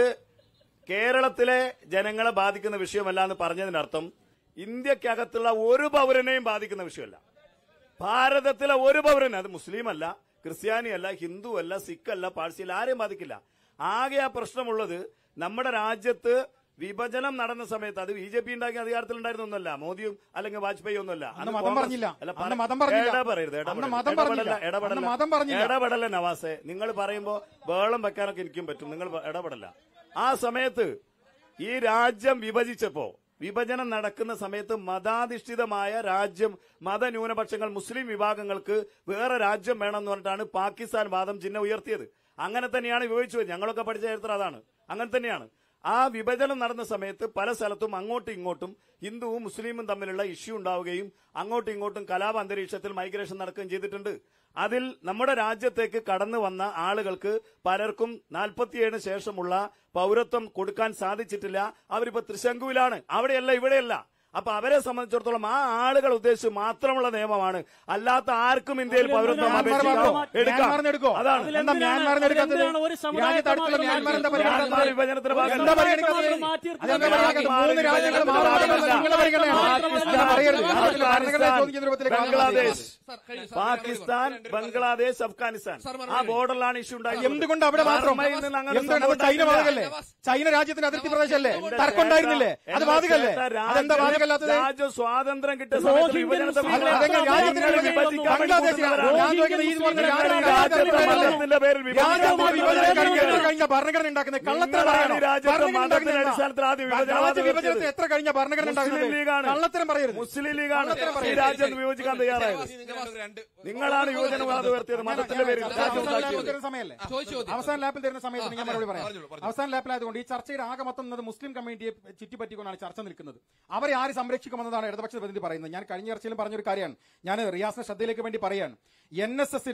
കേരളത്തിലെ ജനങ്ങളെ ബാധിക്കുന്ന വിഷയമല്ല എന്ന് പറഞ്ഞതിനർത്ഥം ഇന്ത്യക്കകത്തുള്ള ഒരു പൗരനെയും ബാധിക്കുന്ന വിഷയമല്ല ഭാരതത്തിലെ ഒരു പൗരന് അത് മുസ്ലിം അല്ല ക്രിസ്ത്യാനി അല്ല ഹിന്ദു അല്ല സിഖ് അല്ല പാഴ്സി അല്ല ആരെയും ബാധിക്കില്ല ആകെ ആ പ്രശ്നമുള്ളത് നമ്മുടെ രാജ്യത്ത് വിഭജനം നടന്ന സമയത്ത് അത് ബി ജെ പി ഉണ്ടാക്കിയ അധികാരത്തിലുണ്ടായിരുന്ന ഒന്നല്ല മോദിയും അല്ലെങ്കിൽ വാജ്പേയി ഒന്നുമല്ല അന്ന് അത് മതം കോൺഗ്രസ്- പറഞ്ഞില്ല. അല്ല, അന്ന് പറ- മതം പറഞ്ഞില്ല. ഇടപെടരുത്, അന്ന് ഇടപെടരുത്. മതം പറഞ്ഞില്ല. ഇടപെടല്ല, ഇടപെടല്ല. അന്ന് മതം പറഞ്ഞില്ല. ഇടപെടല്ല നവാസെ നിങ്ങൾ പറയുമ്പോ ബേളം വെക്കാനൊക്കെ എനിക്കും പറ്റും നിങ്ങൾ ഇടപെടല്ല ആ സമയത്ത് ഈ രാജ്യം വിഭജിച്ചപ്പോ വിഭജനം നടക്കുന്ന സമയത്ത് മതാധിഷ്ഠിതമായ രാജ്യം മതന്യൂനപക്ഷങ്ങൾ മുസ്ലിം വിഭാഗങ്ങൾക്ക് വേറെ രാജ്യം വേണമെന്ന് പറഞ്ഞിട്ടാണ് പാകിസ്ഥാൻ വാദം ചിഹ്നം ഉയർത്തിയത് അങ്ങനെ തന്നെയാണ് വിഭജിച്ചത് ഞങ്ങളൊക്കെ പഠിച്ച ചരിത്രം അതാണ് അങ്ങനെ തന്നെയാണ് ആ വിഭജനം നടന്ന സമയത്ത് പല സ്ഥലത്തും അങ്ങോട്ടും ഇങ്ങോട്ടും ഹിന്ദുവും മുസ്ലിമും തമ്മിലുള്ള ഇഷ്യൂ ഉണ്ടാവുകയും അങ്ങോട്ടും ഇങ്ങോട്ടും കലാപ അന്തരീക്ഷത്തിൽ മൈഗ്രേഷൻ നടക്കുകയും ചെയ്തിട്ടുണ്ട് അതിൽ നമ്മുടെ രാജ്യത്തേക്ക് കടന്നു വന്ന ആളുകൾക്ക് പലർക്കും നാൽപ്പത്തിയേഴിന് ശേഷമുള്ള പൗരത്വം കൊടുക്കാൻ സാധിച്ചിട്ടില്ല അവരിപ്പോ തൃശങ്കുവിലാണ് അവിടെയല്ല ഇവിടെയല്ല അപ്പൊ അവരെ സംബന്ധിച്ചിടത്തോളം ആ ആളുകൾ ഉദ്ദേശിച്ച് മാത്രമുള്ള നിയമമാണ് അല്ലാത്ത ആർക്കും ഇന്ത്യയിൽ പൗരത്വം അപേക്ഷിക്കാം എടുക്കാം മ്യാൻമാറിന് എടുക്കോ? അതാണ് എന്താ മ്യാൻമാറിന് എടുക്കാത്തത്? അതിലെന്താണ് ഒരു സമുദായത്തെ രാജ്യത്ത് അടുത്തുള്ള മാത്രം മ്യാൻമാർ എന്താ മാറ്റി പരിഗണിക്കാത്തത്? മ്യാൻമാർ വിഭജനത്തിന്റെ ഭാഗമല്ല. എന്താ പരിഗണിക്കാത്തത്? അതെന്താ പരിഗണിക്കാത്തത്? മൂന്ന് രാജ്യങ്ങൾ മാത്രമല്ല നിങ്ങളെ പരിഗണനയാണ്. അങ്ങനെ പറയരുത്. രാജ്യത്തിലെ ഭരണഘടനയെ ചോദിക്കുന്ന രൂപത്തിലേക്ക് ബംഗ്ലാദേശ് വാദം പാകിസ്ഥാൻ ബംഗ്ലാദേശ് അഫ്ഗാനിസ്ഥാൻ ആ ബോർഡറിലാണ് ഇഷ്യൂ ഉണ്ടായത് എന്തുകൊണ്ട് അവിടെ മാത്രം എന്തുകൊണ്ട് അപ്പൊ ചൈന ബാധകല്ലേ ചൈന രാജ്യത്തിന്റെ അതിർത്തി പ്രദേശമല്ലേ തർക്കം ഉണ്ടായിരുന്നില്ലേ അത് ബാധകല്ലേ അതെന്താ ബാധകല്ലാത്തത് രാജ്യം സ്വാതന്ത്ര്യം കിട്ടിയ സമയത്ത് വിഭജനത്തെ അല്ല, അതെങ്ങനെ രാജ്യത്തിന് നിങ്ങൾ വിഭജിക്കാൻ ബംഗ്ലാദേശ് വേണ്ടി ഞാൻ ചോദിക്കുന്നത് ഈ പറഞ്ഞ രാജ്യത്തിന്റെ രാജ്യത്തെ മതത്തിന്റെ പേരിൽ രാജ്യത്തിന്റെ വിഭജനം കഴിഞ്ഞ വിഭജനം കഴിഞ്ഞ ഭരണഘടന ഉണ്ടാക്കുന്നത് കള്ളത്തരം നിങ്ങളാണ് പറയണോ? ഈ രാജ്യത്തെ ഭരണഘടന മതത്തിന്റെ ഉണ്ടാക്കുന്നത് അടിസ്ഥാനത്തിൽ ആദ്യം എന്താ? വിഭജനവാദം രാജ്യ വിഭജനത്തെ ഉയർത്തിയത്. എത്ര കഴിഞ്ഞ ഭരണഘടന മുസ്ലിം ഉണ്ടാക്കുന്നത് ലീഗാണ് കള്ളത്തരം പറയരുത് മുസ്ലിം ലീഗാണ് കള്ളത്തരം ഈ പറയരുത്. രാജ്യം വിയോജിക്കാൻ തയ്യാറായത് നിങ്ങളാണ് യുവജനവാദം ഉയർത്തിയത് മതത്തിന്റെ പേരിൽ രാജ്യം അവസാന ലാപ്പിൽ ഉണ്ടാക്കിയത് തരുന്ന സമയമല്ലേ അവസാന ലാപ്പിൽ തരുന്ന സമയത്ത് ഞാൻ മറുപടി പറയാം അവസാന ലാപ്പിലായതുകൊണ്ട് ഈ ചർച്ചയുടെ ആകെ മൊത്തം എന്നത് മുസ്ലിം കമ്മ്യൂണിറ്റിയെ ചുറ്റിപ്പറ്റിക്കൊണ്ടാണ് ചർച്ച നിൽക്കുന്നത് അവരെ ആര് സംരക്ഷിക്കുമെന്നതാണ് ഇടതുപക്ഷ പ്രതിനിധി പറയുന്നത് ഞാൻ കഴിഞ്ഞ ചർച്ചയിലും പറഞ്ഞൊരു കാര്യമാണ് ഞാൻ റിയാസിന്റെ ശ്രദ്ധയിലേക്ക് വേണ്ടി പറയാണ് എൻ എസ് എസിലെ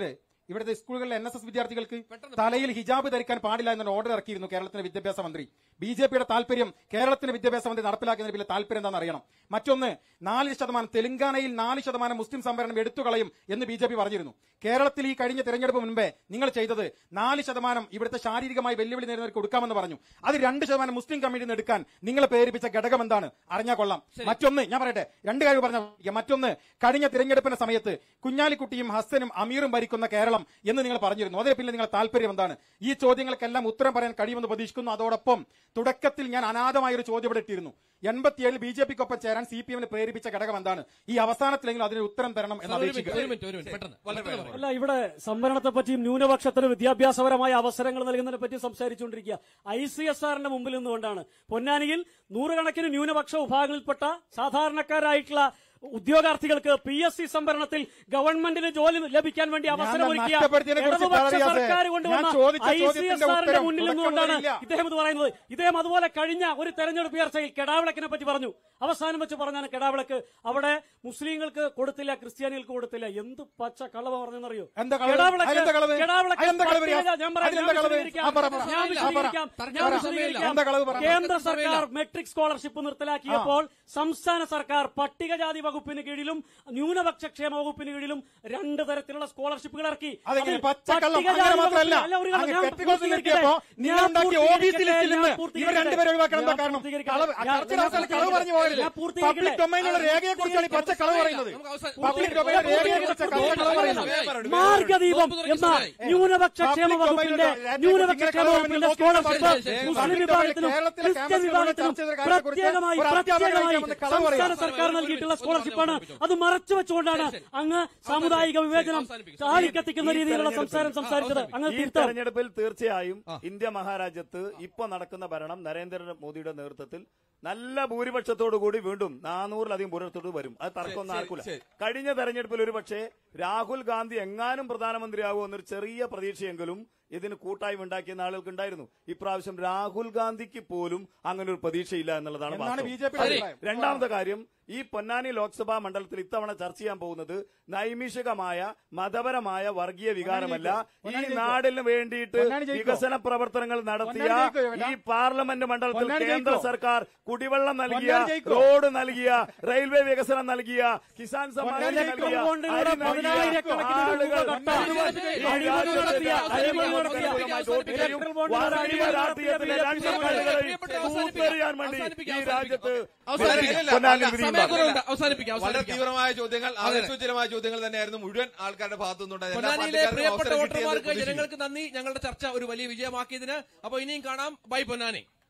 ഇവിടുത്തെ സ്കൂളുകളിലെ എൻ എസ് എസ് വിദ്യാർത്ഥികൾക്ക് തലയിൽ ഹിജാബ് ധരിക്കാൻ പാടില്ല എന്നൊരു ഓർഡർ ഇറക്കിയിരുന്നു കേരളത്തിന്റെ വിദ്യാഭ്യാസ മന്ത്രി ബി ജെ പിയുടെ താല്പര്യം കേരളത്തിന്റെ വിദ്യാഭ്യാസ മന്ത്രി നടപ്പിലാക്കുന്നതിന് വലിയ താല്പര്യം എന്താണെന്ന് അറിയണം മറ്റൊന്ന് നാല് ശതമാനം തെലങ്കാനയിൽ നാല് ശതമാനം മുസ്ലിം സംവരണം എടുത്തു കളയും എന്ന് ബി ജെ പി പറഞ്ഞിരുന്നു കേരളത്തിൽ ഈ കഴിഞ്ഞ തെരഞ്ഞെടുപ്പ് മുൻപേ നിങ്ങൾ ചെയ്തത് നാല് ശതമാനം ഇവിടുത്തെ ശാരീരികമായി വെല്ലുവിളി നേരിടുന്നവർക്ക് കൊടുക്കാമെന്ന് പറഞ്ഞു അത് രണ്ട് ശതമാനം മുസ്ലിം കമ്മിറ്റിയിൽ നിന്ന് എടുക്കാൻ നിങ്ങൾ പ്രേരിപ്പിച്ച ഘടകം എന്താണ് അറിഞ്ഞാൽ കൊള്ളാം മറ്റൊന്ന് ഞാൻ പറയട്ടെ രണ്ട് കാര്യം പറഞ്ഞ മറ്റൊന്ന് കഴിഞ്ഞ തിരഞ്ഞെടുപ്പിന്റെ സമയത്ത് കുഞ്ഞാലിക്കുട്ടിയും ഹസനും അമീറും ഭരിക്കുന്ന കേരളം എന്ന് നിങ്ങൾ പറഞ്ഞിരുന്നു അതേ പിന്നെ നിങ്ങളുടെ താല്പര്യം എന്താണ് ഈ ചോദ്യങ്ങൾക്കെല്ലാം ഉത്തരം പറയാൻ കഴിയുമെന്ന് പ്രതീക്ഷിക്കുന്നു അതോടൊപ്പം തുടക്കത്തിൽ ഞാൻ അനാഥമായ ഒരു ചോദ്യം ഇവിടെ ഇട്ടിരുന്നു എൺപത്തിയേഴിൽ ബി ജെ പിക്കൊപ്പം ചേരാൻ സി പി എമ്മിന് പ്രേരിപ്പിച്ച ഘടകം എന്താണ് ഈ അവസാനത്തിലെങ്കിലും അതിന് ഉത്തരം തരണം എന്ന് അപേക്ഷിക്കുന്നു അല്ല ഇവിടെ സംവരണത്തെ പറ്റിയും ന്യൂനപക്ഷത്തിന് വിദ്യാഭ്യാസപരമായ അവസരങ്ങൾ നൽകുന്നതിനെ പറ്റി സംസാരിച്ചുകൊണ്ടിരിക്കുക ഐ സി എസ് ആറിന്റെ മുമ്പിൽ നിന്നുകൊണ്ടാണ് പൊന്നാനിയിൽ നൂറുകണക്കിന് ന്യൂനപക്ഷ വിഭാഗങ്ങളിൽപ്പെട്ട സാധാരണക്കാരായിട്ടുള്ള ഉദ്യോഗാർത്ഥികൾക്ക് പി എസ് സി സംവരണത്തിൽ ഗവൺമെന്റിന് ജോലി ലഭിക്കാൻ വേണ്ടി അവസരമൊരുക്കിയ നഷ്ടപ്പെടുത്തിയതിനെ കുറിച്ച് ഇടതുപക്ഷ പറയാതെ സർക്കാർ ഞാൻ കൊണ്ടുവന്ന ചോദിച്ച ഐ സി ചോദ്യത്തിന്റെ എസ് ആറിന്റെ ഉത്തരം മുന്നിൽ തുടക്കം നിന്നുകൊണ്ടാണ് മുതലില്ല. ഇദ്ദേഹം ഇത് പറയുന്നത് ഇദ്ദേഹം അതുപോലെ കഴിഞ്ഞ ഒരു തെരഞ്ഞെടുപ്പ് ചർച്ചയിൽ കെടാവിളക്കിനെ പറ്റി പറഞ്ഞു അവസാനം വെച്ച് പറഞ്ഞാണ് കെടാവിളക്ക് അവിടെ മുസ്ലിങ്ങൾക്ക് കൊടുത്തില്ല ക്രിസ്ത്യാനികൾക്ക് കൊടുത്തില്ല എന്ത് പച്ച കളവ് പറഞ്ഞെന്നറിയോ എന്താ കളവ്? അതിലെന്താ കളവ്? കെടാവിളക്ക് അതിലെന്താ കളവ് റിയാസ്? പട്ടിക- ഞാൻ പറയാം, അതിലെന്താ ഞാൻ കളവ്? വിശദീകരിക്കാം. ആ, പറ, പറ. ഞാൻ ആ, പറ. വിശദീകരിക്കാം. ഞാൻ പറ. വിശദീകരിക്കാം. എന്താ കളവ് പറ? കേന്ദ്ര സമയമില്ല. സർക്കാർ മെട്രിക് സ്കോളർഷിപ്പ് നിർത്തലാക്കിയപ്പോൾ സംസ്ഥാന സർക്കാർ പട്ടികജാതി വകുപ്പിന് കീഴിലും ന്യൂനപക്ഷ ക്ഷേമ വകുപ്പിന് കീഴിലും രണ്ട് തരത്തിലുള്ള സ്കോളർഷിപ്പുകൾ ഇറക്കി അതെങ്ങനെ അതിൽ പച്ചക്കള്ളം പട്ടികജാതി അങ്ങനെ മാത്രമല്ല വകുപ്പിന് അല്ല, ഒരു കാര്യം, അങ്ങ് ഞാൻ പെട്ടിക്കോസ് പൂർത്തീകരിക്കട്ടെ. നിർത്തിയപ്പോ നിങ്ങൾ ഞാൻ ഉണ്ടാക്കിയ ഒ ബി സി പൂർത്തീകരിക്കട്ടെ, ലിസ്റ്റിൽ നിന്ന് ഞാൻ ഇവർ പൂർത്തീകരിക്കട്ടെ. രണ്ടുപേരെ ഒഴിവാക്കാൻ എന്താ ഞാൻ കാരണം പൂർത്തീകരിക്കട്ടെ. കളവ് ഞാൻ ചർച്ചയുടെ അവസാനം കളവ് പറഞ്ഞു പോകരുത് ഞാൻ പൂർത്തീകരിക്കട്ടെ. പബ്ലിക് ഡൊമൈനിലുള്ള രേഖയെ കുറിച്ചാണ് ഈ പച്ച കളവ് പറയുന്നത് പബ്ലിക് ഡൊമൈനിലെ രേഖയെ കുറിച്ച് കളവ് പറയുന്നത് മാർഗദീപം എന്ന ന്യൂനപക്ഷ ക്ഷേമ വകുപ്പിന്റെ ന്യൂനപക്ഷ ക്ഷേമ വകുപ്പിന്റെ സ്കോളർഷിപ്പ് മുസ്ലിം വിഭാഗത്തിനും ക്രിസ്ത്യൻ വിഭാഗത്തിനും പ്രത്യേകമായി പ്രത്യേകമായി സംസ്ഥാന സർക്കാർ നൽകിയിട്ടുള്ള സ്കോളർഷിപ്പാണ് അത് മറച്ചു വെച്ചുകൊണ്ടാണ് അങ്ങ് സാമുദായിക വിവേചനം താളിക്കത്തിക്കുന്ന രീതിയിലുള്ള സംസാരം സംസാരിച്ചത് അങ്ങ് ഈ തിരുത്തണം തെരഞ്ഞെടുപ്പിൽ തീർച്ചയായും ഇന്ത്യ മഹാരാജ്യത്ത് ഇപ്പൊ നടക്കുന്ന ഭരണം നരേന്ദ്രമോദിയുടെ നേതൃത്വത്തിൽ നല്ല ഭൂരിപക്ഷത്തോടു കൂടി വീണ്ടും നാനൂറിലധികം ഭൂരിപക്ഷത്തോട് വരും അത് തർക്കമൊന്നും ശരി, ആർക്കില്ല ശരി. കഴിഞ്ഞ തെരഞ്ഞെടുപ്പിൽ ഒരു പക്ഷേ രാഹുൽ ഗാന്ധി എങ്ങാനും പ്രധാനമന്ത്രിയാകുമോ എന്നൊരു ചെറിയ പ്രതീക്ഷയെങ്കിലും ഇതിന് കൂട്ടായ്മ ഉണ്ടാക്കിയ ആളുകൾക്ക് ഉണ്ടായിരുന്നു ഇപ്രാവശ്യം രാഹുൽ ഗാന്ധിക്ക് പോലും അങ്ങനെ ഒരു പ്രതീക്ഷയില്ല എന്നുള്ളതാണ് എന്നാണ് വാസ്തവം. ബി ജെ പിയുടെ ശരി. അഭിപ്രായം. രണ്ടാമത്തെ കാര്യം ഈ പൊന്നാനി ലോക്സഭാ മണ്ഡലത്തിൽ ഇത്തവണ ചർച്ച ചെയ്യാൻ പോകുന്നത് നൈമിഷികമായ മതപരമായ വർഗീയ വികാരമല്ല ഈ പൊന്നാനി ജയിക്കോ? നാടിന് വേണ്ടിയിട്ട് പൊന്നാനി ജയിക്കോ? വികസന പ്രവർത്തനങ്ങൾ നടത്തിയ പൊന്നാനി ജയിക്കോ ഇവിടെ? ഈ പാർലമെന്റ് മണ്ഡലത്തിൽ പൊന്നാനി കേന്ദ്ര ജയിക്കോ? സർക്കാർ കുടിവെള്ളം നൽകിയ പൊന്നാനി ജയിക്കോ? റോഡ് നൽകിയ റെയിൽവേ വികസനം നൽകിയ കിസാൻ സമ്മാൻ പൊന്നാനി നിധി ജയിക്കോ? നൽകിയ കൊണ്ടിലൂടെ അരി നൽകിയ പതിനായിരക്കണക്കിന് ആളുകൾ രൂപ കട്ട. ഈ അഴിമതി രാജ്യത്തെ നടത്തിയ, അഴിമതി നടത്തിയ, രാഷ്ട്രീയമായി വോട്ട് ചെയ്യും. ഇലക്ട്രൽ ബോണ്ട് വർഗീയ രാഷ്ട്രീയത്തിലെ രണ്ട് കള്ളികളെയും തൂത്തെറിയാൻ വേണ്ടി ഈ രാജ്യത്ത് അവസാനിപ്പിക്കാം. പൊന്നാനി അല്ല, വിധിയും സമയക്കുറവുണ്ട്. പറഞ്ഞു. അവസാനിപ്പിക്കാം, വളരെ അവസാനിപ്പിക്കാം. തീവ്രമായ ചോദ്യങ്ങൾ അതെ. ആവേശോജ്വലമായ ചോദ്യങ്ങൾ തന്നെയായിരുന്നു മുഴുവൻ ആൾക്കാരുടെ ഭാഗത്തുനിന്നുണ്ടായത് എല്ലാ പൊന്നാനിയിലെ പാർട്ടിക്കാർക്കും പ്രിയപ്പെട്ട അവസരം കിട്ടിയത് വോട്ടർമാർക്ക് പ്രതീക്ഷിക്കുന്നു. ജനങ്ങൾക്ക് നന്ദി ഞങ്ങളുടെ ചർച്ച ഒരു വലിയ വിജയമാക്കിയതിന് അപ്പൊ ഇനിയും കാണാം ബൈ പൊന്നാനി